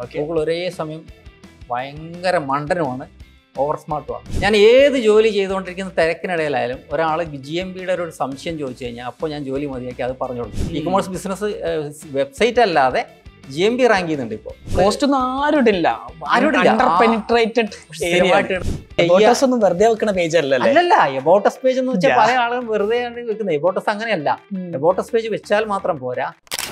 Okay Google ഒരേ സമയം ഭയങ്കര മണ്ടനുമാണ് ഓവർ സ്മാർട്ടുമാണ് ഞാൻ ഏത് ജോലി ചെയ്തുകൊണ്ടിരിക്കുന്ന തിരക്കിനിടയിലായാലും ഒരാൾ ജി എം ബിയുടെ ഒരു സംശയം ചോദിച്ചു കഴിഞ്ഞാൽ അപ്പോൾ ഞാൻ ജോലി മതിയാക്കി അത് പറഞ്ഞു കൊടുക്കും ഇ കൊമേഴ്സ് ബിസിനസ് വെബ്സൈറ്റ് അല്ലാതെ ജി എം ബി റാങ്ക് ചെയ്യുന്നുണ്ട് ഇപ്പോൾ പോസ്റ്റ് ഒന്നും ആരുമില്ല ആരുമില്ല. അണ്ടർ ആ. പെനിട്രേറ്റഡ് സ്ഥിരമായിട്ട് ഫോട്ടോസ് ഒന്നും വെറുതെ വെക്കണ പേജ് അല്ലല്ലേ അല്ലല്ല എബോട്ടസ് പേജ് എന്ന് വെച്ചാൽ Yeah. പല ആളുകളും വെറുതെ ആണ് വെക്കുന്നത് എബോട്ടസ് അങ്ങനെയല്ല എബോട്ടസ് പേജ് വെച്ചാൽ മാത്രം പോരാ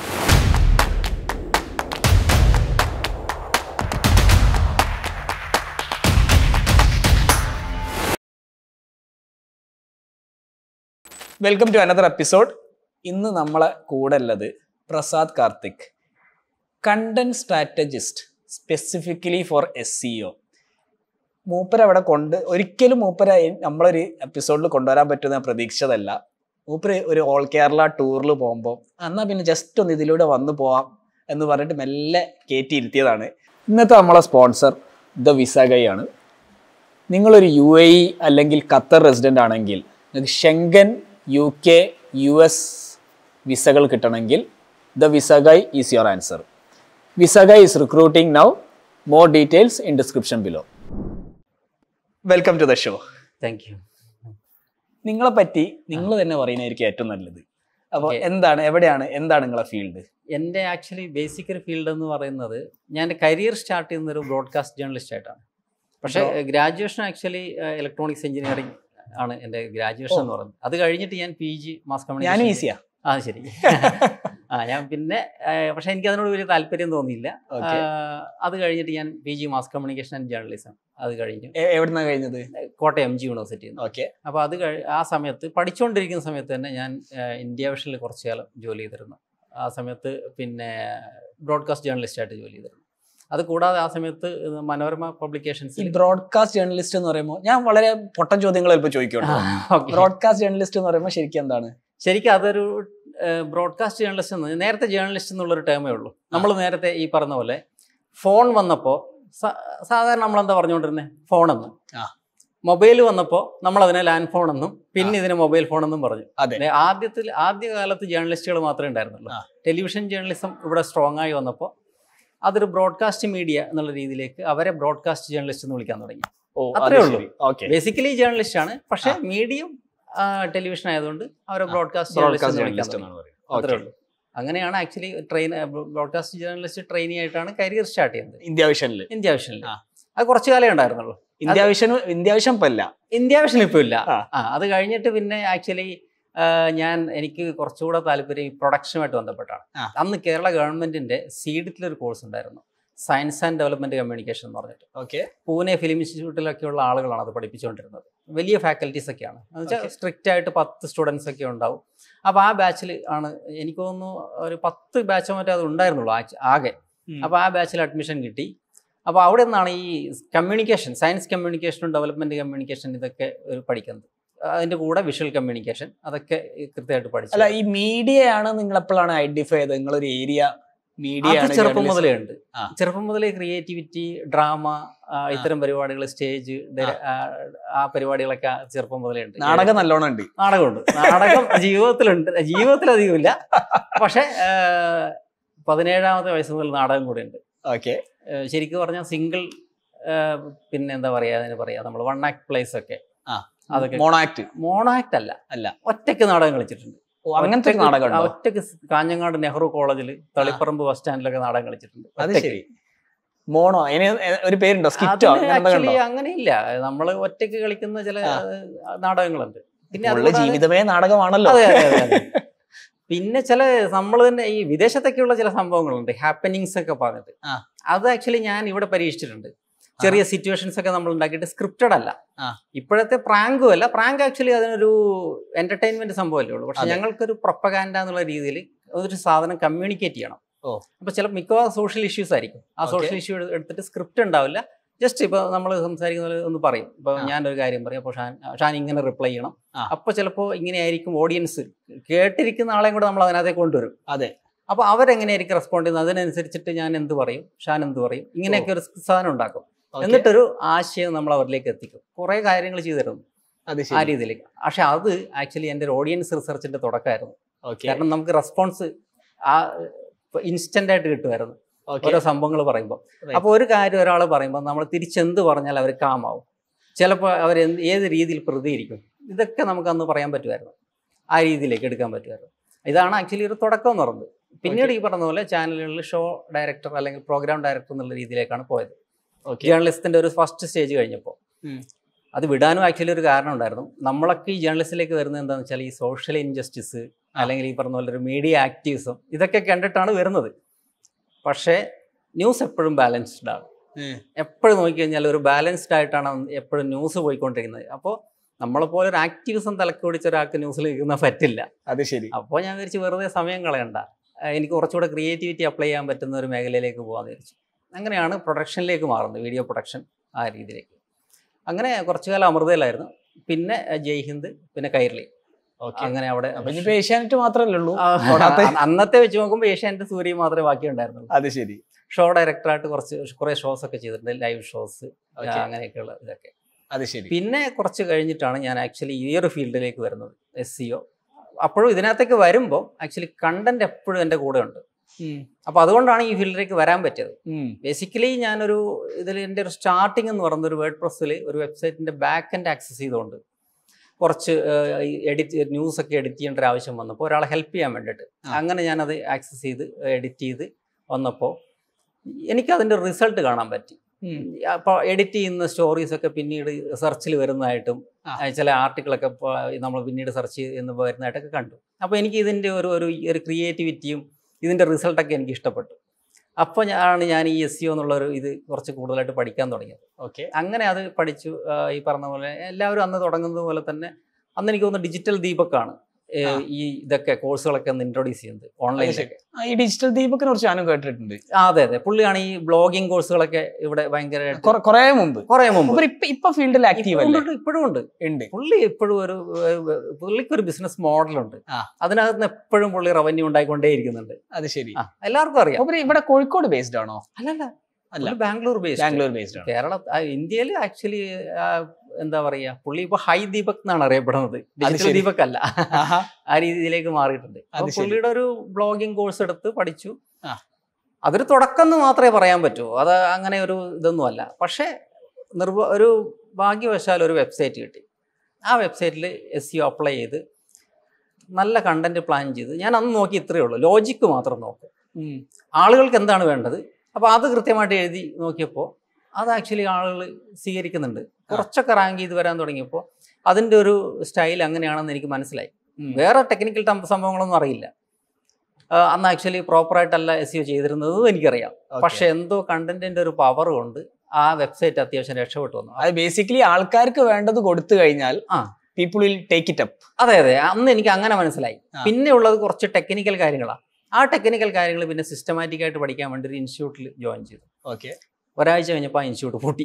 വെൽക്കം ടു അനദർ എപ്പിസോഡ് ഇന്ന് നമ്മളെ കൂടെ ഉള്ളത് Prasad Karthik content strategist specifically for S E O മൂപ്പര അവിടെ കൊണ്ട് ഒരിക്കലും മൂപ്പര നമ്മളൊരു എപ്പിസോഡിൽ കൊണ്ടുവരാൻ പറ്റുന്ന ഞാൻ പ്രതീക്ഷിച്ചതല്ല മൂപ്പര് ഒരു ഓൾ കേരള ടൂറിൽ പോകുമ്പോൾ എന്നാൽ പിന്നെ ജസ്റ്റ് ഒന്ന് ഇതിലൂടെ വന്നു പോവാം എന്ന് പറഞ്ഞിട്ട് മെല്ലെ കയറ്റി ഇരുത്തിയതാണ് ഇന്നത്തെ നമ്മളെ സ്പോൺസർ ദ വിസഗൈ ആണ് നിങ്ങളൊരു യു എ ഇ അല്ലെങ്കിൽ ഖത്തർ റെസിഡൻ്റ് ആണെങ്കിൽ നിങ്ങൾക്ക് Schengen U K U S വിസകൾ കിട്ടണമെങ്കിൽ the visa guy is your answer visa guy is recruiting now more details in description below welcome to the show thank you നിങ്ങളെ പറ്റി നിങ്ങൾ തന്നെ പറയുന്നതായിരിക്കും ഏറ്റവും നല്ലത് അപ്പോൾ Okay. എന്താണ് എവിടെയാണ് എന്താണ് നിങ്ങളെ ഫീൽഡ് എൻ്റെ ആക്ച്വലി ബേസിക് ഒരു ഫീൽഡ് എന്ന് പറയുന്നത് ഞാൻ എൻ്റെ കരിയർ സ്റ്റാർട്ട് ചെയ്യുന്ന ഒരു ബ്രോഡ്കാസ്റ്റ് ജേർണലിസ്റ്റ് ആയിട്ടാണ് പക്ഷേ Bro- graduation actually electronics engineering ആണ് എൻ്റെ ഗ്രാജുവേഷൻ എന്ന് പറയുന്നത് അത് കഴിഞ്ഞിട്ട് ഞാൻ പി ജി മാസ് ഞാനും കമ്മ്യൂണിക്കേഷൻ ഈസിയാ ആ ശരി ആ ഞാൻ പിന്നെ ആ, പക്ഷേ എനിക്ക് അതിനോട് വലിയ താല്പര്യം തോന്നിയില്ല ഓക്കെ ആ, അത് കഴിഞ്ഞിട്ട് ഞാൻ P G mass communication and journalism അത് കഴിഞ്ഞു എവിടുന്നാ കഴിഞ്ഞത് കോട്ടയം എം ജി യൂണിവേഴ്സിറ്റിയിൽ നിന്ന് ഓക്കെ അപ്പോൾ അത് കഴി ആ സമയത്ത് പഠിച്ചുകൊണ്ടിരിക്കുന്ന സമയത്ത് തന്നെ ഞാൻ ആ, ഇന്ത്യ വിഷനിൽ കുറച്ച് കാലം ജോലി ചെയ്തിരുന്നു ആ സമയത്ത് പിന്നെ ബ്രോഡ്കാസ്റ്റ് ജേർണലിസ്റ്റ് ആയിട്ട് ജോലി ചെയ്തിരുന്നു അത് കൂടാതെ ആ സമയത്ത് മനോരമ ഈ പബ്ലിക്കേഷൻസിൽ ബ്രോഡ്കാസ്റ്റ് ജേർണലിസ്റ്റ് എന്ന് പറയുമ്പോൾ ഞാൻ വളരെ പൊട്ടൻ ചോദ്യങ്ങൾ ചിലപ്പോൾ ചോദിക്കുന്നുണ്ട് ബ്രോഡ്കാസ്റ്റ് ജേർണലിസ്റ്റ് എന്ന് പറയുമ്പോൾ ശരിക്കും എന്താണ് ശരിക്കും അതൊരു ബ്രോഡ്കാസ്റ്റ് ജേർണലിസ്റ്റ് എന്ന് നേരത്തെ ജേർണലിസ്റ്റ് എന്നുള്ളൊരു ടേമേ ഉള്ളൂ നമ്മൾ നേരത്തെ ഈ പറഞ്ഞ പോലെ ഫോൺ വന്നപ്പോൾ സാധാരണ നമ്മളെന്താ പറഞ്ഞുകൊണ്ടിരുന്നത് ഫോണെന്ന് ആ. മൊബൈൽ വന്നപ്പോൾ നമ്മൾ അതിനെ ലാൻഡ് ഫോൺ എന്നും പിന്നെ ഇതിനെ മൊബൈൽ ഫോൺ എന്നും പറഞ്ഞു അതെ അല്ലെ, ആദ്യത്തിൽ ആദ്യ കാലത്ത് ജേർണലിസ്റ്റുകൾ മാത്രമേ ഉണ്ടായിരുന്നുള്ളൂ ആ. ടെലിവിഷൻ ജേർണലിസം ഇവിടെ സ്ട്രോങ് ആയി വന്നപ്പോൾ അതൊരു ബ്രോഡ്കാസ്റ്റ് മീഡിയ എന്നുള്ള രീതിയിലേക്ക് അവരെ ബ്രോഡ്കാസ്റ്റ് ജേർണലിസ്റ്റ് എന്ന് വിളിക്കാൻ തുടങ്ങി ഓ അത്രേ ഉള്ളൂ. ഓക്കെ ബേസിക്കലി ജേർണലിസ്റ്റ് ആണ് പക്ഷേ മീഡിയം ടെലിവിഷൻ ആയതുകൊണ്ട് അവരെ ആ, ബ്രോഡ്കാസ്റ്റ് ജേർണലിസ്റ്റ് ബ്രോഡ്കാസ്റ്റ് എന്ന് വിളിക്കാൻ ജേർണലിസ്റ്റ് തുടങ്ങി എന്നാണ് പറയുന്നത് അത്രേ Okay. ഉള്ളൂ അങ്ങനെയാണ് actually train broadcast journalist trainee ആയിട്ടാണ് കരിയർ സ്റ്റാർട്ട് ചെയ്യുന്നത് ഇന്ത്യ വിഷനിൽ ഇന്ത്യ വിഷനിൽ ആ. അത് കുറച്ചു കാലേ ഉണ്ടായിരുന്നുള്ളൂ ഇന്ത്യ വിഷൻ ഇന്ത്യ വിഷൻ ഇപ്പൊ അല്ല ഇന്ത്യ വിഷൻ ഇപ്പോൾ ഇല്ല ആ. ആ അത് കഴിഞ്ഞിട്ട് പിന്നെ ആക്ച്വലി ഞാൻ എനിക്ക് കുറച്ചുകൂടെ താല്പര്യം ഈ പ്രൊഡക്ഷനുമായിട്ട് ബന്ധപ്പെട്ടാണ് ആ. അന്ന് കേരള ഗവൺമെന്റിന്റെ സീഡിറ്റിലൊരു കോഴ്സ് ഉണ്ടായിരുന്നു സയൻസ് ആൻഡ് ഡെവലപ്മെന്റ് കമ്മ്യൂണിക്കേഷൻ എന്ന് പറഞ്ഞിട്ട് ഓക്കെ പൂനെ ഫിലിം ഇൻസ്റ്റിറ്റ്യൂട്ടിലൊക്കെയുള്ള ആളുകളാണ് അത് പഠിപ്പിച്ചുകൊണ്ടിരുന്നത് വലിയ ഫാക്കൽറ്റീസ് ഒക്കെയാണ് എന്ന് വെച്ചാൽ Okay. സ്ട്രിക്റ്റ് ആയിട്ട് പത്ത് സ്റ്റുഡൻസ് ഒക്കെ ഉണ്ടാവും അപ്പോൾ ആ ബാച്ചിൽ ആണ് എനിക്ക് തോന്നുന്നു ഒരു പത്ത് ബാച്ചോ മറ്റോ അത് ഉണ്ടായിരുന്നുള്ളൂ ആ- ആകെ അപ്പോൾ ആ ബാച്ചിൽ അഡ്മിഷൻ കിട്ടി അപ്പോൾ അവിടെ നിന്നാണ് ഈ കമ്മ്യൂണിക്കേഷൻ സയൻസ് കമ്മ്യൂണിക്കേഷനും ഡെവലപ്മെന്റ് കമ്മ്യൂണിക്കേഷൻ ഇതൊക്കെ ഒരു പഠിക്കുന്നത് അതിന്റെ കൂടെ വിഷ്വൽ കമ്മ്യൂണിക്കേഷൻ അതൊക്കെ കൃത്യമായിട്ട് പഠിച്ചു അല്ല ഈ മീഡിയ ആണ് നിങ്ങൾ എപ്പോഴാണ് ഐഡന്റിഫൈ ചെയ്തത് നിങ്ങളൊരു ഏരിയ മീഡിയ അത് ആണ് ചെറുപ്പം journalism. മുതലേ ഉണ്ട് ആ. ചെറുപ്പം മുതലേ ക്രിയേറ്റിവിറ്റി ഡ്രാമ ഇത്തരം പരിപാടികൾ സ്റ്റേജ് ആ പരിപാടികളൊക്കെ ചെറുപ്പം മുതലേ ഉണ്ട് നാടകം നല്ലോണം ഉണ്ട് നാടകമുണ്ട് നാടകം ജീവിതത്തിലുണ്ട് ജീവിതത്തിലധികം ഇല്ല പക്ഷെ പതിനേഴാമത്തെ വയസ്സ് മുതൽ നാടകം കൂടെ ഉണ്ട് ഓക്കെ ഏഹ് ശരിക്കും പറഞ്ഞാൽ സിംഗിൾ പിന്നെ എന്താ പറയാ അതിന് പറയാ നമ്മൾ വൺ ആക്ട് പ്ലേസ് ഒക്കെ ആ. അതൊക്കെ മോണാക്ട് മോണോ ആക്ട് അല്ല അല്ല. ഒറ്റയ്ക്ക് നാടകം കളിച്ചിട്ടുണ്ട് ഓ അങ്ങനത്തെ ഒരു ഒറ്റയ്ക്ക് നാടകം ആ, ഉണ്ടോ ഒറ്റയ്ക്ക് സ് കാഞ്ഞങ്ങാട് നെഹ്റു കോളേജിൽ തളിപ്പറമ്പ് ബസ് സ്റ്റാൻഡിലൊക്കെ നാടകം കളിച്ചിട്ടുണ്ട് അത് ഒറ്റയ്ക്ക്. ശരി മോണോ അതിന് ഒരു പേരുണ്ടോ സ്കിറ്റോ അതിന് അങ്ങനെ എന്തെങ്കിലും actually ഉണ്ടോ അങ്ങനെയില്ല നമ്മൾ ഒറ്റയ്ക്ക് കളിക്കുന്ന ചില ആ. ഏഹ്, നാടകങ്ങളുണ്ട് പിന്നെ ഉള്ള അതുകൂടാതെ- ജീവിതമേ നാടകമാണല്ലോ അതെ, അതെ, അതെ, അതെ. പിന്നെ ചില നമ്മൾ തന്നെ ഈ വിദേശത്തൊക്കെയുള്ള ചില സംഭവങ്ങളുണ്ട് ഹാപ്പനിങ്സ് ഒക്കെ പറഞ്ഞിട്ട് ആ. അത് ആക്ച്വലി ഞാൻ ഇവിടെ പരീക്ഷിച്ചിട്ടുണ്ട് ചെറിയ സിറ്റുവേഷൻസ് ഒക്കെ നമ്മൾ ഉണ്ടാക്കിയിട്ട് സ്ക്രിപ്റ്റഡ് അല്ല ആ. ഇപ്പോഴത്തെ പ്രാങ്കും അല്ല പ്രാങ്ക് ആക്ച്വലി അതിനൊരു എന്റർടൈൻമെന്റ് സംഭവമല്ലേ ഉള്ളൂ പക്ഷെ അതെ. ഞങ്ങൾക്കൊരു പ്രൊപ്പഗാൻഡ എന്നുള്ള രീതിയിൽ ഒരു സാധനം കമ്മ്യൂണിക്കേറ്റ് ചെയ്യണം ഓ. അപ്പൊ ചില മിക്കവാറും സോഷ്യൽ ഇഷ്യൂസ് ആയിരിക്കും ആ Okay. സോഷ്യൽ ഇഷ്യൂ എടുത്തിട്ട് സ്ക്രിപ്റ്റ് ഉണ്ടാവില്ല ജസ്റ്റ് ഇപ്പൊ നമ്മൾ സംസാരിക്കുന്ന പോലെ ഒന്ന് പറയും ഇപ്പൊ ആ. ഞാനൊരു കാര്യം പറയും അപ്പോൾ ഷാൻ ഷാൻ ഇങ്ങനെ റിപ്ലൈ ചെയ്യണം ആ. അപ്പൊ ചിലപ്പോൾ ഇങ്ങനെയായിരിക്കും ഓഡിയൻസ് കേട്ടിരിക്കുന്ന ആളെയും കൂടെ നമ്മൾ അതിനകത്തേക്ക് കൊണ്ടുവരും അതെ. അപ്പൊ അവരെങ്ങനെയായിരിക്കും റെസ്പോണ്ട് ചെയ്യുന്നത് അതിനനുസരിച്ചിട്ട് ഞാൻ എന്ത് പറയും ഷാൻ എന്ത് പറയും ഇങ്ങനെയൊക്കെ ഒരു സാധനം ഉണ്ടാക്കും Okay. എന്നിട്ടൊരു ആശയം നമ്മൾ അവരിലേക്ക് എത്തിക്കും കുറെ കാര്യങ്ങൾ ചെയ്തു തരുന്നു അത് ആ ശരി രീതിയിലേക്ക് പക്ഷെ അത് ആക്ച്വലി എൻ്റെ ഒരു ഓഡിയൻസ് റിസർച്ചിന്റെ തുടക്കമായിരുന്നു ഓക്കെ കാരണം നമുക്ക് റെസ്പോൺസ് ആ ഇൻസ്റ്റന്റ് ആയിട്ട് കിട്ടുമായിരുന്നു ഓക്കെ ഓരോ സംഭവങ്ങൾ പറയുമ്പോൾ Right. അപ്പോൾ ഒരു കാര്യം ഒരാൾ പറയുമ്പോൾ നമ്മൾ തിരിച്ചെന്ത് പറഞ്ഞാൽ അവർ കാമാവും ചിലപ്പോൾ അവർ എന്ത് ഏത് രീതിയിൽ പ്രതികരിക്കും ഇതൊക്കെ നമുക്ക് അന്ന് പറയാൻ പറ്റുമായിരുന്നു ആ രീതിയിലേക്ക് എടുക്കാൻ പറ്റുമായിരുന്നു ഇതാണ് ആക്ച്വലി ഒരു തുടക്കം എന്ന് പറയുന്നത് പിന്നീട് ഈ പറഞ്ഞ പോലെ ചാനലുകളിൽ ഷോ ഡയറക്ടർ അല്ലെങ്കിൽ പ്രോഗ്രാം ഡയറക്ടർ എന്നുള്ള രീതിയിലേക്കാണ് പോയത് ഓക്കെ ജേർണലിസ്റ്റിന്റെ ഒരു ഫസ്റ്റ് സ്റ്റേജ് കഴിഞ്ഞപ്പോൾ ഉം. അത് വിടാനും ആക്ച്വലി ഒരു കാരണം ഉണ്ടായിരുന്നു നമ്മളൊക്കെ ഈ ജേർണലിസ്റ്റിലേക്ക് വരുന്നത് എന്താണെന്ന് വെച്ചാൽ ഈ സോഷ്യൽ ഇൻജസ്റ്റിസ് അല്ലെങ്കിൽ ഈ പറഞ്ഞ പോലെ ഒരു മീഡിയ ആക്ടിവിസം ഇതൊക്കെ കണ്ടിട്ടാണ് വരുന്നത് പക്ഷേ ന്യൂസ് എപ്പോഴും ബാലൻസ്ഡ് ആണ് എപ്പോഴും നോക്കിക്കഴിഞ്ഞാൽ ഒരു ബാലൻസ്ഡ് ആയിട്ടാണ് എപ്പോഴും ന്യൂസ് പോയിക്കൊണ്ടിരിക്കുന്നത് അപ്പോൾ നമ്മളെപ്പോലെ ഒരു ആക്ടിവിസം തലക്ക് പിടിച്ച ഒരാൾക്ക് ന്യൂസിൽ കേൾക്കുന്ന പറ്റില്ല അത് ശരി അപ്പോൾ ഞാൻ വിചാരിച്ചു വെറുതെ സമയം കളയണ്ട ആ, എനിക്ക് കുറച്ചുകൂടെ ക്രിയേറ്റിവിറ്റി അപ്ലൈ ചെയ്യാൻ പറ്റുന്ന ഒരു മേഖലയിലേക്ക് പോകാമെന്ന് വിചാരിച്ചു അങ്ങനെയാണ് പ്രൊഡക്ഷനിലേക്ക് മാറുന്നത് വീഡിയോ പ്രൊഡക്ഷൻ ആ രീതിയിലേക്ക് അങ്ങനെ കുറച്ചു കാലം അമൃതയിലായിരുന്നു പിന്നെ ആ, ജയ് ഹിന്ദ് പിന്നെ കൈരളി ഓക്കെ അങ്ങനെ അവിടെ അപ്പൊ ഇനിയിപ്പോ ഏഷ്യാനെറ്റ് മാത്രല്ലേ ഉള്ളൂ ആ, തൊടാത്ത- അ- അന്നത്തെ വെച്ച് നോക്കുമ്പോൾ ഏഷ്യാനെറ്റ് സൂര്യ മാത്രമേ ബാക്കി ഉണ്ടായിരുന്നുള്ളൂ അത് ശരി ഷോ ഡയറക്ടറായിട്ട് കുറച്ച് കുറേ ഷോസ് ഒക്കെ ചെയ്തിട്ടുണ്ട് ലൈവ് ഷോസ് Okay. അങ്ങനെയൊക്കെയുള്ള ഇതൊക്കെ അത് ശരി പിന്നെ കുറച്ച് കഴിഞ്ഞിട്ടാണ് ഞാൻ ആക്ച്വലി ഈ ഒരു ഫീൽഡിലേക്ക് വരുന്നത് എസ് സി ഒ അപ്പോഴും ഇതിനകത്തേക്ക് വരുമ്പോൾ ആക്ച്വലി കണ്ടന്റ് എപ്പോഴും എൻ്റെ കൂടെ ഉണ്ട് ഉം. അപ്പോൾ അതുകൊണ്ടാണ് ഈ ഫീൽഡിലേക്ക് വരാൻ പറ്റിയത് ഉം. ബേസിക്കലി ഞാനൊരു ഇതിൽ എൻ്റെ ഒരു സ്റ്റാർട്ടിംഗ് എന്ന് പറയുന്ന ഒരു വേർഡ് പ്രസ്സിൽ ഒരു വെബ്സൈറ്റിൻ്റെ ബാക്ക് എൻഡ് ആക്സസ് ചെയ്തുകൊണ്ട് കുറച്ച് എഡിറ്റ് ന്യൂസ് ഒക്കെ എഡിറ്റ് ചെയ്യേണ്ട ഒരു ആവശ്യം വന്നപ്പോൾ ഒരാളെ ഹെൽപ്പ് ചെയ്യാൻ വേണ്ടിയിട്ട് ആ. അങ്ങനെ ഞാനത് ആക്സസ് ചെയ്ത് എഡിറ്റ് ചെയ്ത് വന്നപ്പോൾ എനിക്കതിൻ്റെ റിസൾട്ട് കാണാൻ പറ്റി ഉം. അപ്പോൾ എഡിറ്റ് ചെയ്യുന്ന സ്റ്റോറീസ് ഒക്കെ പിന്നീട് സെർച്ചിൽ വരുന്നതായിട്ടും ആ. ആ, ചില ആർട്ടിക്കിളൊക്കെ നമ്മൾ പിന്നീട് സെർച്ച് ചെയ്യുന്ന വരുന്നതായിട്ടൊക്കെ കണ്ടു അപ്പോൾ എനിക്ക് ഇതിൻ്റെ ഒരു ഒരു ഒരു ക്രിയേറ്റിവിറ്റിയും ഇതിൻ്റെ റിസൾട്ടൊക്കെ എനിക്ക് ഇഷ്ടപ്പെട്ടു അപ്പോൾ ഞാനാണ് ഞാൻ ഈ എസ് സി എന്നുള്ള ഒരു ഇത് കുറച്ച് കൂടുതലായിട്ട് പഠിക്കാൻ തുടങ്ങിയത് ഓക്കെ അങ്ങനെ അത് പഠിച്ചു ആ, ഈ പറഞ്ഞ പോലെ എല്ലാവരും അന്ന് തുടങ്ങുന്നത് പോലെ തന്നെ അന്ന് എനിക്ക് തോന്നുന്നു ഡിജിറ്റൽ ദീപക്കാണ് ഏ, ആ. ഈ ഇതൊക്കെ കോഴ്സുകളൊക്കെ ഒന്ന് ഇൻട്രൊഡ്യൂസ് ചെയ്യുന്നത് ഓൺലൈനിലൊക്കെ ആ, ഈ ഡിജിറ്റൽ ദീപകിനെ കുറിച്ച് ഞാനും കേട്ടിട്ടുണ്ട് ആ, അതെ അതെ പുള്ളിയാണ് ഈ ബ്ലോഗിംഗ് കോഴ്സുകളൊക്കെ ഇവിടെ ഭയങ്കരമായിട്ട് കൊറ- കൊറേ മുമ്പ് കുറേ മുമ്പ് മൂപ്പര് ഇപ്പൊ ഇപ്പൊ ഫീൽഡിൽ ആക്റ്റീവ് ഇപ്പോഴും അല്ലേ ഉണ്ട്, ഇപ്പോഴും ഉണ്ട് ഉണ്ട് പുള്ളി എപ്പോഴും ഒരു ഏഹ്, പുള്ളിക്ക് ഒരു ബിസിനസ് മോഡലുണ്ട് ആ. അതിനകത്ത് നിന്ന് എപ്പോഴും പുള്ളി റവന്യൂ ഉണ്ടായിക്കൊണ്ടേ ഇരിക്കുന്നുണ്ട് അത് ശരി ആ എല്ലാവർക്കും അറിയാം മൂപ്പര് ഇവിടെ കോഴിക്കോട് ബേസ്ഡ് ആണോ അല്ലല്ല അല്ല. പുള്ളി ബാംഗ്ലൂർ ബേസ്ഡ് ബാംഗ്ലൂർ ബേസ്ഡ് ആണ് കേരള ഇന്ത്യയിൽ ആക്ച്വലി എന്താ പറയാ പുള്ളി ഇപ്പൊ ഹൈ ദീപക് എന്നാണ് അറിയപ്പെടുന്നത് ഡിജിറ്റൽ ശരി. ദീപക് അല്ല ആഹാ. ആ രീതിയിലേക്ക് മാറിയിട്ടുണ്ട് അപ്പൊ അത് ശരി. പുള്ളിയുടെ ഒരു ബ്ലോഗിംഗ് കോഴ്സ് എടുത്ത് പഠിച്ചു ആ. അതൊരു തുടക്കം എന്ന് മാത്രമേ പറയാൻ പറ്റൂ അത് അങ്ങനെ ഒരു ഇതൊന്നും അല്ല പക്ഷേ നിർഭ ഒരു ഭാഗ്യവശാൽ ഒരു വെബ്സൈറ്റ് കിട്ടി ആ വെബ്സൈറ്റിൽ എസ് സി അപ്ലൈ ചെയ്ത് നല്ല കണ്ടന്റ് പ്ലാൻ ചെയ്ത് ഞാൻ അന്ന് നോക്കി ഇത്രയേ ഉള്ളൂ ലോജിക്ക് മാത്രം നോക്കും ഉം. ആളുകൾക്ക് എന്താണ് വേണ്ടത് അപ്പോൾ അത് കൃത്യമായിട്ട് എഴുതി നോക്കിയപ്പോൾ അത് ആക്ച്വലി ആളുകൾ സ്വീകരിക്കുന്നുണ്ട് കുറച്ചൊക്കെ റാങ്ക് ചെയ്ത് വരാൻ തുടങ്ങിയപ്പോൾ അതിൻ്റെ ഒരു സ്റ്റൈൽ അങ്ങനെയാണെന്ന് എനിക്ക് മനസ്സിലായി ഉം. വേറെ ടെക്നിക്കൽ സംഭവങ്ങളൊന്നും അറിയില്ല ആ, അന്ന് ആക്ച്വലി പ്രോപ്പറായിട്ടല്ല എസ് യു ചെയ്തിരുന്നതും എനിക്കറിയാം Okay. പക്ഷെ എന്തോ കണ്ടന്റിന്റെ ഒരു പവർ കൊണ്ട് ആ വെബ്സൈറ്റ് അത്യാവശ്യം രക്ഷപ്പെട്ടു വന്നു അത് ബേസിക്കലി ആൾക്കാർക്ക് വേണ്ടത് കൊടുത്തു കഴിഞ്ഞാൽ ആ. People will take it up അതെ അതെ അന്ന് എനിക്ക് അങ്ങനെ മനസ്സിലായി ആ. പിന്നെ ഉള്ളത് കുറച്ച് ടെക്നിക്കൽ കാര്യങ്ങളാണ് ആ ടെക്നിക്കൽ കാര്യങ്ങൾ പിന്നെ സിസ്റ്റമാറ്റിക് ആയിട്ട് പഠിക്കാൻ വേണ്ടി ഒരു ഇൻസ്റ്റിറ്റ്യൂട്ടിൽ ജോയിൻ ചെയ്തു ഓക്കെ ഒരാഴ്ച കഴിഞ്ഞപ്പോൾ ആ ഇൻസ്റ്റിറ്റ്യൂട്ട് പൂട്ടി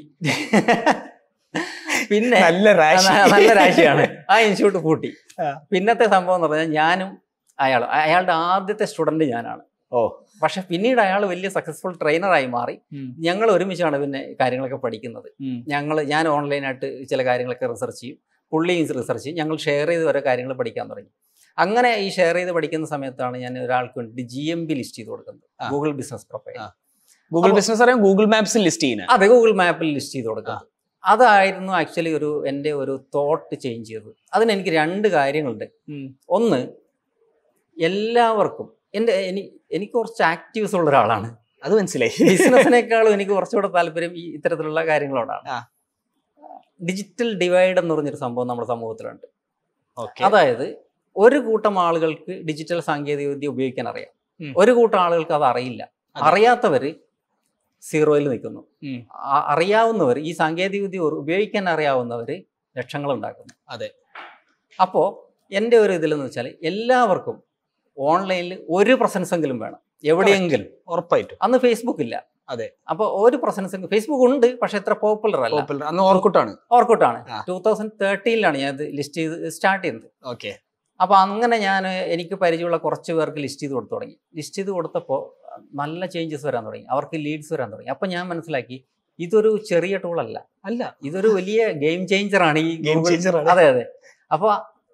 പിന്നെ നല്ല റാഷ് ന- നല്ല രാശിയാണ് ആ ഇൻസ്റ്റിറ്റ്യൂട്ട് പൂട്ടി ആ. പിന്നത്തെ സംഭവം എന്ന് പറഞ്ഞാൽ ഞാനും അയാളും അയാളുടെ ആദ്യത്തെ സ്റ്റുഡന്റ് ഞാനാണ് ഓ പക്ഷെ പിന്നീട് അയാൾ വലിയ സക്സസ്ഫുൾ ട്രെയിനറായി മാറി ഉം. ഞങ്ങൾ ഒരുമിച്ചാണ് പിന്നെ കാര്യങ്ങളൊക്കെ പഠിക്കുന്നത് ഉം. ഞങ്ങൾ ഞാൻ ഓൺലൈനായിട്ട് ചില കാര്യങ്ങളൊക്കെ റിസർച്ച് ചെയ്യും പുള്ളിയും റിസർച്ച് ചെയ്യും ഞങ്ങൾ ഷെയർ ചെയ്ത് ഓരോ കാര്യങ്ങൾ പഠിക്കാൻ തുടങ്ങി അങ്ങനെ ഈ ഷെയർ ചെയ്ത് പഠിക്കുന്ന സമയത്താണ് ഞാൻ ഒരാൾക്ക് വേണ്ടി ജി എം ബി ലിസ്റ്റ് ചെയ്ത് കൊടുക്കുന്നത് ആ. ഗൂഗിൾ ബിസിനസ് പ്രൊഫൈൽ ആ. ഗൂഗിൾ ബിസിനസ് അറിയാം ഗൂഗിൾ മാപ്സിൽ ലിസ്റ്റ് ചെയ്യുന്നത് അതെ ഗൂഗിൾ മാപ്പിൽ ലിസ്റ്റ് ചെയ്ത് കൊടുക്കുന്നത് അതായിരുന്നു ആക്ച്വലി ഒരു എൻ്റെ ഒരു തോട്ട് ചേഞ്ച് ചെയ്തത് അതിന് എനിക്ക് രണ്ട് കാര്യങ്ങളുണ്ട് ഒന്ന് എല്ലാവർക്കും എൻ്റെ എനി എനിക്ക് കുറച്ച് ആക്റ്റീവ്സ് ഉള്ള ഒരാളാണ് അത് മനസ്സിലായി ബിസിനസ്സിനേക്കാളും എനിക്ക് കുറച്ചുകൂടെ താല്പര്യം ഈ ഇത്തരത്തിലുള്ള കാര്യങ്ങളോടാണ് ആ. ഡിജിറ്റൽ ഡിവൈഡ് എന്ന് പറഞ്ഞൊരു സംഭവം നമ്മുടെ സമൂഹത്തിലുണ്ട് ഓക്കെ അതായത് ഒരു കൂട്ടം ആളുകൾക്ക് ഡിജിറ്റൽ സാങ്കേതിക വിദ്യ ഉപയോഗിക്കാൻ അറിയാം ഉം. ഒരു കൂട്ടം ആളുകൾക്ക് അത് അറിയില്ല അതെ. അറിയാത്തവര് സീറോയിൽ നിൽക്കുന്നു ഉം. ആ- അറിയാവുന്നവർ ഈ സാങ്കേതിക വിദ്യ ഉ- ഉപയോഗിക്കാൻ അറിയാവുന്നവർ ലക്ഷങ്ങൾ ഉണ്ടാക്കുന്നു അതെ. അപ്പോൾ എൻ്റെ ഒരു ഇതിലെന്ന് വെച്ചാൽ എല്ലാവർക്കും ഓൺലൈനിൽ ഒരു പ്രസൻസ് എങ്കിലും വേണം എവിടെയെങ്കിലും ഉറപ്പായിട്ടും അന്ന് ഫേസ്ബുക്ക് ഇല്ല അതെ. അപ്പോൾ ഒരു പ്രസൻസ് ഫേസ്ബുക്ക് ഉണ്ട് പക്ഷെ എത്ര പോപ്പുലർ അല്ല Popular. അന്ന് ഓർക്കുട്ടാണ് ഓർക്കുട്ടാണ് ആ. ടൂ തൗസൻഡ് തേർട്ടീനിലാണ് ഞാൻ ഇത് ലിസ്റ്റ് ചെയ്ത് സ്റ്റാർട്ട് ചെയ്യുന്നത് ഓക്കെ അപ്പോൾ അങ്ങനെ ഞാൻ എനിക്ക് പരിചയമുള്ള കുറച്ച് പേർക്ക് ലിസ്റ്റ് ചെയ്ത് കൊടുത്തു തുടങ്ങി ലിസ്റ്റ് ചെയ്ത് കൊടുത്തപ്പോൾ നല്ല ചേഞ്ചസ് വരാൻ തുടങ്ങി അവർക്ക് ലീഡ്സ് വരാൻ തുടങ്ങി അപ്പോൾ ഞാൻ മനസ്സിലാക്കി ഇതൊരു ചെറിയ ടൂളല്ല അല്ല ഇതൊരു വലിയ ഗെയിം ചേഞ്ചറാണ് ഈ ഗെയിം Google- ചേഞ്ചർ അതെ അതെ അപ്പോൾ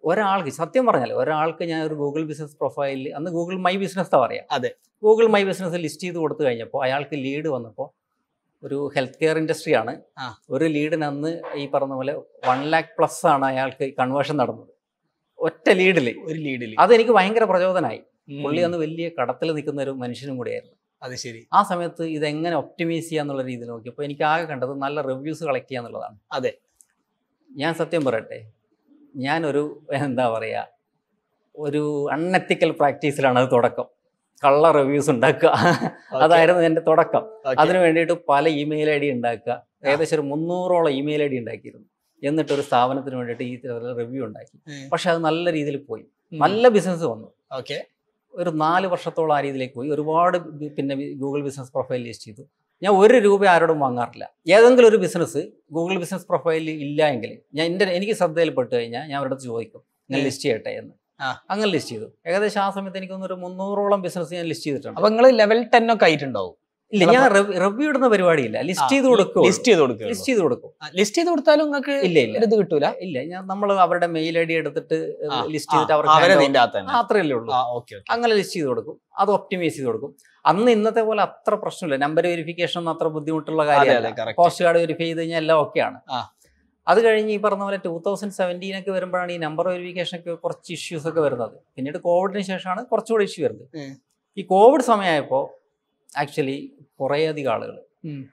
ഒരാൾക്ക് സത്യം പറഞ്ഞാൽ ഒരാൾക്ക് ഞാൻ ഒരു ഗൂഗിൾ ബിസിനസ് പ്രൊഫൈലിൽ അന്ന് ഗൂഗിൾ മൈ ബിസിനസ് പറയാം അതെ. ഗൂഗിൾ മൈ ബിസിനസ് ലിസ്റ്റ് ചെയ്ത് കൊടുത്തു കഴിഞ്ഞപ്പോൾ അയാൾക്ക് ലീഡ് വന്നപ്പോൾ ഒരു ഹെൽത്ത് കെയർ ഇൻഡസ്ട്രിയാണ് ആ. ഒരു ലീഡിന് അന്ന് ഈ പറഞ്ഞ പോലെ വൺ ലാക്ക് പ്ലസ് ആണ് അയാൾക്ക് കൺവേർഷൻ നടന്നത് ഒറ്റ ലീഡിൽ ഒരു ലീഡിൽ അതെനിക്ക് ഭയങ്കര പ്രചോദനമായി പുള്ളി അന്ന് വലിയ കടത്തിൽ നിൽക്കുന്ന ഒരു മനുഷ്യനും കൂടിയായിരുന്നു അത് ശരി ആ സമയത്ത് ഇതെങ്ങനെ ഒപ്റ്റിമൈസ് ചെയ്യാന്നുള്ള രീതിയിൽ നോക്കിയപ്പോൾ എനിക്ക് ആകെ കണ്ടത് നല്ല റിവ്യൂസ് കളക്ട് ചെയ്യുക എന്നുള്ളതാണ് അതെ. ഞാൻ സത്യം പറയട്ടെ ഞാനൊരു എന്താ പറയുക ഒരു അൺഎത്തിക്കൽ പ്രാക്ടീസിലാണ് അത് തുടക്കം കള്ള റിവ്യൂസ് ഉണ്ടാക്കുക അതായിരുന്നു എൻ്റെ തുടക്കം അതിനു വേണ്ടിയിട്ട് പല ഇമെയിൽ ഐ ഡി ഉണ്ടാക്കുക ഏകദേശം ഒരു മുന്നൂറോളം ഇമെയിൽ ഐ ഡി ഉണ്ടാക്കിയിരുന്നു എന്നിട്ട് ഒരു സ്ഥാപനത്തിന് വേണ്ടിയിട്ട് ഈ റിവ്യൂ ഉണ്ടാക്കി പക്ഷെ അത് നല്ല രീതിയിൽ പോയി നല്ല ബിസിനസ് വന്നു ഓക്കെ ഒരു നാല് വർഷത്തോളം ആ രീതിയിലേക്ക് പോയി ഒരുപാട് ബി- പിന്നെ ബി- ഗൂഗിൾ ബിസിനസ് പ്രൊഫൈൽ ലിസ്റ്റ് ചെയ്തു ഞാൻ ഒരു രൂപ ആരോടും വാങ്ങാറില്ല ഏതെങ്കിലും ഒരു ബിസിനസ് ഗൂഗിൾ ബിസിനസ് പ്രൊഫൈലിൽ ഇല്ല എങ്കിൽ ഞാൻ എൻ്റെ എനിക്ക് ശ്രദ്ധയിൽപ്പെട്ട് കഴിഞ്ഞാൽ ഞാൻ അവരുടെ അടുത്ത് ചോദിക്കും ഞാൻ ഉം. ലിസ്റ്റ് ചെയ്യട്ടെ എന്ന് ആ. അങ്ങനെ ലിസ്റ്റ് ചെയ്തു ഏകദേശം ആ സമയത്ത് എനിക്ക് തോന്നുന്നു ഒരു മുന്നൂറോളം ബിസിനസ് ഞാൻ ലിസ്റ്റ് ചെയ്തിട്ടുണ്ട് അപ്പൊ നിങ്ങൾ ലെവൽ ടെൻ ഒക്കെ ആയിട്ടുണ്ടാവും ഇല്ല ഞാൻ റിവ്യൂ ഇടുന്ന പരിപാടിയില്ല ലിസ്റ്റ് ചെയ്ത് കൊടുക്കും ലിസ്റ്റ് ചെയ്ത് കൊടുക്കുക ലിസ്റ്റ് ചെയ്ത് കൊടുക്കും ലിസ്റ്റ് ചെയ്ത് കൊടുത്താലും നിങ്ങൾക്ക് ഇല്ല ഇല്ല ഇത് കിട്ടൂല ഇല്ല ഞാൻ നമ്മൾ അവരുടെ മെയിൽ ഐ ഡി എടുത്തിട്ട് ആ, ലിസ്റ്റ് ചെയ്തിട്ട് അവർക്ക് അവരെ hand over- നിന്റെ അകത്ത് തന്നെ ആ, അത്രയല്ലേ ഉള്ളൂ ആ ഓക്കെ ഓക്കെ അങ്ങനെ ലിസ്റ്റ് ചെയ്ത് കൊടുക്കും അത് ഒപ്റ്റിമൈസ് ചെയ്ത് കൊടുക്കും അന്ന് ഇന്നത്തെ പോലെ അത്ര പ്രശ്നമില്ല നമ്പർ വെരിഫിക്കേഷൻ ഒന്നും അത്ര ബുദ്ധിമുട്ടുള്ള അതെ കാര്യമല്ല അതെ കറക്റ്റ് പോസ്റ്റ് കാർഡ് വെരിഫൈ ചെയ്ത് കഴിഞ്ഞാൽ എല്ലാം ഓക്കെയാണ് ആ. അത് കഴിഞ്ഞ് ഈ പറഞ്ഞ പോലെ ടൂ തൗസൻഡ് സെവൻറ്റീൻ ഒക്കെ വരുമ്പോഴാണ് ഈ നമ്പർ വെരിഫിക്കേഷൻ ഒക്കെ കുറച്ച് ഇഷ്യൂസ് ഒക്കെ വരുന്നത് പിന്നീട് കോവിഡിന് ശേഷമാണ് കുറച്ചുകൂടി ഇഷ്യൂ വരുന്നത് ഉം. ഈ കോവിഡ് സമയമായപ്പോൾ ആക്ച്വലി കുറേയധികം ആളുകൾ ഉം.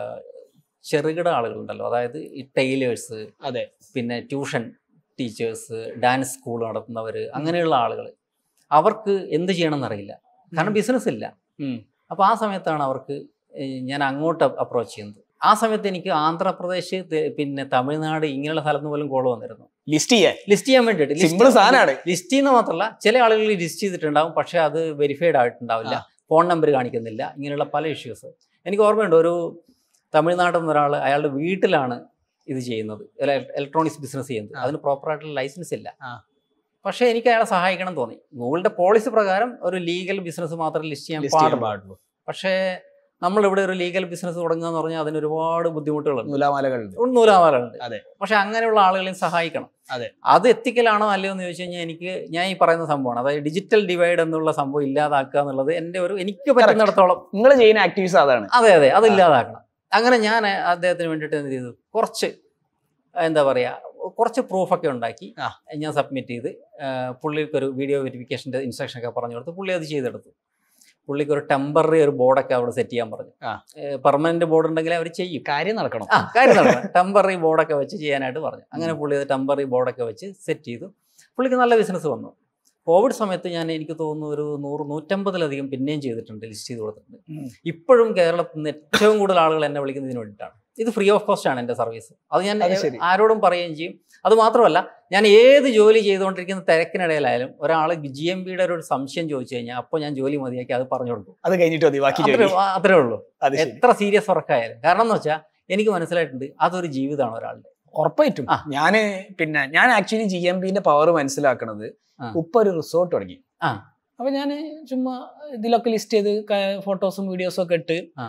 ചെറുകിട ആളുകളുണ്ടല്ലോ അതായത് ഈ ടൈലേഴ്സ് അതെ പിന്നെ ട്യൂഷൻ ടീച്ചേഴ്സ് ഡാൻസ് സ്കൂൾ നടത്തുന്നവർ അങ്ങനെയുള്ള ആളുകൾ അവർക്ക് എന്ത് ചെയ്യണമെന്ന് അറിയില്ല കാരണം ബിസിനസ് ഇല്ല ഉം. അപ്പോൾ ആ സമയത്താണ് അവർക്ക് ഏഹ് ഞാൻ അങ്ങോട്ട് അപ്രോച്ച് ചെയ്യുന്നത് ആ സമയത്ത് എനിക്ക് ആന്ധ്രാപ്രദേശ് തെ- പിന്നെ തമിഴ്നാട് ഇങ്ങനെയുള്ള സ്ഥലത്ത് നിന്ന് പോലും കോൾ വന്നിരുന്നു ലിസ്റ്റ് ചെയ്യാൻ ലിസ്റ്റ് ചെയ്യാൻ വേണ്ടിയിട്ട് സിമ്പിൾ സാധനമാണ് ലിസ്റ്റ് ചെയ്യുന്ന മാത്രമല്ല ചില ആളുകൾ ലിസ്റ്റ് ചെയ്തിട്ടുണ്ടാവും പക്ഷേ അത് വെരിഫൈഡ് ആയിട്ടുണ്ടാവില്ല ആ. ഫോൺ നമ്പർ കാണിക്കുന്നില്ല ഇങ്ങനെയുള്ള പല ഇഷ്യൂസ് എനിക്ക് ഓർമ്മയുണ്ട് ഒരു തമിഴ്നാട്ടിൽ നിന്ന് ഒരാൾ അയാളുടെ വീട്ടിലാണ് ഇത് ചെയ്യുന്നത് ഇലക്ട്രോണിക്സ് ബിസിനസ് ചെയ്യുന്നത് ആ. അതിന് പ്രോപ്പറായിട്ടുള്ള ലൈസൻസ് ഇല്ല ആ. പക്ഷേ എനിക്ക് അയാളെ സഹായിക്കണം എന്ന് തോന്നി ഗൂഗിളിന്റെ പോളിസി പ്രകാരം ഒരു ലീഗൽ ബിസിനസ് മാത്രം ലിസ്റ്റ് ചെയ്യാൻ ലിസ്റ്റ് ചെയ്യാൻ പാടുള്ളൂ പാടുള്ളൂ പക്ഷേ നമ്മളിവിടെ ഒരു ലീഗൽ ബിസിനസ് തുടങ്ങുക എന്ന് പറഞ്ഞാൽ അതിന് ഒരുപാട് ബുദ്ധിമുട്ടുകളുണ്ട് നൂലാമാലകളുണ്ട് ഒരു നൂലാമാലുണ്ട് അതെ. പക്ഷെ അങ്ങനെയുള്ള ആളുകളെയും സഹായിക്കണം അതെ. അത് എത്തിക്കലാണോ അല്ലയോ എന്ന് ചോദിച്ചു കഴിഞ്ഞാൽ എനിക്ക് ഞാൻ ഈ പറയുന്ന സംഭവമാണ് അതായത് ഡിജിറ്റൽ ഡിവൈഡ് എന്നുള്ള സംഭവം ഇല്ലാതാക്കുക എന്നുള്ളത് എൻ്റെ ഒരു എനിക്ക് പറ്റുന്നിടത്തോളം നിങ്ങൾ ചെയ്യുന്ന ആക്ടിവിറ്റീസ് അതാണ് അതെ അതെ അത് ഇല്ലാതാക്കണം അങ്ങനെ ഞാൻ അദ്ദേഹത്തിന് വേണ്ടിയിട്ട് എന്ത് ചെയ്തു കുറച്ച് എന്താ പറയുക കുറച്ച് പ്രൂഫൊക്കെ ഉണ്ടാക്കി ആ. ഞാൻ സബ്മിറ്റ് ചെയ്ത് ആ, പുള്ളിക്ക് ഒരു വീഡിയോ വെരിഫിക്കേഷൻ്റെ ഇൻസ്ട്രക്ഷൻ ഒക്കെ പറഞ്ഞു കൊടുത്തു പുള്ളി അത് ചെയ്തെടുത്തു പുള്ളിക്ക് ഒരു ടെമ്പററി ഒരു ബോർഡൊക്കെ അവിടെ സെറ്റ് ചെയ്യാൻ പറഞ്ഞു ആ. പെർമനന്റ് ബോർഡ് ഉണ്ടെങ്കിൽ അവർ ചെയ്യും കാര്യം നടക്കണം ആ കാര്യം ടെമ്പററി ബോർഡൊക്കെ വെച്ച് ചെയ്യാനായിട്ട് പറഞ്ഞു അങ്ങനെ പുള്ളി അത് ടെമ്പററി ബോർഡൊക്കെ വെച്ച് സെറ്റ് ചെയ്തു പുള്ളിക്ക് നല്ല ബിസിനസ് വന്നു കോവിഡ് സമയത്ത് ഞാൻ എനിക്ക് തോന്നുന്നു ഒരു നൂറ് നൂറ്റമ്പതിലധികം പിന്നെയും ചെയ്തിട്ടുണ്ട് ലിസ്റ്റ് ചെയ്ത് കൊടുത്തിട്ടുണ്ട് ഉം. ഇപ്പോഴും കേരളത്തിൽ നിന്ന് ഏറ്റവും കൂടുതൽ ആളുകൾ എന്നെ വിളിക്കുന്നതിന് വേണ്ടിയിട്ടാണ് ഇത് ഫ്രീ ഓഫ് കോസ്റ്റ് ആണ് എൻ്റെ സർവീസ് അത് ഞാൻ അത് ശരി. ആരോടും പറയുകയും ചെയ്യും അത് മാത്രമല്ല ഞാൻ ഏത് ജോലി ചെയ്തുകൊണ്ടിരിക്കുന്ന തിരക്കിനിടയിലായാലും ഒരാൾ ജി എം ബിയുടെ ഒരു സംശയം ചോദിച്ചു കഴിഞ്ഞാൽ അപ്പോൾ ഞാൻ ജോലി മതിയാക്കി അത് പറഞ്ഞു കൊടുക്കും അത് കഴിഞ്ഞിട്ട് മതി ബാക്കി അത്രേ ജോലി അത്രേ ഉള്ളൂ അത് ശരി എത്ര സീരിയസ് വർക്കായാലും കാരണം എന്ന് വെച്ചാൽ എനിക്ക് മനസ്സിലായിട്ടുണ്ട് അതൊരു ജീവിതമാണ് ഒരാളുടെ ഉറപ്പായിട്ടും ആ. ഞാന് പിന്നെ ഞാൻ ആക്ച്വലി ജി എം പിന്റെ പവർ മനസ്സിലാക്കണത് ആ. ഉപ്പ ഒരു റിസോർട്ട് തുടങ്ങി ആ. അപ്പൊ ഞാൻ ചുമ്മാ ഇതിലൊക്കെ ലിസ്റ്റ് ചെയ്ത് ഫോട്ടോസും വീഡിയോസും ഒക്കെ ഇട്ട് ആ.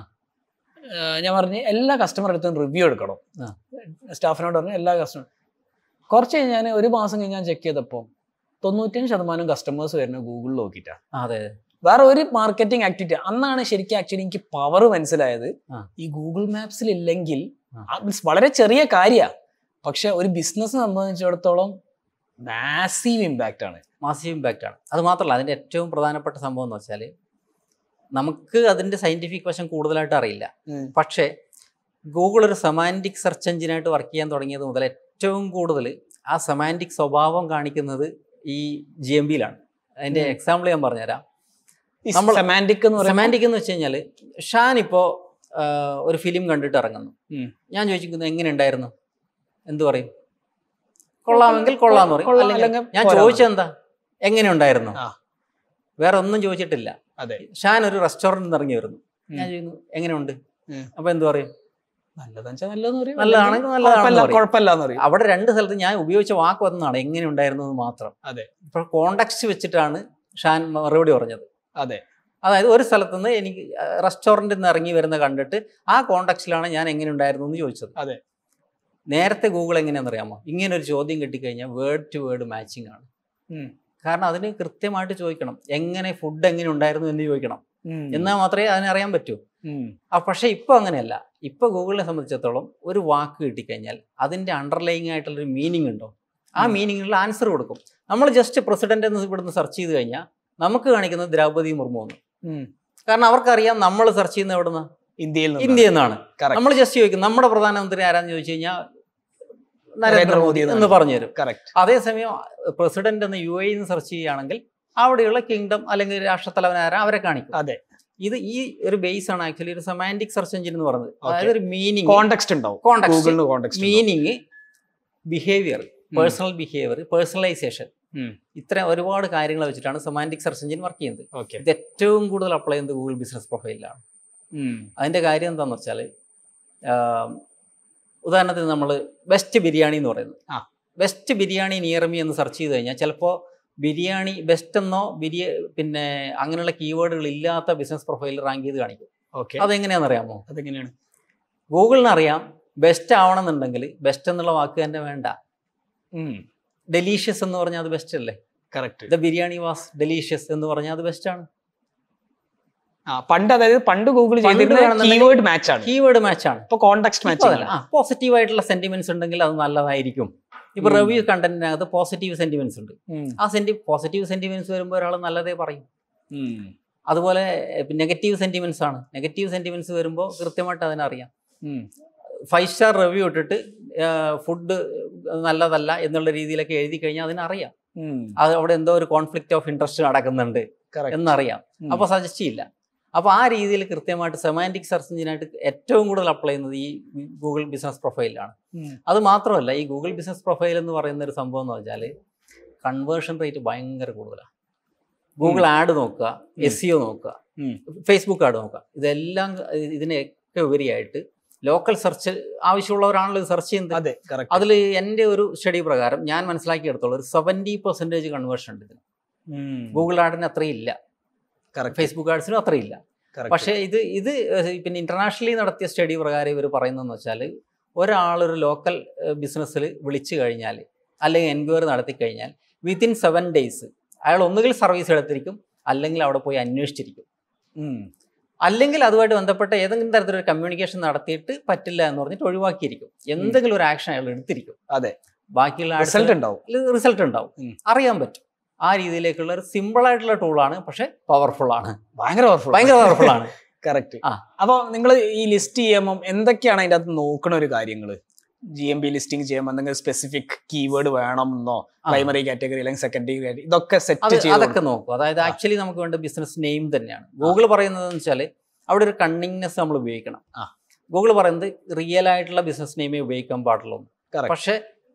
ആ, ഞാൻ പറഞ്ഞ് എല്ലാ കസ്റ്റമർ അടുത്തും റിവ്യൂ എടുക്കണം ആ. സ്റ്റാഫിനോട് പറഞ്ഞു എല്ലാ കസ്റ്റമർ കുറച്ച് കഴിഞ്ഞ് ഞാൻ ഒരു മാസം കഴിഞ്ഞ് ഞാൻ ചെക്ക് ചെയ്തപ്പോൾ തൊണ്ണൂറ്റഞ്ച് ശതമാനം കസ്റ്റമേഴ്സ് വരുന്നത് ഗൂഗിളിൽ നോക്കിയിട്ടാണ് ആ, അതെ വേറെ ഒരു മാർക്കറ്റിംഗ് ആക്ടിവിറ്റി അന്നാണ് ശരിക്കും ആക്ച്വലി എനിക്ക് പവർ മനസ്സിലായത് ആ. ഈ ഗൂഗിൾ മാപ്സിൽ ഇല്ലെങ്കിൽ ആ. ആ means വളരെ ചെറിയ കാര്യമാണ് പക്ഷെ ഒരു ബിസിനസ് സംബന്ധിച്ചിടത്തോളം മാസീവ് ഇമ്പാക്റ്റ് ആണ് മാസീവ് ഇമ്പാക്റ്റ് ആണ് അത് മാത്രമല്ല അതിൻ്റെ ഏറ്റവും പ്രധാനപ്പെട്ട സംഭവം എന്ന് വെച്ചാൽ നമുക്ക് അതിൻ്റെ സയൻറ്റിഫിക് വശം കൂടുതലായിട്ട് അറിയില്ല പക്ഷേ ഗൂഗിൾ ഒരു സെമാൻറ്റിക് സെർച്ച് എഞ്ചിനായിട്ട് വർക്ക് ചെയ്യാൻ തുടങ്ങിയത് മുതൽ ഏറ്റവും കൂടുതൽ ആ സെമാൻറ്റിക് സ്വഭാവം കാണിക്കുന്നത് ഈ ജി എം ബിയിലാണ് അതിൻ്റെ ഉം. എക്സാമ്പിൾ ഞാൻ പറഞ്ഞുതരാം ഈ നമ്മൾ- സെമാൻറ്റിക് എന്ന് പറയുമ്പോൾ സെമാൻറ്റിക് എന്ന് വെച്ച് കഴിഞ്ഞാൽ ഷാൻ ഇപ്പോൾ ഒരു ഫിലിം കണ്ടിട്ട് ഇറങ്ങുന്നു ഉം. ഞാൻ ചോദിക്കുന്നത് എങ്ങനെ ഉണ്ടായിരുന്നു എന്ത് പറയും കൊള്ളാമെങ്കിൽ കൊള്ളാന്ന് പറയും കൊള്ളാം, അല്ലെങ്കിൽ അല്ലെങ്കിൽ ഞാൻ പോരാന്ന് ചോദിച്ചത് എന്താ എങ്ങനെ ഉണ്ടായിരുന്നു ആ. വേറെ ഒന്നും ചോദിച്ചിട്ടില്ല അതെ ഷാൻ ഒരു റെസ്റ്റോറൻറ്റിൽ നിന്ന് ഇറങ്ങി വരുന്നു ഞാൻ ഉം. ചോദിക്കുന്നു എങ്ങനെയുണ്ട് ഉം. അപ്പൊ എന്ത് പറയും നല്ലതാന്ന് വെച്ചാൽ നല്ലതെന്ന് പറയും നല്ലതാണെങ്കിൽ അല്ലെങ്കിൽ നല്ലതാണെന്ന് കുഴപ്പമില്ല പറയും. കുഴപ്പമില്ല എന്ന് പറയും അവിടെ രണ്ട് സ്ഥലത്ത് ഞാൻ ഉപയോഗിച്ച വാക്ക് വന്നതാണ് എങ്ങനെ ഉണ്ടായിരുന്നു എന്ന് മാത്രം അതെ. ഇപ്പോൾ കോണ്ടാക്ട് വെച്ചിട്ടാണ് ഷാൻ മറുപടി പറഞ്ഞത് അതെ അതായത് ഒരു സ്ഥലത്ത് നിന്ന് എനിക്ക് റെസ്റ്റോറൻറ്റിൽ നിന്ന് ഇറങ്ങി വരുന്ന കണ്ടിട്ട് ആ കോണ്ടാക്സിലാണ് ഞാൻ എങ്ങനെ ഉണ്ടായിരുന്നു എന്ന് ചോദിച്ചത് അതെ. നേരത്തെ ഗൂഗിൾ എങ്ങനെയാണെന്ന് അറിയാമോ ഇങ്ങനെ ഒരു ചോദ്യം കിട്ടിക്കഴിഞ്ഞാൽ വേർഡ് ടു വേർഡ് മാച്ചിങ് ആണ് ഉം. കാരണം അതിന് കൃത്യമായിട്ട് ചോദിക്കണം എങ്ങനെ ഫുഡ് എങ്ങനെ ഉണ്ടായിരുന്നു എന്ന് ചോദിക്കണം ഉം. എന്നാൽ മാത്രമേ അതിനറിയാൻ പറ്റൂ ഉം. ആ പക്ഷേ ഇപ്പോൾ അങ്ങനെയല്ല ഇപ്പോൾ ഗൂഗിളിനെ സംബന്ധിച്ചിടത്തോളം ഒരു വാക്ക് കിട്ടിക്കഴിഞ്ഞാൽ അതിൻ്റെ അണ്ടർലൈങ് ആയിട്ടുള്ളൊരു മീനിങ് ഉണ്ടോ ആ ഉം. മീനിങ്ങിലുള്ള ആൻസർ കൊടുക്കും നമ്മൾ ജസ്റ്റ് പ്രസിഡന്റ് എന്ന് ഇവിടുന്ന് സെർച്ച് ചെയ്ത് കഴിഞ്ഞാൽ നമുക്ക് കാണിക്കുന്നത് ദ്രൗപദി മുർമു എന്ന് ഉം. കാരണം അവർക്കറിയാം നമ്മൾ സെർച്ച് ചെയ്യുന്നത് എവിടുന്ന് ഇന്ത്യയിൽ നിന്ന് ഇന്ത്യ എന്നാണ് Correct. നമ്മൾ ജസ്റ്റ് ചോദിക്കും നമ്മുടെ പ്രധാനമന്ത്രി ആരാന്ന് ചോദിച്ചു കഴിഞ്ഞാൽ നരേന്ദ്രമോദി എന്ന് പറഞ്ഞു തരും കറക്റ്റ് അതേസമയം പ്രസിഡന്റ് എന്ന് യു എന്ന് സെർച്ച് ചെയ്യുകയാണെങ്കിൽ അവിടെയുള്ള കിങ്ഡം അല്ലെങ്കിൽ രാഷ്ട്രത്തലവൻ ആരാ അവരെ കാണിക്കും അതെ ഇത് ഈ ഒരു ബേസ് ആണ് ആക്ച്വലി ഒരു സെമാൻറ്റിക് സെർച്ച് എഞ്ചിൻ എന്ന് പറയുന്നത് Okay. അതായത് ഒരു മീനിങ് കോണ്ടെക്സ്റ്റ് ഉണ്ടാവും കോണ്ടെക്സ്റ്റ് ഗൂഗിളിന് context meaning behaviour personal behaviour personalisation ഉം. ഇത്ര ഒരുപാട് കാര്യങ്ങൾ വെച്ചിട്ടാണ് സെമാൻറ്റിക് സെർച്ച് എഞ്ചിൻ വർക്ക് ചെയ്യുന്നത് ഓക്കെ ഇത് ഏറ്റവും കൂടുതൽ അപ്ലൈ ചെയ്യുന്നത് ഗൂഗിൾ ബിസിനസ് പ്രൊഫൈലിലാണ് അതിൻ്റെ കാര്യം എന്താണെന്ന് വെച്ചാൽ ഉദാഹരണത്തിന് നമ്മൾ ബെസ്റ്റ് ബിരിയാണി എന്ന് പറയുന്നത് ആ. ബെസ്റ്റ് ബിരിയാണി നിയർമി എന്ന് സെർച്ച് ചെയ്ത് കഴിഞ്ഞാൽ ചിലപ്പോൾ ബിരിയാണി ബെസ്റ്റ് എന്നോ ബിരിയ പിന്നെ അങ്ങനെയുള്ള കീവേഡുകൾ ഇല്ലാത്ത ബിസിനസ് പ്രൊഫൈൽ റാങ്ക് ചെയ്ത് കാണിക്കും ഓക്കെ അതെങ്ങനെയാണെന്ന് അറിയാമോ അതെങ്ങനെയാണ് ഗൂഗിളിന് അറിയാം ബെസ്റ്റ് ആവണമെന്നുണ്ടെങ്കിൽ ബെസ്റ്റ് എന്നുള്ള വാക്ക് തന്നെ വേണ്ട ഡെലീഷ്യസ് എന്ന് പറഞ്ഞാൽ അത് ബെസ്റ്റ് അല്ലേ correct the biryani was delicious എന്ന് പറഞ്ഞാൽ അത് ബെസ്റ്റ് ആണ് ആ പണ്ട് അതായത് പണ്ട് ഗൂഗിൾ പണ്ട് ചെയ്തിരുന്ന വേണമെന്നുണ്ടെങ്കിൽ കീവേഡ് മാച്ച് ആണ് കീവേഡ് മാച്ച് ആണ് ഇപ്പൊ കോണ്ടെക്സ്റ്റ് മാച്ച് ആ പോസിറ്റീവ് ആയിട്ടുള്ള സെന്റിമെന്റ്സ് ഉണ്ടെങ്കിൽ അത് നല്ലതായിരിക്കും ഇപ്പൊ ഉം. റിവ്യൂ കണ്ടന്റിനകത്ത് പോസിറ്റീവ് സെന്റിമെന്റ്സ് ഉണ്ട് ആ സെന്റി പോസിറ്റീവ് സെന്റിമെന്റ്സ് വരുമ്പോൾ ഒരാൾ നല്ലതേ പറയും അതുപോലെ നെഗറ്റീവ് സെന്റിമെന്റ്സ് ആണ് നെഗറ്റീവ് സെന്റിമെന്റ്സ് വരുമ്പോൾ കൃത്യമായിട്ട് അതിനറിയാം ഫൈവ് സ്റ്റാർ റിവ്യൂ ഇട്ടിട്ട് ഫുഡ് നല്ലതല്ല എന്നുള്ള രീതിയിലൊക്കെ എഴുതി കഴിഞ്ഞാൽ അതിനറിയാം അത് അവിടെ എന്തോ ഒരു കോൺഫ്ലിക്റ്റ് ഓഫ് ഇൻട്രസ്റ്റ് നടക്കുന്നുണ്ട് എന്നറിയാം അപ്പോൾ സജസ്റ്റ് ചെയ്യില്ല അപ്പോൾ ആ രീതിയിൽ കൃത്യമായിട്ട് സെമാൻറ്റിക് സെർച്ച് എഞ്ചിനായിട്ട് ഏറ്റവും കൂടുതൽ അപ്ലൈ ചെയ്യുന്നത് ഈ ഗൂഗിൾ ബിസിനസ് പ്രൊഫൈലാണ് അത് മാത്രമല്ല ഈ ഗൂഗിൾ ബിസിനസ് പ്രൊഫൈൽ എന്ന് പറയുന്ന ഒരു സംഭവം എന്ന് വെച്ചാൽ കൺവേർഷൻ റേറ്റ് ഭയങ്കര കൂടുതലാണ് ഗൂഗിൾ ആഡ് നോക്കുക ഉം. എസ് സിഒ നോക്കുക ഫേസ്ബുക്ക് ആഡ് നോക്കുക ഇതെല്ലാം ഇതിനൊക്കെ ഉപരിയായിട്ട് ലോക്കൽ സെർച്ച് ആവശ്യമുള്ളവരാണല്ലോ ഇത് സെർച്ച് ചെയ്യുന്നത് അതെ കറക്റ്റ് അതിൽ എൻ്റെ ഒരു സ്റ്റഡി പ്രകാരം ഞാൻ മനസ്സിലാക്കിയെടുത്തോളം ഒരു സെവൻറ്റി പെർസെൻറ്റേജ് കൺവേർഷൻ ഉണ്ട് ഇതിന് ഗൂഗിൾ ആഡിന് അത്രയും ഇല്ല ഫേസ്ബുക്ക് ആഡ്സിനും അത്രയും ഇല്ല പക്ഷേ ഇത് ഇത് ഏഹ് പിന്നെ ഇന്റർനാഷണലി നടത്തിയ സ്റ്റഡി പ്രകാരം ഇവർ പറയുന്നതെന്ന് വെച്ചാൽ ഒരാളൊരു ലോക്കൽ ബിസിനസ്സിൽ വിളിച്ചു കഴിഞ്ഞാൽ അല്ലെങ്കിൽ എൻക്വയറി നടത്തി കഴിഞ്ഞാൽ വിത്തിൻ സെവൻ ഡേയ്സ് അയാൾ ഒന്നുകിൽ സർവീസ് എടുത്തിരിക്കും അല്ലെങ്കിൽ അവിടെ പോയി അന്വേഷിച്ചിരിക്കും അല്ലെങ്കിൽ അതുമായിട്ട് ബന്ധപ്പെട്ട ഏതെങ്കിലും തരത്തിലൊരു കമ്മ്യൂണിക്കേഷൻ നടത്തിയിട്ട് പറ്റില്ല എന്ന് പറഞ്ഞിട്ട് ഒഴിവാക്കിയിരിക്കും എന്തെങ്കിലും ഒരു ആക്ഷൻ അയാൾ എടുത്തിരിക്കും അതെ. ബാക്കിയുള്ള റിസൾട്ട് ഉണ്ടാവും റിസൾട്ട് ഉണ്ടാവും ഉം. അറിയാൻ പറ്റും ആ രീതിയിലേക്കുള്ള ഒരു സിമ്പിൾ ആയിട്ടുള്ള ടൂളാണ് പക്ഷെ പവർഫുൾ ആണ് ഭയങ്കര പവർഫുൾ ഭയങ്കര പവർഫുൾ ആണ് കറക്റ്റ് ആ. അപ്പൊ നിങ്ങൾ ഈ ലിസ്റ്റ് ചെയ്യുമ്പോൾ എന്തൊക്കെയാണ് അതിന്റെ അകത്ത് നോക്കണ ഒരു കാര്യങ്ങൾ ജി എം ബി ലിസ്റ്റിംഗ് ചെയ്യുമ്പോൾ എന്തെങ്കിലും സ്പെസിഫിക് കീവേഡ് വേണം എന്നോ ആ. പ്രൈമറി കാറ്റഗറി അല്ലെങ്കിൽ സെക്കൻഡറി കാറ്റഗറി ഇതൊക്കെ അത് സെറ്റ് ചെയ്ത് അതൊക്കെ നോക്കും അതായത് ആ. ആക്ച്വലി നമുക്ക് വേണ്ട ബിസിനസ് നെയിം തന്നെയാണ് ഗൂഗിൾ പറയുന്നത് വെച്ചാൽ അവിടെ ഒരു കണ്ണിങ്നെസ് നമ്മൾ ഉപയോഗിക്കണം ആ. ഗൂഗിൾ പറയുന്നത് റിയൽ ആയിട്ടുള്ള ബിസിനസ് നെയിമേ ഉപയോഗിക്കാൻ പാടുള്ളൂ Correct. പക്ഷേ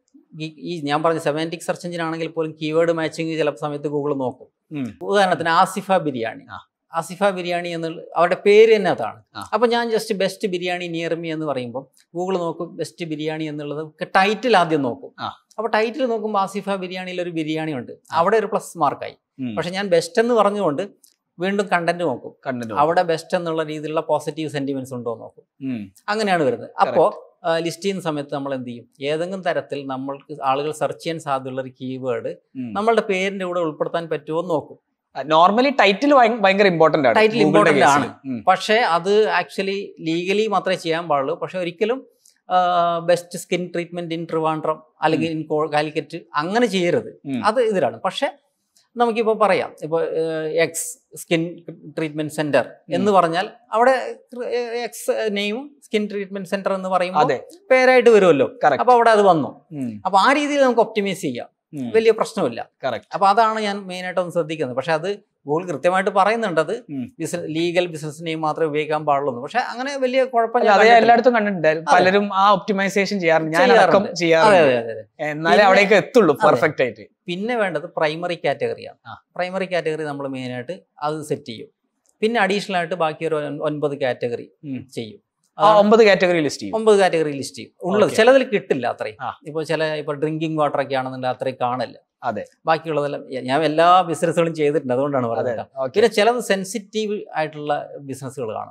ഈ- ഈ ഞാൻ പറഞ്ഞ സെമാൻറ്റിക് സെർച്ച് എഞ്ചിൻ ആണെങ്കിൽ പോലും കീവേഡ് മാച്ചിങ് ചില സമയത്ത് ഗൂഗിൾ നോക്കും ഉം. ഉദാഹരണത്തിന് ആസിഫ ബിരിയാണി ആ. ആസിഫ ബിരിയാണി എന്നുള്ള അവരുടെ പേര് തന്നെ അതാണ് ആ. അപ്പൊ ഞാൻ just best biryani near me എന്ന് പറയുമ്പോൾ ഗൂഗിൾ നോക്കും ബെസ്റ്റ് ബിരിയാണി എന്നുള്ളത് ടൈറ്റിൽ ആദ്യം നോക്കും ആ. അപ്പൊ ടൈറ്റിൽ നോക്കുമ്പോൾ ആസിഫ ബിരിയാണിയിൽ ഒരു ബിരിയാണി ഉണ്ട് അവിടെ ഒരു പ്ലസ് മാർക്കായി ഉം. പക്ഷെ ഞാൻ ബെസ്റ്റ് എന്ന് പറഞ്ഞുകൊണ്ട് വീണ്ടും കണ്ടന്റ് നോക്കും കണ്ടന്റ് അവിടെ ബെസ്റ്റ് എന്നുള്ള രീതിയിലുള്ള പോസിറ്റീവ് സെന്റിമെന്റ്സ് ഉണ്ടോ എന്ന് നോക്കും ഉം. അങ്ങനെയാണ് വരുന്നത് അപ്പോൾ ലിസ്റ്റ് ചെയ്യുന്ന സമയത്ത് നമ്മൾ എന്ത് ചെയ്യും ഏതെങ്കിലും തരത്തിൽ നമ്മൾക്ക് ആളുകൾ സെർച്ച് ചെയ്യാൻ സാധ്യതയുള്ള ഒരു കീവേഡ് ഉം. നമ്മളുടെ പേരിന്റെ കൂടെ ഉൾപ്പെടുത്താൻ പറ്റുമോ എന്ന് നോക്കും നോർമലി ടൈറ്റിൽ ഭയങ്കര ഇമ്പോർട്ടന്റ് ആണ് Title ഗൂഗിളിന്റെ important കേസിൽ. ആണ്. ഉം. പക്ഷേ അത് ആക്ച്വലി ലീഗലി മാത്രമേ ചെയ്യാൻ പാടുള്ളൂ പക്ഷെ ഒരിക്കലും best skin treatment in Trivandrum അല്ലെങ്കിൽ ഇൻ കാലിക്കറ്റ് അങ്ങനെ ചെയ്യരുത് ഉം. അത് ഇതിലാണ് പക്ഷെ നമുക്കിപ്പോൾ പറയാം ഇപ്പോൾ എക്സ് സ്കിൻ ട്രീറ്റ്മെന്റ് സെന്റർ എന്ന് പറഞ്ഞാൽ അവിടെ എക്സ് നെയിമും സ്കിൻ ട്രീറ്റ്മെന്റ് സെന്റർ എന്ന് പറയുമ്പോൾ അതെ പേരായിട്ട് വരുമല്ലോ കറക്റ്റ് അപ്പൊ അവിടെ അത് വന്നു അപ്പൊ ആ രീതിയിൽ നമുക്ക് ഒപ്റ്റിമൈസ് ചെയ്യാം വലിയ പ്രശ്നമില്ല കറക്റ്റ് അപ്പൊ അതാണ് ഞാൻ മെയിനായിട്ട് ഒന്ന് ശ്രദ്ധിക്കുന്നത് പക്ഷെ അത് ഗൂഗിൾ കൃത്യമായിട്ട് പറയുന്നുണ്ട് അത് ഉം. ബിസിനസ് ലീഗൽ ബിസിനസ് നെയിം മാത്രമേ ഉപയോഗിക്കാൻ പാടുള്ളൂ എന്ന്. പക്ഷെ അങ്ങനെ വലിയ കുഴപ്പം അല്ല, ഞാൻ അത് കണ്ടിട്ടില്ല. എല്ലായിടത്തും കണ്ടിട്ടുണ്ട് പലരും ആ ഒപ്റ്റിമൈസേഷൻ ചെയ്യാറുണ്ട് ഞാൻ അടക്കം ചെയ്യാറുണ്ട്. അതെ ചെയ്യാറുണ്ട് അതെ അതെ അതെ. എന്നാലേ പിന്നെ- അവിടേക്ക് എത്തുള്ളൂ അതെ. പെർഫെക്റ്റ് ആയിട്ട് പിന്നെ വേണ്ടത് പ്രൈമറി കാറ്റഗറിയാണ് ആ. പ്രൈമറി കാറ്റഗറി നമ്മൾ മെയിനായിട്ട് അത് സെറ്റ് ചെയ്യും പിന്നെ അഡീഷണൽ ആയിട്ട് ബാക്കി ഒരു ഒൻ- ഒൻപത് കാറ്റഗറി ഉം. ചെയ്യും ആ ഒമ്പത് കാറ്റഗറി ലിസ്റ്റ് ചെയ്യും ഒമ്പത് കാറ്റഗറി ലിസ്റ്റ് ചെയ്യും ഉള്ളത് Okay. ചിലതിൽ കിട്ടില്ല അത്രയും ആ. ഇപ്പോൾ ചില ഇപ്പോൾ ഡ്രിങ്കിങ് വാട്ടർ ഒക്കെ ആണെന്നുണ്ടെങ്കിൽ അത്രയും കാണില്ല അതെ. ബാക്കിയുള്ളതെല്ലാം ഞാൻ എല്ലാ ബിസിനസ്സുകളും ചെയ്തിട്ടുണ്ട് അതുകൊണ്ടാണ് അതെ പറയുന്നത് ഓക്കെ പിന്നെ ചിലത് സെൻസിറ്റീവ് ആയിട്ടുള്ള ബിസിനസ്സുകൾ കാണും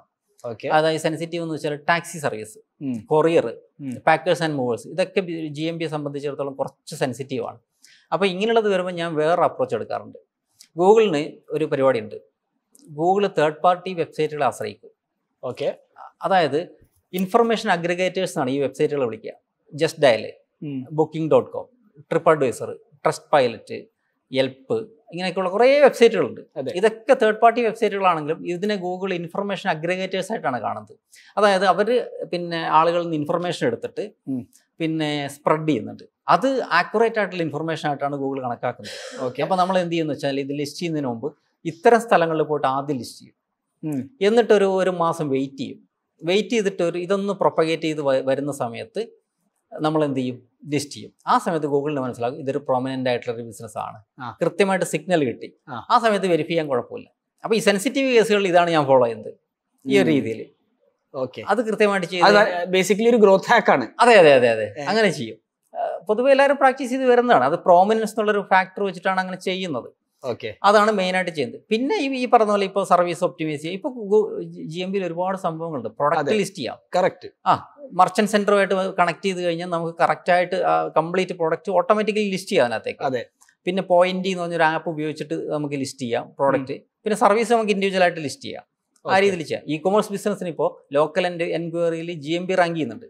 ഓക്കെ അതായത് സെൻസിറ്റീവ് എന്ന് വെച്ചാൽ ടാക്സി സർവീസ് ഉം. കൊറിയർ ഉം. പാക്കേഴ്സ് ആൻഡ് മൂവേഴ്സ് ഇതൊക്കെ ജി എം ബിയെ സംബന്ധിച്ചിടത്തോളം കുറച്ച് സെൻസിറ്റീവ് ആണ് അപ്പോൾ ഇങ്ങനെയുള്ളത് വരുമ്പോൾ ഞാൻ വേറെ അപ്രോച്ച് എടുക്കാറുണ്ട് ഗൂഗിളിന് ഒരു പരിപാടിയുണ്ട് ഗൂഗിൾ തേർഡ് പാർട്ടി വെബ്സൈറ്റുകളെ ആശ്രയിക്കും ഓക്കെ അതായത് ഇൻഫർമേഷൻ അഗ്രിഗേറ്റേഴ്സ് എന്നാണ് ഈ വെബ്സൈറ്റുകൾ വിളിക്കുക Justdial Booking dot com TripAdvisor Trustpilot Yelp ഇങ്ങനെയൊക്കെയുള്ള കുറേ വെബ്സൈറ്റുകളുണ്ട് അതെ. ഇതൊക്കെ തേർഡ് പാർട്ടി വെബ്സൈറ്റുകളാണെങ്കിലും ഇതിനെ ഗൂഗിൾ ഇൻഫർമേഷൻ അഗ്രിഗേറ്റേഴ്സ് ആയിട്ടാണ് കാണുന്നത് അതായത് അവർ പിന്നെ ആളുകളിൽ നിന്ന് ഇൻഫർമേഷൻ എടുത്തിട്ട് ഉം. പിന്നെ സ്പ്രെഡ് ചെയ്യുന്നുണ്ട് അത് ആക്യുറേറ്റ് ആയിട്ടുള്ള ഇൻഫർമേഷൻ ആയിട്ടാണ് ഗൂഗിൾ കണക്കാക്കുന്നത് ഓക്കെ അപ്പോൾ നമ്മൾ എന്ത് ചെയ്യുന്നു വെച്ചാൽ ഇത് ലിസ്റ്റ് ചെയ്യുന്നതിന് മുമ്പ് ഇത്തരം സ്ഥലങ്ങളിൽ പോയിട്ട് ആദ്യം ലിസ്റ്റ് ചെയ്യും ഉം. എന്നിട്ടൊരു ഒരു മാസം വെയിറ്റ് ചെയ്യും വെയിറ്റ് ചെയ്തിട്ട് ഒരു ഇതൊന്ന് പ്രൊപ്പഗേറ്റ് ചെയ്ത് വ- വരുന്ന സമയത്ത് നമ്മൾ എന്ത് ചെയ്യും ലിസ്റ്റ് ചെയ്യും ആ സമയത്ത് ഗൂഗിളിന് മനസ്സിലാകും ഇതൊരു പ്രൊമനൻ്റ് ആയിട്ടുള്ള ഒരു ബിസിനസ് ആണ് ആ. കൃത്യമായിട്ട് സിഗ്നൽ കിട്ടി ആ. ആ സമയത്ത് വെരിഫൈ ചെയ്യാൻ കുഴപ്പമില്ല അപ്പോൾ ഈ സെൻസിറ്റീവ് കേസുകളിൽ ഇതാണ് ഞാൻ ഫോളോ ചെയ്യുന്നത് ഈ ഒരു ഉം. രീതിയിൽ ഓക്കെ അത് കൃത്യമായിട്ട് അത് ചെയ്ത് ബേസിക്കലി ഒരു ഗ്രോത്ത് ഹാക്ക് ആണ് അതെ അതെ അതെ അതെ ഏ. അങ്ങനെ ചെയ്യും ആ, പൊതുവെ എല്ലാവരും പ്രാക്ടീസ് ചെയ്ത് വരുന്നതാണ് അത് പ്രോമിനൻസ് എന്നുള്ളൊരു ഫാക്ടർ വെച്ചിട്ടാണ് അങ്ങനെ ചെയ്യുന്നത് ഓക്കെ അതാണ് മെയിനായിട്ട് ചെയ്യുന്നത് പിന്നെ ഈ ഈ പറഞ്ഞ പോലെ ഇപ്പോൾ സർവീസ് ഒപ്റ്റിമൈസ് ചെയ്യുക ഇപ്പോൾ ജി എം ബിയിൽ ഒരുപാട് സംഭവങ്ങളുണ്ട് പ്രൊഡക്റ്റ് അതെ. ലിസ്റ്റ് ചെയ്യാം കറക്റ്റ് മർച്ചന്റ് സെന്ററുമായിട്ട് കണക്ട് ചെയ്ത് കഴിഞ്ഞാൽ നമുക്ക് കറക്റ്റായിട്ട് കംപ്ലീറ്റ് പ്രോഡക്റ്റ് ഓട്ടോമാറ്റിക്കലി ലിസ്റ്റ് ചെയ്യാം അതിനകത്തേക്ക് അതെ. പിന്നെ പോയിന്റ് എന്ന് പറഞ്ഞൊരു ആപ്പ് ഉപയോഗിച്ചിട്ട് നമുക്ക് ലിസ്റ്റ് ചെയ്യാം പ്രോഡക്റ്റ് പിന്നെ സർവീസ് നമുക്ക് ഇൻഡിവിജ്വൽ ആയിട്ട് ലിസ്റ്റ് ചെയ്യാം ആ രീതിയിൽ ചെയ്യാം ഇ കൊമേഴ്സ് ബിസിനസ്സിന് ഇപ്പോൾ ലോക്കൽ ആൻഡ് എൻക്വയറിയിൽ ജി എം ബി റാങ്ക് ചെയ്യുന്നുണ്ട്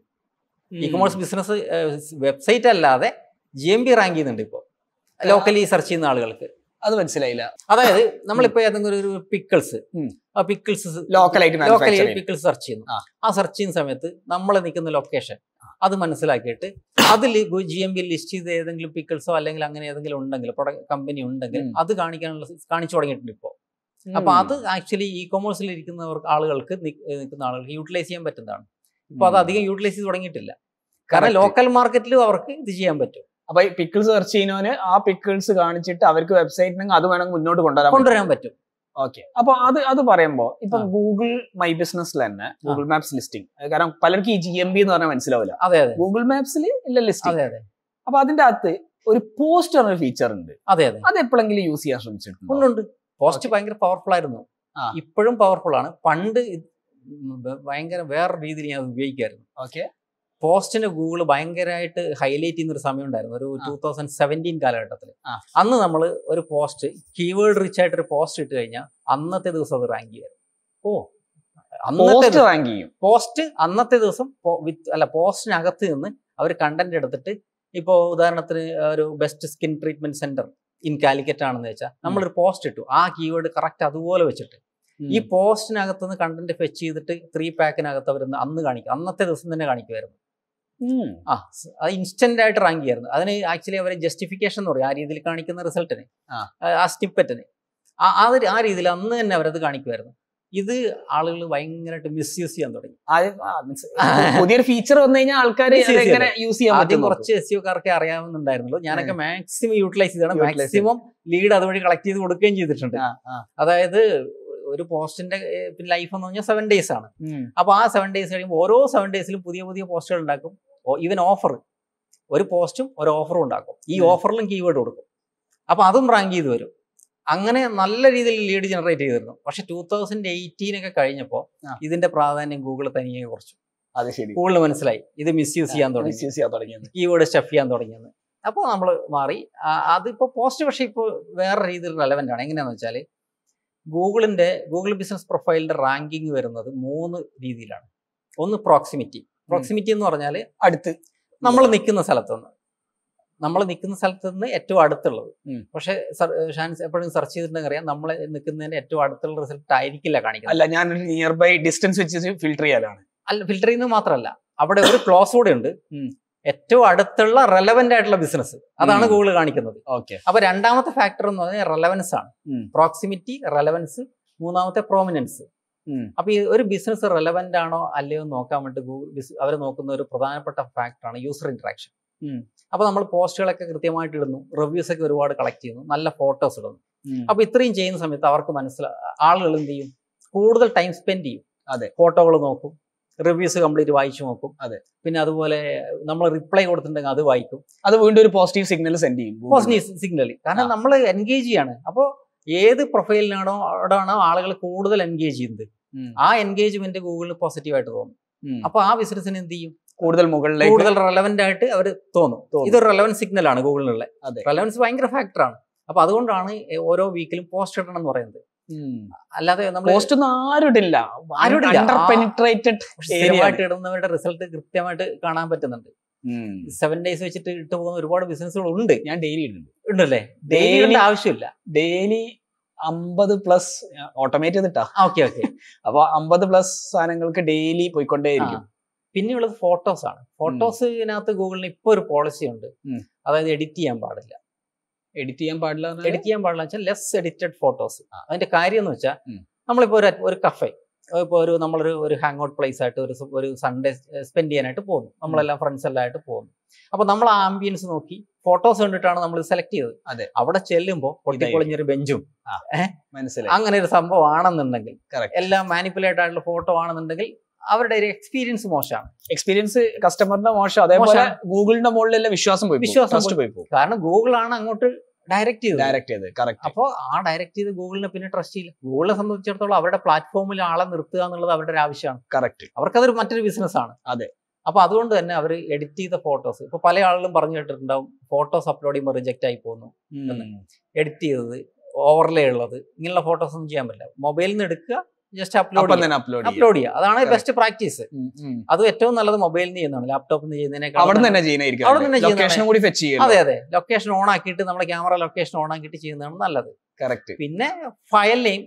ഇ കൊമേഴ്സ് ബിസിനസ് വെബ്സൈറ്റ് അല്ലാതെ ജി എം ബി റാങ്ക് ചെയ്യുന്നുണ്ട് ഇപ്പോൾ ലോക്കലി സെർച്ച് ചെയ്യുന്ന ആളുകൾക്ക് അത് മനസ്സിലായില്ല അതായത് നമ്മളിപ്പോൾ ഏതെങ്കിലും ഒരു പിക്കിൾസ് ഉം. ആ പിക്കിൾസ് ലോക്കലായിട്ട് ലോക്കലി മാനുഫാക്ചർ പിക്കിൾസ് സെർച്ച് ചെയ്യുന്നു ആ. ആ സെർച്ച് ചെയ്യുന്ന സമയത്ത് നമ്മൾ നിൽക്കുന്ന ലൊക്കേഷൻ അത് മനസ്സിലാക്കിയിട്ട് അതിൽ ജി എം ബി ലിസ്റ്റ് ചെയ്ത് ഏതെങ്കിലും പിക്കിൾസോ അല്ലെങ്കിൽ അങ്ങനെ ഏതെങ്കിലും ഉണ്ടെങ്കിൽ പ്രൊഡക്റ്റ് കമ്പനി ഉണ്ടെങ്കിൽ ഉം. അത് കാണിക്കാനുള്ള കാണിച്ചു തുടങ്ങിയിട്ടുണ്ട് ഇപ്പോൾ അപ്പൊ അത് ആക്ച്വലി ഇ കൊമേഴ്സിൽ ഇരിക്കുന്നവർക്ക് ആളുകൾക്ക് നി- നിൽക്കുന്ന ആളുകൾക്ക് യൂട്ടിലൈസ് ചെയ്യാൻ പറ്റുന്നതാണ് ഇപ്പൊ അത് അധികം യൂട്ടിലൈസ് ചെയ്ത് തുടങ്ങിയിട്ടില്ല കാരണം Correct. ലോക്കൽ മാർക്കറ്റിലും അവർക്ക് ഇത് ചെയ്യാൻ പറ്റും അപ്പൊ ഈ പിക്കിൾസ് സെർച്ച് ചെയ്യുന്നവന് ആ പിക്കിൾസ് കാണിച്ചിട്ട് അവർക്ക് വെബ്സൈറ്റിനെങ്കിൽ അത് വേണമെങ്കിൽ മുന്നോട്ട് കൊണ്ടുവരാൻ പറ്റും. കൊണ്ടുവരാൻ പറ്റും ഓക്കെ അപ്പൊ അത് അത് പറയുമ്പോ ഇപ്പൊ ആ. ഗൂഗിൾ മൈ ബിസിനസ്സിൽ തന്നെ ഗൂഗിൾ മാപ്സ് ലിസ്റ്റിംഗ് കാരണം പലർക്കും ഈ ജി എം ബി എന്ന് പറഞ്ഞാൽ മനസ്സിലാവില്ല അതെ അതെ ഗൂഗിൾ മാപ്സിൽ ഇല്ല ലിസ്റ്റിംഗ് അതെ അതെ അപ്പൊ അതിന്റെ അകത്ത് ഒരു പോസ്റ്റ് പറഞ്ഞ ഫീച്ചർ ഉണ്ട് അതെ അതെ അത് എപ്പോഴെങ്കിലും യൂസ് ചെയ്യാൻ ശ്രമിച്ചിട്ടുണ്ടോ ഉണ്ടുണ്ട് പോസ്റ്റ് ഭയങ്കര പവർഫുൾ ആയിരുന്നു ആ. ഇപ്പോഴും പവർഫുൾ ആണ് പണ്ട് ഇത് ഭ- ഭയങ്കര വേറെ രീതിയിൽ ഞാൻ അത് ഉപയോഗിക്കായിരുന്നു ഓക്കെ പോസ്റ്റിന് ഗൂഗിൾ ഭയങ്കരമായിട്ട് ഹൈലൈറ്റ് ചെയ്യുന്ന ഒരു സമയം ഉണ്ടായിരുന്നു ഒരു ആ. ടൂ തൗസൻഡ് സെവൻറ്റീൻ കാലഘട്ടത്തിൽ ആ. അന്ന് നമ്മൾ ഒരു പോസ്റ്റ് കീവേഡ് റിച്ച് ആയിട്ട് ഒരു പോസ്റ്റ് ഇട്ട് കഴിഞ്ഞാൽ അന്നത്തെ ദിവസം അത് റാങ്ക് ചെയ്യാറ് ഓ. അന്നത്തെ പോസ്റ്റ് റാങ്ക് ചെയ്യും പോസ്റ്റ് അന്നത്തെ ദിവസം പോ- വിത്ത് അല്ല പോസ്റ്റിനകത്ത് നിന്ന് അവർ കണ്ടന്റ് എടുത്തിട്ട് ഇപ്പോൾ ഉദാഹരണത്തിന് ഒരു best skin treatment centre in Calicut ആണെന്ന് വെച്ചാൽ നമ്മളൊരു പോസ്റ്റ് ഇട്ടു ആ കീവേഡ് കറക്റ്റ് അതുപോലെ വെച്ചിട്ട് ഈ പോസ്റ്റിനകത്ത് നിന്ന് കണ്ടന്റ് ഫെച്ച് ചെയ്തിട്ട് ത്രീ പാക്കിനകത്ത് അവർ അന്ന് കാണിക്കും അന്നത്തെ ദിവസം തന്നെ കാണിക്കുമായിരുന്നു ഉം. ആ സ് അത് ഇൻസ്റ്റന്റ് ആയിട്ട് റാങ്ക് ചെയ്യായിരുന്നു അതിന് ആക്ച്വലി അവരെ ജസ്റ്റിഫിക്കേഷൻ എന്ന് പറയും ആ രീതിയിൽ കാണിക്കുന്ന റിസൾട്ടിന് ആ. ആ സ്റ്റിപ്പറ്റിന് ആ ആ ഒരു- ആ രീതിയിൽ അന്ന് തന്നെ അവരത് കാണിക്കുമായിരുന്നു ഇത് ആളുകൾ ഭയങ്കരമായിട്ട് മിസ്യൂസ് ചെയ്യാൻ തുടങ്ങി ആദ്യം- ആ, means പുതിയൊരു ഫീച്ചർ വന്നു കഴിഞ്ഞാൽ ആൾക്കാർ Use ചെയ്യാൻ എങ്ങനെ യൂസ് ചെയ്യാൻ ആദ്യം പറ്റും കുറച്ച് എസ് സിഒക്കാർക്കെ അറിയാവുന്നുണ്ടായിരുന്നുള്ളൂ ഞാനൊക്കെ മാക്സിമം യൂട്ടിലൈസ് ചെയ്താണ് Utilize ചെയ്തു. മാക്സിമം ലീഡ് അതുവഴി കളക്ട് ചെയ്ത് കൊടുക്കുകയും ചെയ്തിട്ടുണ്ട് ആ, ആ. അതായത് ഒരു പോസ്റ്റിന്റെ ലൈഫ് എന്ന് പറഞ്ഞാൽ സെവൻ ഡേയ്സ് ആണ് ഉം. അപ്പൊ ആ സെവൻ ഡേയ്സ് കഴിയുമ്പോൾ ഓരോ സെവൻ ഡേയ്സിലും പുതിയ പുതിയ പോസ്റ്റുകൾ ഉണ്ടാക്കും ഈവൻ ഓഫർ ഒരു പോസ്റ്റും ഒരു ഓഫറും ഉണ്ടാക്കും ഈ ഉം. ഓഫറിലും കീവേഡ് കൊടുക്കും അപ്പൊ അതും റാങ്ക് ചെയ്ത് വരും അങ്ങനെ നല്ല രീതിയിൽ ലീഡ് ജനറേറ്റ് ചെയ്തിരുന്നു പക്ഷെ ടൂ തൗസൻഡ് എയ്റ്റീൻ ഒക്കെ കഴിഞ്ഞപ്പോൾ ആ. ഇതിന്റെ പ്രാധാന്യം ഗൂഗിൾ തനിയെ കുറച്ചു അത് ശരി ഗൂഗിളിന് മനസ്സിലായി ഇത് മിസ്യൂസ് ചെയ്യാൻ തുടങ്ങി Misuse ചെയ്യാൻ തുടങ്ങിയത് കീവേഡ് സ്റ്റഫ് ചെയ്യാൻ തുടങ്ങിയെന്ന് അപ്പോൾ നമ്മൾ മാറി ആ, അതിപ്പോൾ പോസ്റ്റ് പക്ഷേ ഇപ്പോൾ വേറെ രീതിയിൽ റെലവെന്റ് ആണ് എങ്ങനെയാണെന്ന് വെച്ചാൽ ഗൂഗിളിന്റെ ഗൂഗിൾ ബിസിനസ് പ്രൊഫൈലിന്റെ റാങ്കിങ് വരുന്നത് മൂന്ന് രീതിയിലാണ് ഒന്ന് പ്രോക്സിമിറ്റി പ്രോക്സിമിറ്റി എന്ന് പറഞ്ഞാൽ അടുത്ത് നമ്മൾ നിൽക്കുന്ന സ്ഥലത്ത് നിന്ന് നമ്മൾ നിൽക്കുന്ന സ്ഥലത്ത് നിന്ന് ഏറ്റവും അടുത്തുള്ളത് ഉം. പക്ഷേ ഷാൻസ് എപ്പോഴും സെർച്ച് ചെയ്തിട്ടുണ്ടെങ്കിൽ അറിയാം നമ്മൾ നിൽക്കുന്നതിന് ഏറ്റവും അടുത്തുള്ള റിസൾട്ട് ആയിരിക്കില്ല കാണിക്കുന്നത് അല്ല ഞാൻ നിയർ ബൈ ഡിസ്റ്റൻസ് വെച്ച് ഫിൽട്ടർ ചെയ്യലാണ് അല്ല ഫിൽട്ടർ ചെയ്യുന്നത് മാത്രമല്ല അവിടെ ഒരു ക്ലോസ് കൂടെ ഉണ്ട് ഉം. ഏറ്റവും അടുത്തുള്ള റെലവെന്റ് ആയിട്ടുള്ള ബിസിനസ് അതാണ് ഉം. ഗൂഗിൾ കാണിക്കുന്നത് ഓക്കെ അപ്പൊ രണ്ടാമത്തെ ഫാക്ടർ എന്ന് പറഞ്ഞാൽ റെലവൻസ് ആണ് ഉം. പ്രോക്സിമിറ്റി റെലവൻസ് മൂന്നാമത്തെ പ്രോമിനൻസ് അപ്പൊ ഈ ഒരു ബിസിനസ് റെലവെന്റ് ആണോ അല്ലയോ എന്ന് നോക്കാൻ വേണ്ടി ഗൂഗിൾ അവർ നോക്കുന്ന ഒരു പ്രധാനപ്പെട്ട ഫാക്ടറാണ് യൂസർ ഇന്ററാക്ഷൻ ഉം. അപ്പൊ നമ്മൾ പോസ്റ്റുകളൊക്കെ കൃത്യമായിട്ട് ഇടുന്നു റിവ്യൂസ് ഒക്കെ ഒരുപാട് കളക്ട് ചെയ്യുന്നു നല്ല ഫോട്ടോസ് ഇടുന്നു അപ്പൊ ഇത്രയും ചെയ്യുന്ന സമയത്ത് അവർക്ക് മനസ്സിലാ ആളുകൾ എന്ത് ചെയ്യും കൂടുതൽ ടൈം സ്പെൻഡ് ചെയ്യും അതെ. ഫോട്ടോകൾ നോക്കും റിവ്യൂസ് കംപ്ലീറ്റ് വായിച്ചു നോക്കും അതെ. പിന്നെ അതുപോലെ നമ്മൾ റിപ്ലൈ കൊടുത്തിട്ടുണ്ടെങ്കിൽ അത് വായിക്കും അത് വീണ്ടും ഒരു പോസിറ്റീവ് സിഗ്നൽ സെൻഡ് ചെയ്യും Google. പോസിറ്റീവ് സിഗ്നൽ കാരണം ആ. നമ്മൾ എൻഗേജ് ചെയ്യാണ് അപ്പോൾ ഏത് പ്രൊഫൈലിനാണോ അവിടെയാണോ ആളുകൾ കൂടുതൽ എൻഗേജ് ചെയ്യുന്നത് ഉം. ആ എൻഗേജ്മെന്റ് ഗൂഗിളിന് പോസിറ്റീവായിട്ട് തോന്നും ഉം. അപ്പൊ ആ ബിസിനസ്സിന് എന്ത് ചെയ്യും കൂടുതൽ മുകളിലേക്ക് കൂടുതൽ റെലവെന്റ് ആയിട്ട് അവർ തോന്നും തോന്നും. ഇതൊരു റെലവൻസ് സിഗ്നൽ ആണ് ഗൂഗിളിനുള്ള അതെ. റെലവൻസ് ഭയങ്കര ഫാക്ടറാണ് അപ്പൊ അതുകൊണ്ടാണ് ഓരോ വീക്കിലും പോസ്റ്റ് ഇടണം എന്ന് പറയുന്നത് ഉം. അല്ലാതെ നമ്മൾ പോസ്റ്റ് ഒന്നും ആരും ഇടില്ല ആരും ഇടില്ല. അണ്ടർ ആ- പെനിട്രേറ്റഡ് സ്ഥിരമായിട്ട് ഇടുന്നവരുടെ റിസൾട്ട് കൃത്യമായിട്ട് കാണാൻ പറ്റുന്നുണ്ട് സെവൻ ഡേയ്സ് വെച്ചിട്ട് ഇട്ട് പോകുന്ന ഒരുപാട് ബിസിനസ്സുകൾ ഉണ്ട് ഞാൻ ഡെയിലി ഇടുന്നുണ്ട് ഉണ്ടല്ലേ ഡെയിലി Daily- ആവശ്യമില്ല ഡെയിലി അമ്പത് പ്ലസ് ഓട്ടോമേറ്റ് ചെയ്തിട്ടാ ഓക്കെ ഓക്കെ അപ്പൊ അമ്പത് പ്ലസ് സാധനങ്ങൾക്ക് ഡെയിലി പോയിക്കൊണ്ടേയിരിക്കും പിന്നെയുള്ളത് ഫോട്ടോസ് ആണ് ഫോട്ടോസിനകത്ത് ഗൂഗിളിന് ഇപ്പൊ ഒരു പോളിസി ഉണ്ട് ഉം. അതായത് എഡിറ്റ് ചെയ്യാൻ പാടില്ല എഡിറ്റ് ചെയ്യാൻ പാടില്ല എന്ന് എഡിറ്റ് ചെയ്യാൻ പാടില്ല വെച്ചാൽ ലെസ് എഡിറ്റഡ് ഫോട്ടോസ് അതിന്റെ കാര്യം എന്ന് വെച്ചാൽ ഉം. നമ്മളിപ്പോ ഒരു ഒരു കഫേ ഇപ്പോൾ ഒരു നമ്മളൊരു ഒരു ഹാങ് ഔട്ട് പ്ലേസ് ആയിട്ട് ഒരു സ- ഒരു സൺഡേ സ്പെൻഡ് ചെയ്യാനായിട്ട് പോകുന്നു നമ്മളെല്ലാം ഫ്രണ്ട്സ് എല്ലാം ആയിട്ട് പോകുന്നു അപ്പൊ നമ്മൾ ആ ആംബിയൻസ് നോക്കി ഫോട്ടോസ് കണ്ടിട്ടാണ് നമ്മൾ സെലക്ട് ചെയ്തത് അതെ. അവിടെ ചെല്ലുമ്പോൾ പൊട്ടിപ്പൊളിഞ്ഞൊരു ബെഞ്ചും മനസ്സിലായി അങ്ങനെ ഒരു സംഭവം ആണെന്നുണ്ടെങ്കിൽ Correct. എല്ലാം മാനിപ്പുലേറ്റ് ആയിട്ടുള്ള ഫോട്ടോ ആണെന്നുണ്ടെങ്കിൽ അവരുടെ ഒരു എക്സ്പീരിയൻസ് മോശമാണ് എക്സ്പീരിയൻസ് കസ്റ്റമറിന്റെ മോശം അതേപോലെ മോശം. ഗൂഗിളിന്റെ മുകളിലുള്ള വിശ്വാസം പോയി വിശ്വാസം ട്രസ്റ്റ് പോയി പോകും കാരണം ഗൂഗിൾ ആണ് അങ്ങോട്ട് ഡയറക്റ്റ് ചെയ്തത് ഡയറക്റ്റ് ചെയ്ത് കറക്റ്റ് അപ്പോൾ ആ ഡയറക്റ്റ് ചെയ്ത് ഗൂഗിളിനെ പിന്നെ ട്രസ്റ്റ് ചെയ്യില്ല ഗൂഗിളിനെ സംബന്ധിച്ചിടത്തോളം അവരുടെ പ്ലാറ്റ്ഫോമിൽ ആളെ നിർത്തുക എന്നുള്ളത് അവരുടെ ഒരു ആവശ്യമാണ് കറക്റ്റ് അവർക്കതൊരു മറ്റൊരു ബിസിനസ് ആണ് അതെ. അപ്പൊ അതുകൊണ്ട് തന്നെ അവർ എഡിറ്റ് ചെയ്ത ഫോട്ടോസ് ഇപ്പൊ പല ആളുകളും പറഞ്ഞു കേട്ടിട്ടുണ്ടാവും ഫോട്ടോസ് അപ്ലോഡ് ചെയ്യുമ്പോൾ റിജക്റ്റ് ആയി പോകുന്നു എഡിറ്റ് ചെയ്തത് ഓവർലേ ഉള്ളത് ഇങ്ങനെയുള്ള ഫോട്ടോസ് ഒന്നും ചെയ്യാൻ പറ്റില്ല മൊബൈലിൽ നിന്ന് എടുക്കുക ജസ്റ്റ് അപ്പം അപ്ലോഡ് തന്നെ അപ്ലോഡ് അപ്ലോഡ് ചെയ്യുക അതാണ് Correct. ബെസ്റ്റ് പ്രാക്ടീസ് അത് ഏറ്റവും നല്ലത് മൊബൈലിൽ നിന്ന് ചെയ്യുന്നതാണ് ലാപ്ടോപ്പിൽ നിന്ന് ചെയ്യുന്നതിനേക്കാൾ അവിടെ തന്നെ അവിടെ തന്നെ ചെയ്യുന്നതായിരിക്കും ചെയ്യുന്നതാണ്. ലൊക്കേഷനും കൂടി ഫെച്ച് ചെയ്യും അതെ അതെ ലൊക്കേഷൻ ഓൺ ആക്കിയിട്ട് നമ്മുടെ ക്യാമറ ലൊക്കേഷൻ ഓൺ ആക്കിയിട്ട് ചെയ്യുന്നതാണ് നല്ലത് കറക്റ്റ് പിന്നെ ഫയൽ നെയിം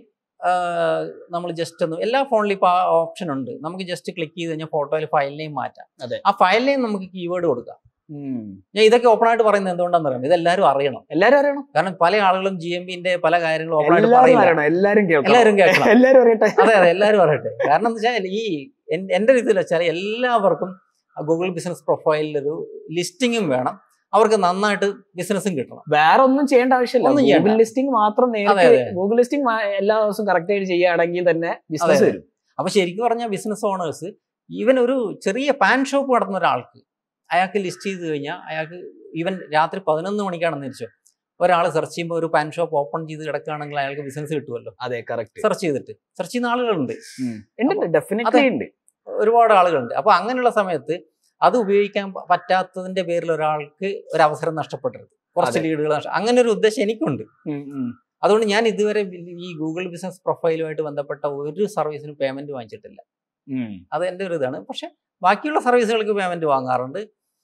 നമ്മൾ ജസ്റ്റ് ഒന്ന് എല്ലാ ഫോണിലും ഇപ്പോൾ ആ ഓപ്ഷൻ ഉണ്ട് നമുക്ക് ജസ്റ്റ് ക്ലിക്ക് ചെയ്ത് കഴിഞ്ഞാൽ ഫോട്ടോയിൽ ഫയൽ നെയിം മാറ്റാം അതെ. ആ ഫയൽ നെയിം നമുക്ക് കീവേഡ് കൊടുക്കാം ഞാൻ ഇതൊക്കെ ഓപ്പൺ ആയിട്ട് പറയുന്നത് എന്തുകൊണ്ടാണെന്ന് അറിയാം ഇതെല്ലാവരും അറിയണം എല്ലാരും അറിയണം കാരണം പല ആളുകളും ജി എം ബിന്റെ പല കാര്യങ്ങളും ഓപ്പൺ ആയിട്ട് എല്ലാരും പറയില്ല അറിയണം എല്ലാരും കേൾക്കണം എല്ലാവരും കേൾക്കണം എല്ലാരും അറിയട്ടെ അതെ അതെ എല്ലാവരും പറയട്ടെ കാരണം എന്ന് വെച്ചാൽ ഈ എൻ- എന്റെ രീതിയിൽ വെച്ചാൽ എല്ലാവർക്കും ഗൂഗിൾ ബിസിനസ് പ്രൊഫൈലിൽ ഒരു ലിസ്റ്റിങ്ങും വേണം അവർക്ക് നന്നായിട്ട് ബിസിനസ്സും കിട്ടണം വേറെ ഒന്നും ചെയ്യേണ്ട ആവശ്യമില്ല ഒന്നും ഗൂഗിൾ ചെയ്യണ്ട. ലിസ്റ്റിംഗ് മാത്രം അതെ, നേരിട്ട് അതെ. ഗൂഗിൾ ലിസ്റ്റിംഗ് എല്ലാ ദിവസവും കറക്റ്റ് ആയിട്ട് ചെയ്യുകയാണെങ്കിൽ തന്നെ ബിസിനസ് അതെ. വരും അപ്പൊ ശരിക്കും പറഞ്ഞാൽ ബിസിനസ് ഓണേഴ്സ് ഈവൻ ഒരു ചെറിയ പാൻ ഷോപ്പ് നടത്തുന്ന ഒരാൾക്ക് അയാൾക്ക് ലിസ്റ്റ് ചെയ്ത് കഴിഞ്ഞാൽ അയാൾക്ക് ഈവൻ രാത്രി പതിനൊന്ന് മണിക്കാണെന്ന് വെച്ചോ ഒരാൾ സെർച്ച് ചെയ്യുമ്പോൾ ഒരു പാൻ ഷോപ്പ് ഓപ്പൺ ചെയ്ത് കിടക്കുകയാണെങ്കിൽ അയാൾക്ക് ബിസിനസ് കിട്ടുമല്ലോ അതെ കറക്റ്റ് സെർച്ച് ചെയ്തിട്ട് സെർച്ച് ചെയ്യുന്ന ആളുകളുണ്ട് ഉണ്ട് ഡെഫിനറ്റ്ലി അതെ. ഉണ്ട് ഒരുപാട് ആളുകളുണ്ട് അപ്പൊ അങ്ങനെയുള്ള സമയത്ത് അത് ഉപയോഗിക്കാൻ പ- പറ്റാത്തതിന്റെ പേരിൽ ഒരാൾക്ക് ഒരു അവസരം നഷ്ടപ്പെടരുത് കുറച്ച് അതെ. ലീഡുകൾ നഷ്ട അങ്ങനെ ഒരു ഉദ്ദേശം എനിക്കുണ്ട് ഉം, ഉം. അതുകൊണ്ട് ഞാൻ ഇതുവരെ ഈ ഗൂഗിൾ ബിസിനസ് പ്രൊഫൈലുമായിട്ട് ബന്ധപ്പെട്ട ഒരു സർവീസിനും പേയ്മെന്റ് വാങ്ങിച്ചിട്ടില്ല ഉം. അത് എൻ്റെ ഒരു ഇതാണ് പക്ഷെ ബാക്കിയുള്ള സർവീസുകൾക്ക് പേയ്മെന്റ് വാങ്ങാറുണ്ട്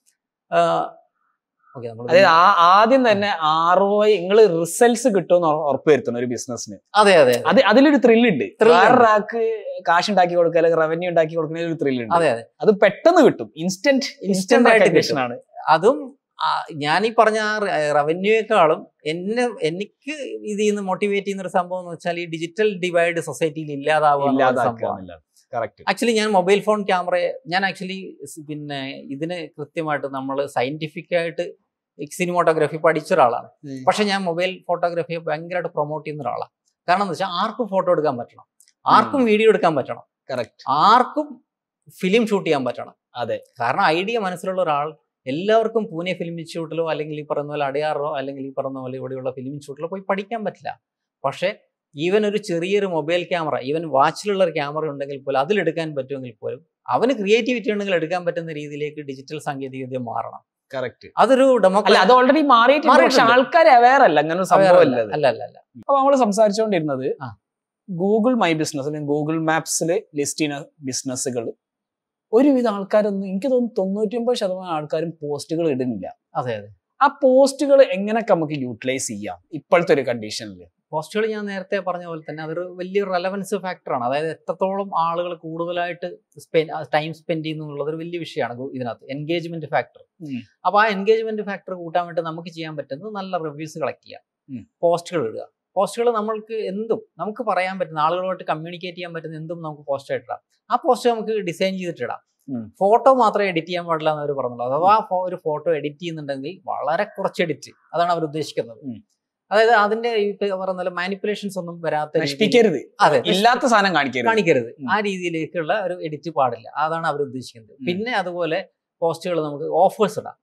ഓക്കെ നമ്മൾ അതായത് ആ- ആദ്യം തന്നെ ആർ ഒ ഐ നിങ്ങൾ റിസൾട്ട്സ് കിട്ടുമെന്ന് ഉറ- ഉറപ്പ് വരുത്തണം ഒരു ബിസിനസ്സിന് അതെ അതെ അത് അതിലൊരു ത്രില്ല് ഉണ്ട് Thrill ഉണ്ട്. വേറൊരാൾക്ക് കാശ് ഉണ്ടാക്കി കൊടുക്കുക അല്ലെങ്കിൽ റവന്യൂ ഉണ്ടാക്കി കൊടുക്കുന്നതിൽ ഒരു ത്രില്ല് ഉണ്ട് അതെ അതെ അത് പെട്ടെന്ന് കിട്ടും ഇൻസ്റ്റന്റ് Instant ഇൻസ്റ്റന്റ് ആയിട്ട് റെക്കഗ്നേഷൻ ആണ് അതും ആ, ഞാൻ ഈ പറഞ്ഞ റവന്യൂയെക്കാളും എന്നെ എനിക്ക് ഇത് ചെയ്യുന്ന മോട്ടിവേറ്റ് ചെയ്യുന്ന ഒരു സംഭവം എന്ന് വെച്ചാൽ ഈ ഡിജിറ്റൽ ഡിവൈഡ് സൊസൈറ്റിയിൽ ഇല്ലാതാവുക എന്നുള്ള ഒരു സംഭവമാണ് കറക്റ്റ് ആക്ച്വലി ഞാൻ മൊബൈൽ ഫോൺ ക്യാമറയെ ഞാൻ ആക്ച്വലി പിന്നെ ഇതിന് കൃത്യമായിട്ട് നമ്മൾ സയന്റിഫിക് ആയിട്ട് സിനിമോട്ടോഗ്രാഫി പഠിച്ച ഒരാളാണ് പക്ഷെ ഞാൻ മൊബൈൽ ഫോട്ടോഗ്രാഫിയെ ഭയങ്കരമായിട്ട് പ്രൊമോട്ട് ചെയ്യുന്ന ഒരാളാണ് കാരണം എന്ന് വെച്ചാൽ ആർക്കും ഫോട്ടോ എടുക്കാൻ പറ്റണം ആർക്കും വീഡിയോ എടുക്കാൻ പറ്റണം കറക്റ്റ് ആർക്കും ഫിലിം ഷൂട്ട് ചെയ്യാൻ പറ്റണം അതെ കാരണം ഐഡിയ മനസ്സിലുള്ള ഒരാൾ എല്ലാവർക്കും പൂനെ ഫിലിം ഇൻസ്റ്റിറ്റ്യൂട്ടിലോ അല്ലെങ്കിൽ ഈ പറയുന്ന പോലെ അടയാറോ അല്ലെങ്കിൽ ഈ പറയുന്ന പോലെ ഇവിടെയുള്ള ഫിലിം ഇൻസ്റ്റിറ്റ്യൂട്ടിലോ പോയി പഠിക്കാൻ പറ്റില്ല പക്ഷേ ഈവൻ ഒരു ചെറിയൊരു മൊബൈൽ ക്യാമറ ഈവൻ വാച്ചിലുള്ള ഒരു ക്യാമറ ഉണ്ടെങ്കിൽ പോലും അതിലെടുക്കാൻ പറ്റുമെങ്കിൽ പോലും അവന് ക്രിയേറ്റിവിറ്റി ഉണ്ടെങ്കിൽ എടുക്കാൻ പറ്റുന്ന രീതിയിലേക്ക് ഡിജിറ്റൽ സാങ്കേതികവിദ്യ മാറണം കറക്റ്റ് അതൊരു അല്ല ഡെമോക്രാ അത് ഓൾറെഡി മാറിയിട്ടുണ്ട് പക്ഷെ മാറിയിട്ടുണ്ട്. ആൾക്കാർ അവയർ അല്ല അങ്ങനെ ഒരു സംഭവം അല്ല അത്. അല്ല അല്ല അല്ല അപ്പൊ നമ്മൾ സംസാരിച്ചുകൊണ്ടിരുന്നത് ആ. ഗൂഗിൾ മൈ ബിസിനസ് അല്ലെങ്കിൽ ഗൂഗിൾ മാപ്സിൽ ലിസ്റ്റ് ചെയ്യുന്ന ബിസിനസ്സുകൾ ഒരുവിധ ആൾക്കാരൊന്നും എനിക്ക് തോന്നുന്നു തൊണ്ണൂറ്റി ഒമ്പത് ശതമാനം ആൾക്കാരും പോസ്റ്റുകൾ ഇടുന്നില്ല അതെ അതെ ആ പോസ്റ്റുകൾ എങ്ങനെയൊക്കെ നമുക്ക് യൂട്ടിലൈസ് ചെയ്യാം ഇപ്പോഴത്തെ ഒരു കണ്ടീഷനിൽ പോസ്റ്റുകൾ ഞാൻ നേരത്തെ പറഞ്ഞ പോലെ തന്നെ അതൊരു വലിയ റെലവൻസ് ഫാക്ടറാണ് അതായത് എത്രത്തോളം ആളുകൾ കൂടുതലായിട്ട് ടൈം സ്പെൻഡ് ചെയ്യുന്നു എന്നുള്ളത് ഒരു വലിയ വിഷയമാണ് ഗു- ഇതിനകത്ത് എൻഗേജ്മെന്റ് ഫാക്ടർ ഉം. അപ്പോൾ ആ എൻഗേജ്മെന്റ് ഫാക്ടർ കൂട്ടാൻ വേണ്ടി നമുക്ക് ചെയ്യാൻ പറ്റുന്നത് നല്ല റിവ്യൂസ് കളക്ട് ചെയ്യുക ഉം. പോസ്റ്റുകൾ ഇടുക പോസ്റ്റുകൾ നമ്മൾക്ക് എന്തും നമുക്ക് പറയാൻ പറ്റുന്ന ആളുകളുമായിട്ട് കമ്മ്യൂണിക്കേറ്റ് ചെയ്യാൻ പറ്റുന്ന എന്തും നമുക്ക് പോസ്റ്റ് ആയിട്ടിടാം ആ പോസ്റ്റ് നമുക്ക് ഡിസൈൻ ചെയ്തിട്ടിടാം ഉം. ഫോട്ടോ മാത്രമേ എഡിറ്റ് ചെയ്യാൻ പാടില്ല എന്ന് അവർ പറഞ്ഞുള്ളൂ അഥവാ ഫോ- ഒരു ഫോട്ടോ എഡിറ്റ് ചെയ്യുന്നുണ്ടെങ്കിൽ വളരെ കുറച്ച് എഡിറ്റ് അതാണ് അവർ ഉദ്ദേശിക്കുന്നത് ഉം. അതായത് അതിന്റെ ഈ പറയുന്ന മാനിപ്പുലേഷൻസ് ഒന്നും വരാത്ത രീതിയിൽ- നശിപ്പിക്കരുത് അതെ ഇല്ലാത്ത സാധനം കാണിക്കരുത് കാണിക്കരുത് ഉം. ആ രീതിയിലേക്കുള്ള ഒരു എഡിറ്റ് പാടില്ല അതാണ് അവർ ഉദ്ദേശിക്കുന്നത് ഉം. പിന്നെ അതുപോലെ പോസ്റ്റുകൾ നമുക്ക് ഓഫേഴ്സ് ഇടാം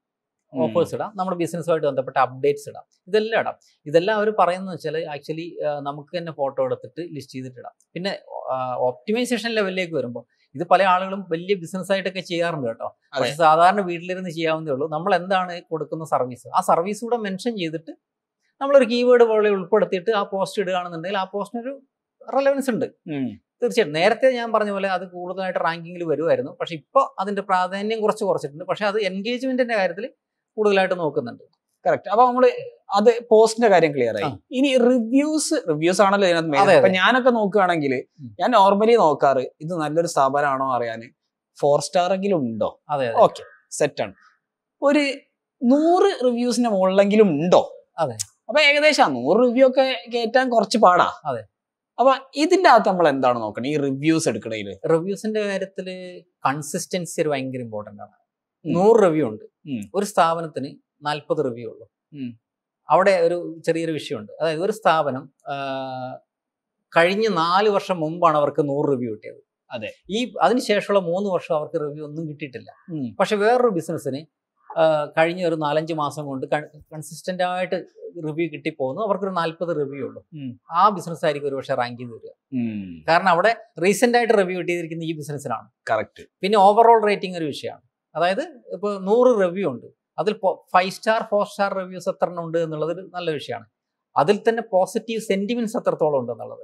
ഓഫേഴ്സ് ഇടാം നമ്മുടെ ബിസിനസ്സുമായിട്ട് ബന്ധപ്പെട്ട അപ്ഡേറ്റ്സ് ഇടാം ഇതെല്ലാം ഇടാം ഇതെല്ലാം അവർ പറയുന്നത് വെച്ചാൽ ആക്ച്വലി നമുക്ക് തന്നെ ഫോട്ടോ എടുത്തിട്ട് ലിസ്റ്റ് ചെയ്തിട്ട് ഇടാം പിന്നെ ഒപ്റ്റിമൈസേഷൻ ലെവലിലേക്ക് വരുമ്പോൾ ഇത് പല ആളുകളും വലിയ ബിസിനസ് ആയിട്ടൊക്കെ ചെയ്യാറുണ്ട് കേട്ടോ അതെ. പക്ഷെ സാധാരണ വീട്ടിലിരുന്ന് ചെയ്യാവുന്നതേ ഉള്ളൂ നമ്മൾ എന്താണ് കൊടുക്കുന്ന സർവീസ് ആ സർവീസ് കൂടെ മെൻഷൻ ചെയ്തിട്ട് നമ്മളൊരു കീവേഡ് പോലെ ഉൾപ്പെടുത്തിയിട്ട് ആ പോസ്റ്റ് ഇടുകയാണെന്നുണ്ടെങ്കിൽ ആ പോസ്റ്റിനൊരു റെലവൻസ് ഉണ്ട് ഉം. തീർച്ചയായിട്ടും നേരത്തെ ഞാൻ പറഞ്ഞ പോലെ അത് കൂടുതലായിട്ട് റാങ്കിങ്ങിൽ വരുമായിരുന്നു പക്ഷെ ഇപ്പോൾ അതിന്റെ പ്രാധാന്യം കുറച്ച് കുറച്ചിട്ടുണ്ട് പക്ഷെ അത് എൻഗേജ്മെന്റിന്റെ കാര്യത്തിൽ കൂടുതലായിട്ട് നോക്കുന്നുണ്ട് കറക്റ്റ് അപ്പൊ നമ്മള് അത് പോസ്റ്റിന്റെ കാര്യം ക്ലിയർ ആയി ആ. ഇനി റിവ്യൂസ് റിവ്യൂസ് ആണല്ലോ ഇതിനകത്ത് main. അതെ, അപ്പൊ ഞാനൊക്കെ നോക്കുകയാണെങ്കിൽ ഉം. ഞാൻ നോർമലി നോക്കാറ് ഇത് നല്ലൊരു സ്ഥാപനമാണോ അറിയാൻ ഫോർ സ്റ്റാർ എങ്കിലും ഉണ്ടോ അതെ അതെ ഓക്കെ സെറ്റ് ആണ് ഒരു നൂറ് റിവ്യൂസിന്റെ മുകളിലെങ്കിലും ഉണ്ടോ അതെ. അപ്പൊ ഏകദേശം ആ നൂറ് റിവ്യൂ ഒക്കെ കയറ്റാൻ കുറച്ച് പാടാ അതെ. അപ്പൊ ഇതിന്റെ അകത്ത് നമ്മൾ എന്താണ് നോക്കണേ ഈ റിവ്യൂസ് എടുക്കണേല് റിവ്യൂസിന്റെ കാര്യത്തിൽ കൺസിസ്റ്റൻസി ഒരു ഭയങ്കര ഇമ്പോർട്ടന്റ് ആണ് ഉം. നൂറ് റിവ്യൂ ഉണ്ട് ഉം. ഒരു സ്ഥാപനത്തിന് നാൽപ്പത് റിവ്യൂ ഉള്ളൂ ഉം. അവിടെ ഒരു ചെറിയൊരു വിഷയമുണ്ട് അതായത് ഒരു സ്ഥാപനം ആ, കഴിഞ്ഞ നാല് വർഷം മുമ്പാണ് അവർക്ക് നൂറ് റിവ്യൂ കിട്ടിയത് അതെ. ഈ അതിനുശേഷമുള്ള മൂന്ന് വർഷം അവർക്ക് റിവ്യൂ ഒന്നും കിട്ടിയിട്ടില്ല ഉം. പക്ഷെ വേറൊരു ബിസിനസ്സിന് കഴിഞ്ഞ ഒരു നാലഞ്ച് മാസം കൊണ്ട് കൺസിസ്റ്റന്റ് ആയിട്ട് റിവ്യൂ കിട്ടിപ്പോകുന്നു അവർക്കൊരു നാൽപ്പത് റിവ്യൂ ഉള്ളൂ ഉം. ആ ബിസിനസ് ആയിരിക്കും ഒരു പക്ഷേ റാങ്ക് ചെയ്ത് വരിക ഉം. കാരണം അവിടെ റീസെന്റ് ആയിട്ട് റിവ്യൂ കിട്ടിയിരിക്കുന്ന ഈ ബിസിനസ്സിനാണ് കറക്റ്റ് പിന്നെ ഓവറോൾ റേറ്റിംഗ് ഒരു വിഷയമാണ് അതായത് ഇപ്പോൾ നൂറ് റിവ്യൂ ഉണ്ട് അതിൽ five star four star reviews എത്ര എണ്ണം ഉണ്ട് എന്നുള്ളത് ഒരു നല്ല വിഷയമാണ് അതിൽ തന്നെ പോസിറ്റീവ് സെന്റിമെന്റ്സ് എത്രത്തോളം ഉണ്ട് എന്നുള്ളത്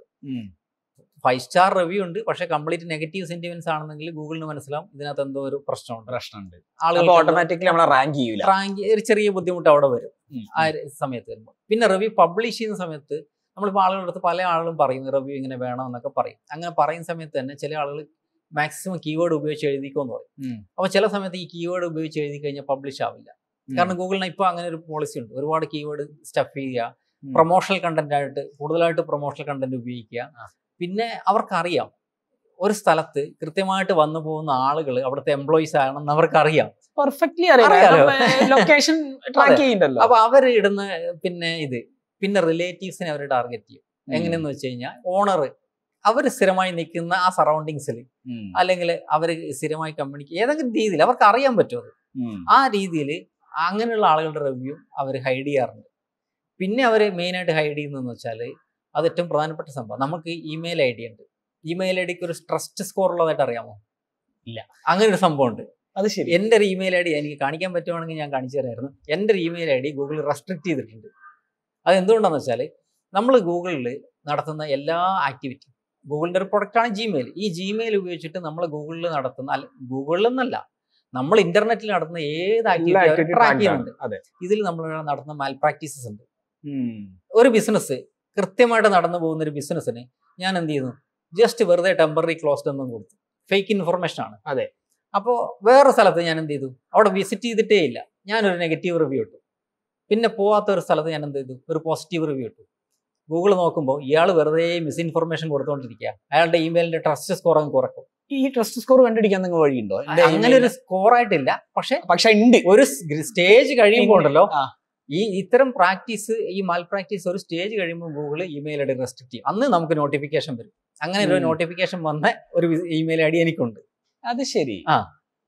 ഫൈവ് സ്റ്റാർ റിവ്യൂ ഉണ്ട് പക്ഷെ കംപ്ലീറ്റ് നെഗറ്റീവ് സെന്റിമെന്റ്സ് ആണെന്നെങ്കിൽ ഗൂഗിളിന് മനസ്സിലാവും ഇതിനകത്ത് എന്തോ ഒരു പ്രശ്നമുണ്ട് പ്രശ്നമുണ്ട് ആളുകൾ അപ്പൊ ഓട്ടോമാറ്റിക്കലി നമ്മളെ റാങ്ക് ചെയ്യൂല റാങ്ക് ഒരു ചെറിയ ബുദ്ധിമുട്ട് അവിടെ വരും ഉം. ആ ഒരു സമയത്ത് വരുമ്പോൾ പിന്നെ റിവ്യൂ പബ്ലിഷ് ചെയ്യുന്ന സമയത്ത് നമ്മളിപ്പോൾ ആളുകളുടെ അടുത്ത് പല ആളുകളും പറയും റിവ്യൂ ഇങ്ങനെ വേണം എന്നൊക്കെ പറയും അങ്ങനെ പറയുന്ന സമയത്ത് തന്നെ ചില ആളുകൾ മാക്സിമം കീവേഡ് ഉപയോഗിച്ച് എഴുതിക്കോന്ന് പറയും ഉം. അപ്പോൾ ചില സമയത്ത് ഈ കീവേഡ് ഉപയോഗിച്ച് എഴുതി കഴിഞ്ഞാൽ പബ്ലിഷ് ആവില്ല കാരണം ഗൂഗിളിന് ഇപ്പോൾ അങ്ങനെ ഒരു പോളിസി ഉണ്ട് ഒരുപാട് കീവേഡ് സ്റ്റഫ് ചെയ്യുക ഉം. പ്രൊമോഷണൽ കണ്ടന്റ് ആയിട്ട് കൂടുതലായിട്ട് പ്രൊമോഷണൽ കണ്ടന്റ് ഉപയോഗിക്കുക ആ. പിന്നെ അവർക്കറിയാം ഒരു സ്ഥലത്ത് കൃത്യമായിട്ട് വന്നു പോകുന്ന ആളുകൾ അവിടുത്തെ എംപ്ലോയീസ് ആണെന്ന് അവർക്കറിയാം പെർഫെക്റ്റ്ലി അറിയാലോ. അറിയാം ലൊക്കേഷൻ ട്രാക്ക് അതെ. ചെയ്യണ്ടല്ലോ അപ്പൊ അവർ ഇടുന്ന പിന്നെ ഇത് പിന്നെ റിലേറ്റീവ്സിനെ അവർ ടാർഗറ്റ് ചെയ്യും എങ്ങനെയെന്ന് വെച്ച് കഴിഞ്ഞാൽ ഓണർ അവർ സ്ഥിരമായി നിൽക്കുന്ന ആ സറൗണ്ടിങ്സിൽ ഉം. അല്ലെങ്കിൽ അവർ സ്ഥിരമായി കമ്മ്യൂണിക്കേറ്റ് ഏതെങ്കിലും രീതിയിൽ അവർക്ക് അറിയാൻ പറ്റും അത് ഉം. ആ രീതിയിൽ അങ്ങനെയുള്ള ആളുകളുടെ റിവ്യൂ അവർ ഹൈഡ് ചെയ്യാറുണ്ട് പിന്നെ അവർ മെയിനായിട്ട് ഹൈഡ് ചെയ്യുന്നതെന്ന് വെച്ചാൽ അത് ഏറ്റവും പ്രധാനപ്പെട്ട സംഭവം നമുക്ക് ഇമെയിൽ ഐ ഡി ഉണ്ട് ഇമെയിൽ ഐ ഡിക്ക് ഒരു ട്രസ്റ്റ് സ്കോർ ഉള്ളതായിട്ട് അറിയാമോ ഇല്ല. അങ്ങനെ ഒരു സംഭവം ഉണ്ട് അത് ശരി എൻ്റെ ഒരു ഇമെയിൽ ഐ ഡി എനിക്ക് കാണിക്കാൻ പറ്റുവാണെങ്കിൽ ഞാൻ കാണിച്ചു തരായിരുന്നു എൻ്റെ ഒരു email I D Google restrict ചെയ്തിട്ടുണ്ട് അത് എന്തുകൊണ്ടാണെന്ന് വെച്ചാൽ നമ്മൾ ഗൂഗിളിൽ നടത്തുന്ന എല്ലാ ആക്ടിവിറ്റി ഗൂഗിളിൻ്റെ ഒരു പ്രൊഡക്റ്റാണ് ജിമെയിൽ ഈ ജിമെയിൽ ഉപയോഗിച്ചിട്ട് നമ്മൾ ഗൂഗിളിൽ നടത്തുന്ന അല്ല ഗൂഗിളിൽ നിന്നല്ല നമ്മൾ ഇന്റർനെറ്റിൽ നടത്തുന്ന ഏത് എല്ലാ ആക്ടിവിറ്റി activity ട്രാക്ക് tracked ആണ്. ചെയ്യുന്നുണ്ട് അതെ ഇതിൽ നമ്മൾ നടത്തുന്ന മാൽ പ്രാക്ടീസസ് ഉണ്ട് ഉം. ഒരു ബിസിനസ് കൃത്യമായിട്ട് നടന്നു പോകുന്ന ഒരു ബിസിനസ്സിന് ഞാൻ എന്ത് ചെയ്യുന്നു ജസ്റ്റ് വെറുതെ ടെമ്പററി ക്ലോസ്ഡ് എന്നും കൊടുത്തു ഫേക്ക് ഇൻഫർമേഷൻ ആണ് അതെ. അപ്പോൾ വേറെ സ്ഥലത്ത് ഞാൻ എന്ത് ചെയ്തു അവിടെ വിസിറ്റ് ചെയ്തിട്ടേ ഇല്ല ഞാനൊരു നെഗറ്റീവ് റിവ്യൂ ഇട്ടു പിന്നെ പോവാത്ത ഒരു സ്ഥലത്ത് ഞാൻ എന്ത് ചെയ്തു ഒരു പോസിറ്റീവ് റിവ്യൂ ഇട്ടു ഗൂഗിൾ നോക്കുമ്പോൾ ഇയാൾ വെറുതെ മിസ്ഇൻഫർമേഷൻ കൊടുത്തുകൊണ്ടിരിക്കുക അയാളുടെ ഇമെയിലിന്റെ ട്രസ്റ്റ് സ്കോർ അങ്ങ് കുറക്കും ഈ ട്രസ്റ്റ് സ്കോർ കണ്ടുപിടിക്കാൻ നിങ്ങൾ വഴിയുണ്ടോ എന്റെ അങ്ങനെ ഒരു സ്കോർ ആയിട്ടില്ല പക്ഷെ പക്ഷെ ഉണ്ട് ഒരു സ്റ്റേജ് കഴിയുമ്പോൾ ഉണ്ടല്ലോ ആ. ഈ ഇത്തരം പ്രാക്ടീസ് ഈ മാൽ പ്രാക്ടീസ് ഒരു സ്റ്റേജ് കഴിയുമ്പോൾ Google email I D restrict ചെയ്യും അന്ന് നമുക്ക് നോട്ടിഫിക്കേഷൻ വരും അങ്ങനെ ഒരു ഉം. നോട്ടിഫിക്കേഷൻ വന്ന ഒരു ഇമെയിൽ ഐ ഡി എനിക്കുണ്ട് അത് ശരി ആ.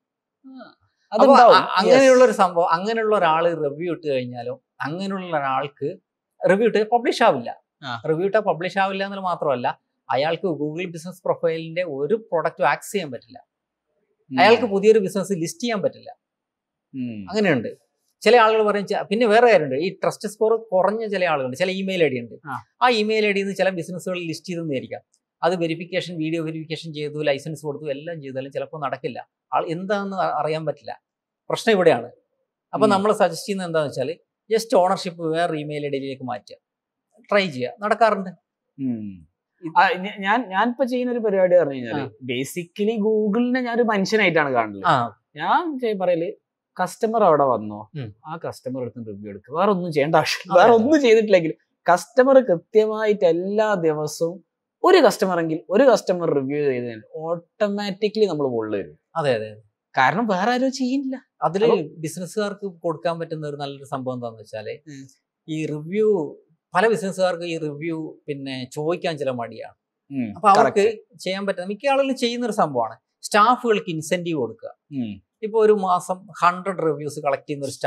ആ. അപ്പൊ അതുണ്ടാവും. അ- അങ്ങനെയുള്ള ഒരു സംഭവം അങ്ങനെയുള്ള ഒരാൾ റിവ്യൂ ഇട്ട് കഴിഞ്ഞാലോ അങ്ങനെയുള്ള ഒരാൾക്ക് റിവ്യൂ ഇട്ട് പബ്ലിഷ് ആവില്ല ആ. റിവ്യൂ ഇട്ടാൽ പബ്ലിഷ് ആവില്ല എന്നുള്ള മാത്രമല്ല അയാൾക്ക് ഗൂഗിൾ ബിസിനസ് പ്രൊഫൈലിന്റെ ഒരു പ്രൊഡക്റ്റും ആക്സസ് ചെയ്യാൻ പറ്റില്ല ഉം. അയാൾക്ക് പുതിയൊരു ബിസിനസ് ലിസ്റ്റ് ചെയ്യാൻ പറ്റില്ല ഉം. അങ്ങനെയുണ്ട് ചില ആളുകൾ പറയും ച- പിന്നെ വേറെ കാര്യമുണ്ട് ഈ ട്രസ്റ്റ് സ്കോർ കുറഞ്ഞ ചില ആളുകളുണ്ട് ചില ഇമെയിൽ ഐ ഡി ഉണ്ട് ആ. ആ ഇമെയിൽ ഐ ഡിന്ന് ചില ബിസിനസ്സുകൾ ലിസ്റ്റ് ചെയ്തെന്നായിരിക്കാം അത് വെരിഫിക്കേഷൻ വീഡിയോ വെരിഫിക്കേഷൻ ചെയ്തു ലൈസൻസ് കൊടുത്തു എല്ലാം ചെയ്താലും ചിലപ്പോൾ നടക്കില്ല ആൾ എന്താണെന്ന് അ- അറിയാൻ പറ്റില്ല പ്രശ്നം ഇവിടെയാണ് അപ്പൊ ഉം. നമ്മൾ സജസ്റ്റ് ചെയ്യുന്നത് എന്താണെന്ന് വെച്ചാൽ ജസ്റ്റ് ഓണർഷിപ്പ് വേറെ ഇമെയിൽ ഐ ഡിയിലേക്ക് മാറ്റുക ട്രൈ ചെയ്യുക നടക്കാറുണ്ട് ഉം. ആ, ഞ- ഞാൻ ഞാൻ ഇപ്പൊ ചെയ്യുന്ന ഒരു പരിപാടി പറഞ്ഞു കഴിഞ്ഞാല് ബേസിക്കലി ഗൂഗിളിനെ ഞാൻ ഒരു മനുഷ്യനായിട്ടാണ് കാണുന്നത് ആ ഞാൻ ചെയ്യ- പറയല് കസ്റ്റമർ അവിടെ വന്നോ ഉം. ആ കസ്റ്റമർ എടുത്ത് റിവ്യൂ എടുക്കുക വേറെ ഒന്നും ചെയ്യേണ്ട ആവശ്യമില്ല അതെ, വേറെ അതെ. ഒന്നും ചെയ്തിട്ടില്ലെങ്കിൽ കസ്റ്റമർ കൃത്യമായിട്ട് എല്ലാ ദിവസവും ഒരു കസ്റ്റമർ എങ്കിൽ ഒരു കസ്റ്റമർ റിവ്യൂ ചെയ്തതിനാൽ ഓട്ടോമാറ്റിക്കലി നമ്മൾ മുകളിൽ വരും അതെ അതെ കാരണം വേറെ ആരും ചെയ്യുന്നില്ല അതിൽ അപ്പൊ- ബിസിനസ്സുകാർക്ക് കൊടുക്കാൻ പറ്റുന്ന ഒരു നല്ലൊരു സംഭവം എന്താണെന്ന് വെച്ചാല് ഉം. ഈ റിവ്യൂ പല ബിസിനസ്സുകാർക്ക് ഈ റിവ്യൂ പിന്നെ ചോദിക്കാൻ ചില മടിയാണ് ഉം, അപ്പൊ അവർക്ക് correct. ചെയ്യാൻ പറ്റുന്ന മിക്ക ആളുകളും ചെയ്യുന്ന ഒരു സംഭവമാണ് സ്റ്റാഫുകൾക്ക് ഇൻസെന്റീവ് കൊടുക്കുക ഉം, ഇപ്പൊ ഒരു മാസം ഹൺഡ്രഡ് റിവ്യൂസ് കളക്ട് ചെയ്യുന്ന ഒരു സ്റ്റാഫ്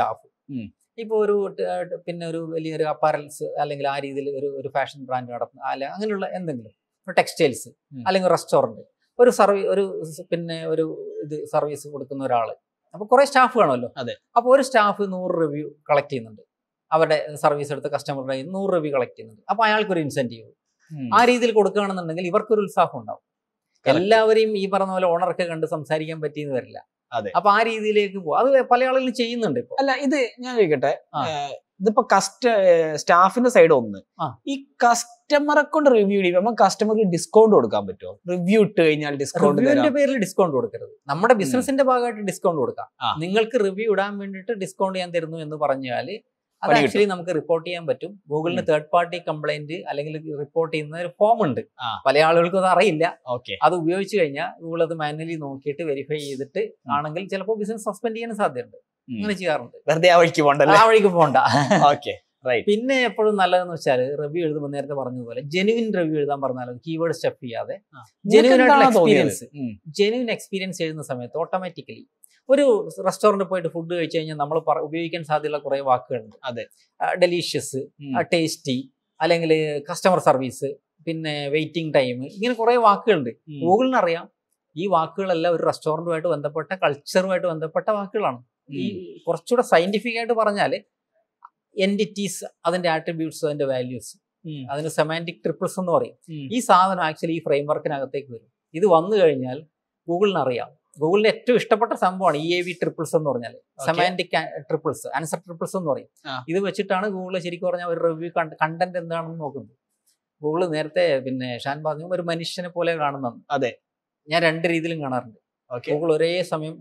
ഉം. ഇപ്പോൾ ഒരു ട്- ട് പിന്നെ ഒരു വലിയൊരു അപ്പാരൽസ് അല്ലെങ്കിൽ ആ രീതിയിൽ ഒരു ഒരു ഫാഷൻ ബ്രാൻഡ് നടത്തുന്ന അല്ലെ അങ്ങനെയുള്ള എന്തെങ്കിലും ഒരു ടെക്സ്റ്റൈൽസ് ഉം. അല്ലെങ്കിൽ റെസ്റ്റോറൻറ്റ് ഒരു സർവീസ് ഒരു സ് പിന്നെ ഒരു ഇത് സർവീസ് കൊടുക്കുന്ന ഒരാൾ അപ്പോൾ കുറേ സ്റ്റാഫ് കാണുമല്ലോ അതെ. അപ്പോൾ ഒരു സ്റ്റാഫ് നൂറ് റിവ്യൂ കളക്ട് ചെയ്യുന്നുണ്ട് അവരുടെ സർവീസ് എടുത്ത കസ്റ്റമറുടെ കയ്യിൽ നിന്ന് നൂറ് റിവ്യൂ കളക്ട് ചെയ്യുന്നുണ്ട് അപ്പോൾ അയാൾക്കൊരു ഇൻസെൻറ്റീവ് ഉം. ആ രീതിയിൽ കൊടുക്കുകയാണെന്നുണ്ടെങ്കിൽ ഇവർക്കൊരു ഉത്സാഹം ഉണ്ടാവും Correct. എല്ലാവരെയും ഈ പറഞ്ഞ പോലെ ഓണർക്ക് കണ്ട് സംസാരിക്കാൻ പറ്റിയെന്ന് വരില്ല അതെ. അപ്പൊ ആ രീതിയിലേക്ക് പോകും അത് പല ആളുകളും ചെയ്യുന്നുണ്ട് ഇപ്പൊ അല്ല ഇത് ഞാൻ ചോദിക്കട്ടെ ആ. ഏഹ്, ഇതിപ്പോ കസ്റ്റ സ്റ്റാഫിന്റെ സൈഡ് ഒന്ന് ആ. ഈ കസ്റ്റമറെ കൊണ്ട് റിവ്യൂ ചെയ്യും നമുക്ക് കസ്റ്റമർക്ക് ഡിസ്കൗണ്ട് കൊടുക്കാൻ പറ്റുമോ റിവ്യൂ ഇട്ട് കഴിഞ്ഞാൽ ഡിസ്കൗണ്ട് റിവ്യൂവിന്റെ തരാം പേരിൽ ഡിസ്കൗണ്ട് കൊടുക്കരുത് നമ്മുടെ ബിസിനസിന്റെ ഭാഗമായിട്ട് ഡിസ്കൗണ്ട് കൊടുക്കാം ആ. നിങ്ങൾക്ക് റിവ്യൂ ഇടാൻ വേണ്ടിയിട്ട് ഡിസ്കൗണ്ട് ഞാൻ തരുന്നു എന്ന് പറഞ്ഞാൽ അത് പണി കിട്ടും. ആക്ച്വലി നമുക്ക് റിപ്പോർട്ട് ചെയ്യാൻ പറ്റും ഗൂഗിളിന് ഉം. തേർഡ് പാർട്ടി കംപ്ലൈന്റ് അല്ലെങ്കിൽ റിപ്പോർട്ട് ചെയ്യുന്ന ഒരു ഫോം ഉണ്ട് ആ. പല ആളുകൾക്കും അത് അറിയില്ല ഓക്കെ അത് ഉപയോഗിച്ച് കഴിഞ്ഞാൽ ഗൂഗിൾ അത് മാനുവലി നോക്കിയിട്ട് വെരിഫൈ ചെയ്തിട്ട് ആണെങ്കിൽ ചിലപ്പോൾ ബിസിനസ് സസ്പെൻഡ് ചെയ്യാൻ സാധ്യതയുണ്ട് അങ്ങനെ ചെയ്യാറുണ്ട് വെറുതെ ആ വഴിക്ക് പോണ്ടല്ലേ ആ വഴിക്ക് പോകണ്ട ഓക്കെ റൈറ്റ് പിന്നെ എപ്പോഴും നല്ലതെന്ന് വെച്ചാൽ റിവ്യൂ എഴുതുമ്പോൾ നേരത്തെ പറഞ്ഞതുപോലെ ജെനുവിൻ റിവ്യൂ എഴുതാൻ പറഞ്ഞാൽ കീവേഡ് സ്റ്റെപ്പ് ചെയ്യാതെ ജെനുവിൻ ആയിട്ടുള്ള എക്സ്പീരിയൻസ് ജെനുവിൻ എക്സ്പീരിയൻസ് എഴുതുന്ന സമയത്ത് ഓട്ടോമാറ്റിക്കലി ഒരു റെസ്റ്റോറൻറ്റ് പോയിട്ട് ഫുഡ് കഴിച്ചു കഴിഞ്ഞാൽ നമ്മൾ ഉപയോഗിക്കാൻ സാധ്യതയുള്ള കുറേ വാക്കുകളുണ്ട് അതെ. ഡെലീഷ്യസ് ടേസ്റ്റി അല്ലെങ്കിൽ കസ്റ്റമർ സർവീസ് പിന്നെ വെയിറ്റിംഗ് ടൈം ഇങ്ങനെ കുറേ വാക്കുകളുണ്ട് ഗൂഗിളിന് അറിയാം ഈ വാക്കുകളെല്ലാം ഒരു റെസ്റ്റോറൻറ്റുമായിട്ട് ബന്ധപ്പെട്ട കൾച്ചറുമായിട്ട് ബന്ധപ്പെട്ട വാക്കുകളാണ് ഈ കുറച്ചുകൂടെ സയന്റിഫിക് ആയിട്ട് പറഞ്ഞാൽ എൻറ്റിറ്റീസ് അതിന്റെ ആട്രിബ്യൂട്ട്സ് അതിന്റെ വാല്യൂസ് അതിന് സെമാൻറ്റിക് ട്രിപ്പിൾസ് എന്ന് പറയും ഈ സാധനം ആക്ച്വലി ഈ ഫ്രെയിം വർക്കിനകത്തേക്ക് വരും ഇത് വന്നു കഴിഞ്ഞാൽ ഗൂഗിളിന് അറിയാം ഗൂഗിളിന്റെ ഏറ്റവും ഇഷ്ടപ്പെട്ട സംഭവമാണ് ഇ എ വി ട്രിപ്പിൾസ് എന്ന് പറഞ്ഞാൽ സെമാൻറ്റിക് ട്രിപ്പിൾസ് ആൻസർ ട്രിപ്പിൾസ് എന്ന് പറയും ആ. ഇത് വെച്ചിട്ടാണ് ഗൂഗിൾ ശരിക്കും പറഞ്ഞാൽ ഒരു റിവ്യൂ കണ്ടന്റ് എന്താണെന്ന് നോക്കുന്നത് ഗൂഗിൾ നേരത്തെ പിന്നെ ഷാൻ പറഞ്ഞു ഒരു മനുഷ്യനെ പോലെ കാണുന്നതാണ് അതെ. ഞാൻ രണ്ട് രീതിയിലും കാണാറുണ്ട് ഓക്കെ ഗൂഗിൾ ഒരേ സമയം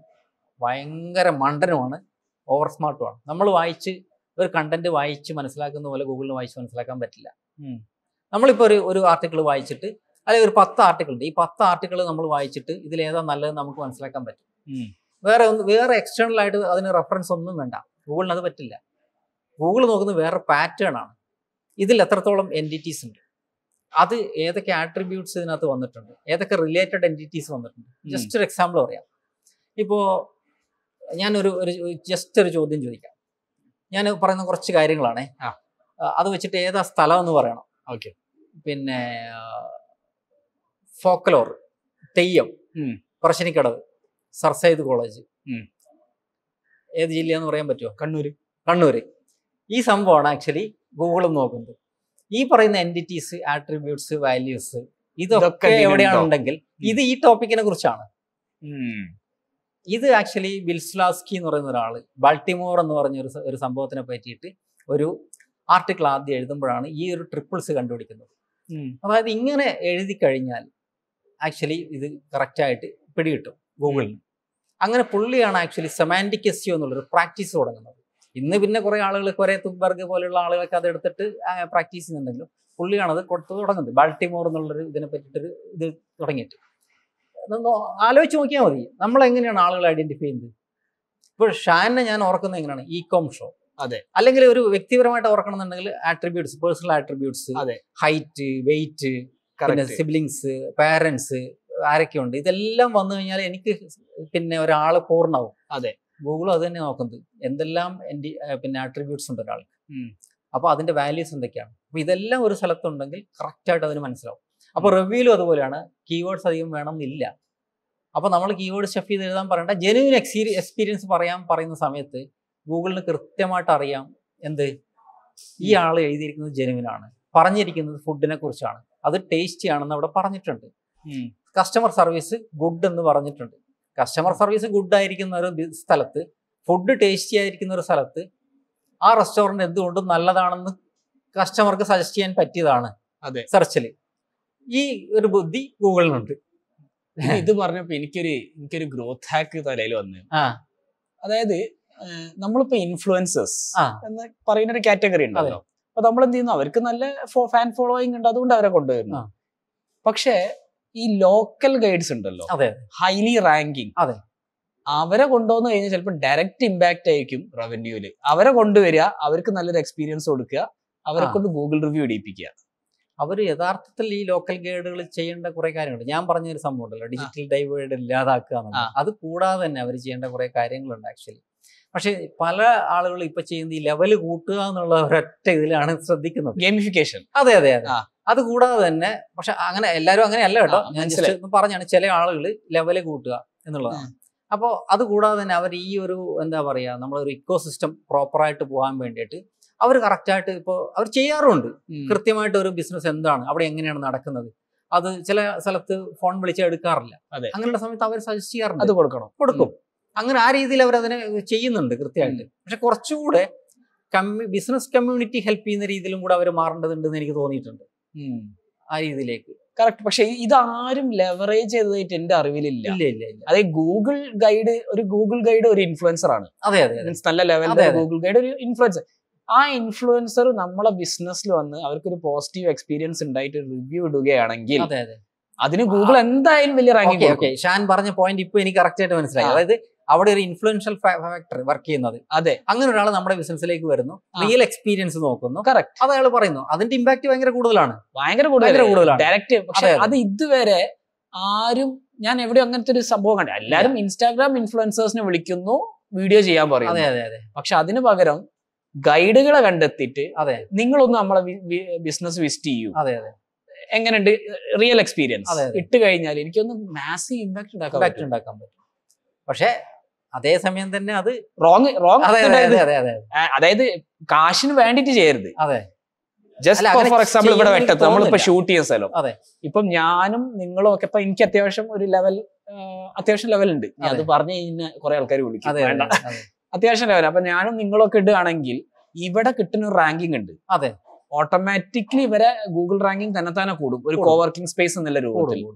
ഭയങ്കര മണ്ടനുമാണ് ഓവർ സ്മാർട്ടുമാണ് നമ്മൾ വായിച്ച് ഒരു കണ്ടന്റ് വായിച്ച് മനസ്സിലാക്കുന്ന പോലെ ഗൂഗിളിന് വായിച്ച് മനസ്സിലാക്കാൻ പറ്റില്ല ഉം. നമ്മളിപ്പോൾ ഒരു ഒരു ആർട്ടിക്കിൾ വായിച്ചിട്ട് അല്ലെങ്കിൽ ഒരു പത്ത് ആർട്ടിക്കിൾ ഉണ്ട് ഈ പത്ത് ആർട്ടിക്കിൾ നമ്മൾ വായിച്ചിട്ട് ഇതിൽ ഏതാ നല്ലത് നമുക്ക് മനസ്സിലാക്കാൻ പറ്റും വേറെ ഒന്ന് വേറെ എക്സ്റ്റേണൽ ആയിട്ട് അതിന് റെഫറൻസ് ഒന്നും വേണ്ട ഗൂഗിളിന് അത് പറ്റില്ല ഗൂഗിൾ നോക്കുന്നത് വേറെ പാറ്റേൺ ആണ് ഇതിൽ എത്രത്തോളം എൻറ്റിറ്റീസ് ഉണ്ട് അത് ഏതൊക്കെ ആട്രിബ്യൂട്ട്സ് ഇതിനകത്ത് വന്നിട്ടുണ്ട് ഏതൊക്കെ റിലേറ്റഡ് എൻറ്റിറ്റീസ് വന്നിട്ടുണ്ട് ഉം. ജസ്റ്റ് ഒരു എക്സാമ്പിൾ പറയാം ഇപ്പോൾ ഞാനൊരു ഒരു ജസ്റ്റ് ഒരു ചോദ്യം ചോദിക്കാം ഞാൻ പറയുന്ന കുറച്ച് കാര്യങ്ങളാണേ ആ. ആ, അത് വെച്ചിട്ട് ഏതാ സ്ഥലം എന്ന് പറയണം ഓക്കെ പിന്നെ ഫോക്കലോർ തെയ്യം ഉം. പറശ്ശിനിക്കടവ് സർ സയ്യിദ് കോളേജ് ഉം. ഏത് ജില്ലയെന്ന് പറയാൻ പറ്റുമോ കണ്ണൂര് കണ്ണൂര് ഈ സംഭവമാണ് ആക്ച്വലി ഗൂഗിളും നോക്കുന്നത് ഈ പറയുന്ന എൻറ്റിറ്റീസ് ആട്രിബ്യൂട്ട്സ് വാല്യൂസ് ഇതൊക്കെ ഇതൊക്കെ ഇതിലുണ്ടോ? എവിടെയാണുണ്ടെങ്കിൽ ഇത് ഈ ടോപ്പിക്കിനെ കുറിച്ചാണ് ഉം. ഇത് ആക്ച്വലി വിൽസ്ലാസ്കി എന്ന് പറയുന്ന ഒരാൾ ബാൾട്ടിമോർ എന്ന് പറഞ്ഞ ഒരു സ- ഒരു സംഭവത്തിനെ പറ്റിയിട്ട് ഒരു ആർട്ടിക്കിൾ ആദ്യം എഴുതുമ്പോഴാണ് ഈ ഒരു ട്രിപ്പിൾസ് കണ്ടുപിടിക്കുന്നത് ഉം. അതായത് ഇങ്ങനെ എഴുതി കഴിഞ്ഞാൽ ആക്ച്വലി ഇത് കറക്റ്റായിട്ട് പിടികിട്ടും ഗൂഗിളിന് അങ്ങനെ പുള്ളിയാണ് ആക്ച്വലി സെമാൻറ്റിക് എസ്യോ എന്നുള്ളൊരു പ്രാക്ടീസ് തുടങ്ങുന്നത് ഇന്ന് പിന്നെ കുറേ ആളുകൾ കുറേ തുബർഗ് പോലെയുള്ള ആളുകളൊക്കെ അത് എടുത്തിട്ട് പ്രാക്ടീസ് ചെയ്യുന്നുണ്ടെങ്കിലും പുള്ളിയാണ് അത് കൊടുത്തു തുടങ്ങുന്നത് ബാൾട്ടിമോർ എന്നുള്ളൊരു ഇതിനെ പറ്റിയിട്ടൊരു ഇത് തുടങ്ങിയിട്ട് അതൊന്ന് ആലോചിച്ച് നോക്കിയാൽ മതി നമ്മൾ എങ്ങനെയാണ് ആളുകൾ ഐഡന്റിഫൈ ചെയ്യുന്നത് ഇപ്പോൾ ഷാനെ ഞാൻ ഓർക്കുന്നത് എങ്ങനെയാണ് ഇ കോം ഷോ അതെ. അല്ലെങ്കിൽ ഒരു വ്യക്തിപരമായിട്ട് ഓർക്കണമെന്നുണ്ടെങ്കിൽ ആട്രിബ്യൂട്ട്സ് പേഴ്സണൽ ആട്രിബ്യൂട്ട്സ് അതെ. ഹൈറ്റ് വെയിറ്റ് പിന്നെ Correct. സിബ്ലിങ്സ് പാരൻസ് ആരൊക്കെയുണ്ട് ഇതെല്ലാം വന്നു കഴിഞ്ഞാൽ എനിക്ക് പിന്നെ ഒരാൾ പൂർണ്ണമാവും അതെ. ഗൂഗിൾ അത് തന്നെ നോക്കുന്നത് എന്തെല്ലാം എൻ്റെ പിന്നെ ആട്രിബ്യൂട്ട്സ് ഉണ്ട് ഒരാൾക്ക് ഉം. അപ്പോൾ അതിന്റെ വാല്യൂസ് എന്തൊക്കെയാണ് അപ്പോൾ ഇതെല്ലാം ഒരു സ്ഥലത്തുണ്ടെങ്കിൽ കറക്റ്റായിട്ട് അതിന് മനസ്സിലാവും അപ്പോൾ റിവ്യൂലും അതുപോലെയാണ് കീവേഡ്സ് അധികം വേണം എന്നില്ല അപ്പോൾ നമ്മൾ കീവേഡ് സ്റ്റഫ് ചെയ്ത് എഴുതാൻ പറയേണ്ട ജെനുവിൻ എക്സ്പീരി എക്സ്പീരിയൻസ് പറയാൻ പറയുന്ന സമയത്ത് ഗൂഗിളിന് കൃത്യമായിട്ട് അറിയാം എന്ത് ഈ ആൾ എഴുതിയിരിക്കുന്നത് ജെനുവിനാണ് പറഞ്ഞിരിക്കുന്നത് ഫുഡിനെ കുറിച്ചാണ് അത് ടേസ്റ്റി ആണെന്ന് അവിടെ പറഞ്ഞിട്ടുണ്ട് ഉം. കസ്റ്റമർ സർവീസ് ഗുഡ് എന്ന് പറഞ്ഞിട്ടുണ്ട് കസ്റ്റമർ സർവീസ് ഗുഡ് ആയിരിക്കുന്ന ഒരു ബി- സ്ഥലത്ത് ഫുഡ് ടേസ്റ്റി ആയിരിക്കുന്ന ഒരു സ്ഥലത്ത് ആ റെസ്റ്റോറൻറ്റ് എന്തുകൊണ്ടും നല്ലതാണെന്ന് കസ്റ്റമർക്ക് സജസ്റ്റ് ചെയ്യാൻ പറ്റിയതാണ് അതെ. സെർച്ചിൽ ഈ ഒരു ബുദ്ധി ഗൂഗിളിനുണ്ട് ഇനി ഇത് പറഞ്ഞപ്പോ എനിക്കൊരു എനിക്കൊരു ഗ്രോത്ത് ഹാക്ക് തലയിൽ വന്നു ആ അതായത് ഏഹ്, നമ്മളിപ്പോ ഇൻഫ്ലുവൻസേഴ്സ് ആ എന്ന് പറയുന്ന ഒരു കാറ്റഗറി ഉണ്ടല്ലോ അപ്പൊ നമ്മൾ എന്ത് ചെയ്യുന്നു അവർക്ക് നല്ല ഫാൻ ഫോളോയിങ് ഉണ്ട് അതുകൊണ്ട് അവരെ കൊണ്ടുവരുന്നു ആ. പക്ഷേ ഈ ലോക്കൽ ഗൈഡ്സ് ഉണ്ടല്ലോ അതെ ഹൈലി റാങ്കിങ് അതെ. അവരെ കൊണ്ടുവന്നു കഴിഞ്ഞാൽ ചിലപ്പോൾ ഡയറക്റ്റ് ഇമ്പാക്ട് ആയിരിക്കും റവന്യൂല് അവരെ കൊണ്ടുവരിക അവർക്ക് നല്ലൊരു എക്സ്പീരിയൻസ് കൊടുക്കുക അവരെ ആ. കൊണ്ട് ഗൂഗിൾ റിവ്യൂ ഇടിപ്പിക്കുക അവർ യഥാർത്ഥത്തിൽ ഈ ലോക്കൽ ഗൈഡുകൾ ചെയ്യേണ്ട കുറെ കാര്യങ്ങളുണ്ട് ഞാൻ പറഞ്ഞ ഒരു സംഭവം ഉണ്ടല്ലോ ഡിജിറ്റൽ ഡൈവേർഡ് ഇല്ലാതാക്കുക എന്നുള്ളത്. ആ. അത് കൂടാതെ തന്നെ അവർ ചെയ്യേണ്ട കുറെ കാര്യങ്ങളുണ്ട് ആക്ച്വലി പക്ഷെ പല ആളുകളും ഇപ്പൊ ചെയ്യുന്ന ഈ ലെവൽ കൂട്ടുക എന്നുള്ള ഒരൊറ്റ ഇതിലാണ് ശ്രദ്ധിക്കുന്നത് ഗെയിമിഫിക്കേഷൻ അതെ അതെ അതെ ആ. അത് കൂടാതെ തന്നെ പക്ഷെ അങ്ങനെ എല്ലാവരും അങ്ങനെ അല്ല കേട്ടോ ആ, ഞാൻ മനസ്സിലായി. ജസ്റ്റ് ഒന്ന് പറഞ്ഞാണ് ചില ആളുകൾ ലെവല് കൂട്ടുക എന്നുള്ളതാണ് അപ്പോൾ അത് കൂടാതെ തന്നെ അവർ ഈ ഒരു എന്താ പറയുക നമ്മളൊരു ഇക്കോ സിസ്റ്റം പ്രോപ്പറായിട്ട് പോകാൻ വേണ്ടിയിട്ട് അവർ കറക്റ്റായിട്ട് ഇപ്പോൾ അവർ ചെയ്യാറുണ്ട് കൃത്യമായിട്ട് ഒരു ബിസിനസ് എന്താണ് അവിടെ എങ്ങനെയാണ് നടക്കുന്നത് അത് ചില സ്ഥലത്ത് ഫോൺ വിളിച്ചാൽ എടുക്കാറില്ല അതെ. അങ്ങനെയുള്ള സമയത്ത് അവർ സജസ്റ്റ് ചെയ്യാറുണ്ട് അത് കൊടുക്കണം കൊടുക്കും അങ്ങനെ ആ രീതിയിൽ അവർ അതിനെ ചെയ്യുന്നുണ്ട് കൃത്യമായിട്ട് പക്ഷെ കുറച്ചുകൂടെ കമ്മ്യൂ ബിസിനസ് കമ്മ്യൂണിറ്റി ഹെൽപ്പ് ചെയ്യുന്ന രീതിയിലും കൂടെ അവർ മാറേണ്ടതുണ്ടെന്ന് എനിക്ക് തോന്നിയിട്ടുണ്ട് ആ രീതിയിലേക്ക് കറക്റ്റ് പക്ഷെ ഇതാരും ലെവറേജ് ചെയ്തതായിട്ട് എന്റെ അറിവിലില്ല ഇല്ല ഇല്ല ഇല്ല അതെ ഗൂഗിൾ ഗൈഡ് ഒരു ഗൂഗിൾ ഗൈഡ് ഒരു ഇൻഫ്ലുവൻസർ ആണ് അതെ അതെ അതെ മീൻസ് നല്ല ലെവലിൽ അതെ, അതെ. ഗൂഗിൾ ഗൈഡ് ഒരു ഇൻഫ്ലുവൻസർ ആ ഇൻഫ്ലുവൻസർ നമ്മളെ ബിസിനസ്സിൽ വന്ന് അവർക്കൊരു പോസിറ്റീവ് എക്സ്പീരിയൻസ് ഉണ്ടായിട്ട് റിവ്യൂ ഇടുകയാണെങ്കിൽ അതെ അതെ അതിന് ഗൂഗിൾ എന്തായാലും വലിയ ഓക്കെ റാങ്കിങ് ഓക്കെ ഷാൻ പറഞ്ഞ പോയിന്റ് ഇപ്പൊ എനിക്ക് കറക്റ്റ് ആയിട്ട് മനസ്സിലായി ആ. അതായത് അവിടെ ഒരു ഇൻഫ്ലുവൻഷ്യൽ ഫാക്ടർ വർക്ക് ചെയ്യുന്നത് അതെ അങ്ങനെ ഒരാൾ നമ്മുടെ ബിസിനസ്സിലേക്ക് വരുന്നു ആ. റിയൽ എക്സ്പീരിയൻസ് നോക്കുന്നു കറക്റ്റ് അത് അയാൾ പറയുന്നു അതിന്റെ ഇമ്പാക്ട് ഭയങ്കര കൂടുതലാണ് ഭയങ്കര ഭയങ്കര കൂടുതലാണ്. ഡയറക്റ്റ് പക്ഷെ അതെ, അതെ. അത് ഇതുവരെ ആരും ഞാൻ എവിടെ അങ്ങനത്തെ ഒരു സംഭവം കണ്ടു എല്ലാരും ഇൻസ്റ്റാഗ്രാം ഇൻഫ്ലുവൻസേഴ്സിനെ വിളിക്കുന്നു വീഡിയോ ചെയ്യാൻ അതെ പറയുന്നു അതെ അതെ പക്ഷെ അതിന് പകരം ഗൈഡുകളെ കണ്ടെത്തിയിട്ട് അതെ നിങ്ങളൊന്ന് നമ്മളെ ബിസിനസ് വിസിറ്റ് ചെയ്യൂ അതെ അതെ എങ്ങനെയുണ്ട് റിയൽ എക്സ്പീരിയൻസ് അതെ, അതെ. ഇട്ട് കഴിഞ്ഞാൽ എനിക്കൊന്ന് മാസീവ് ഇമ്പാക്ട് ഉണ്ടാക്കാൻ ഇമ്പാക്ട് ഉണ്ടാക്കാൻ പറ്റും പക്ഷെ അതേ സമയം തന്നെ അത് റോങ് റോങ് അതെ അതെ അതെ അതെ അതെ അതായത് കാശിന് വേണ്ടിട്ട് ചെയ്യരുത് അതെ ജസ്റ്റ് അല്ല, അങ്ങനെ ഫോർ എക്സാമ്പിൾ ഇവിടെ ചെയ്യുന്നത് വെട്ടത്ത് നമ്മളിപ്പോ തോന്നുന്നില്ല. ഷൂട്ട് ചെയ്യുന്ന സ്ഥലം അതെ. ഇപ്പം ഞാനും നിങ്ങളും ഒക്കെ ഇപ്പൊ എനിക്ക് അത്യാവശ്യം ഒരു ലെവൽ അത്യാവശ്യം ലെവൽ ഉണ്ട് ഞാൻ അത് അതെ. പറഞ്ഞു കഴിഞ്ഞാൽ കുറെ ആൾക്കാർ വിളിക്കും അതെ വേണ്ട അതെ അതെ അത്യാവശ്യം ലെവൽ അപ്പൊ ഞാനും നിങ്ങളും ഒക്കെ ഇടുകയാണെങ്കിൽ ഇവിടെ കിട്ടുന്ന ഒരു റാങ്കിങ് ഉണ്ട് അതെ. ഓട്ടോമാറ്റിക്കലി ഇവരെ ഗൂഗിൾ റാങ്കിങ് തന്നെ തന്നെ കൂടും ഒരു കൂടും. കോവർക്കിംഗ് സ്പേസ് എന്നുള്ള കൂടും, രൂപത്തിൽ കൂടും.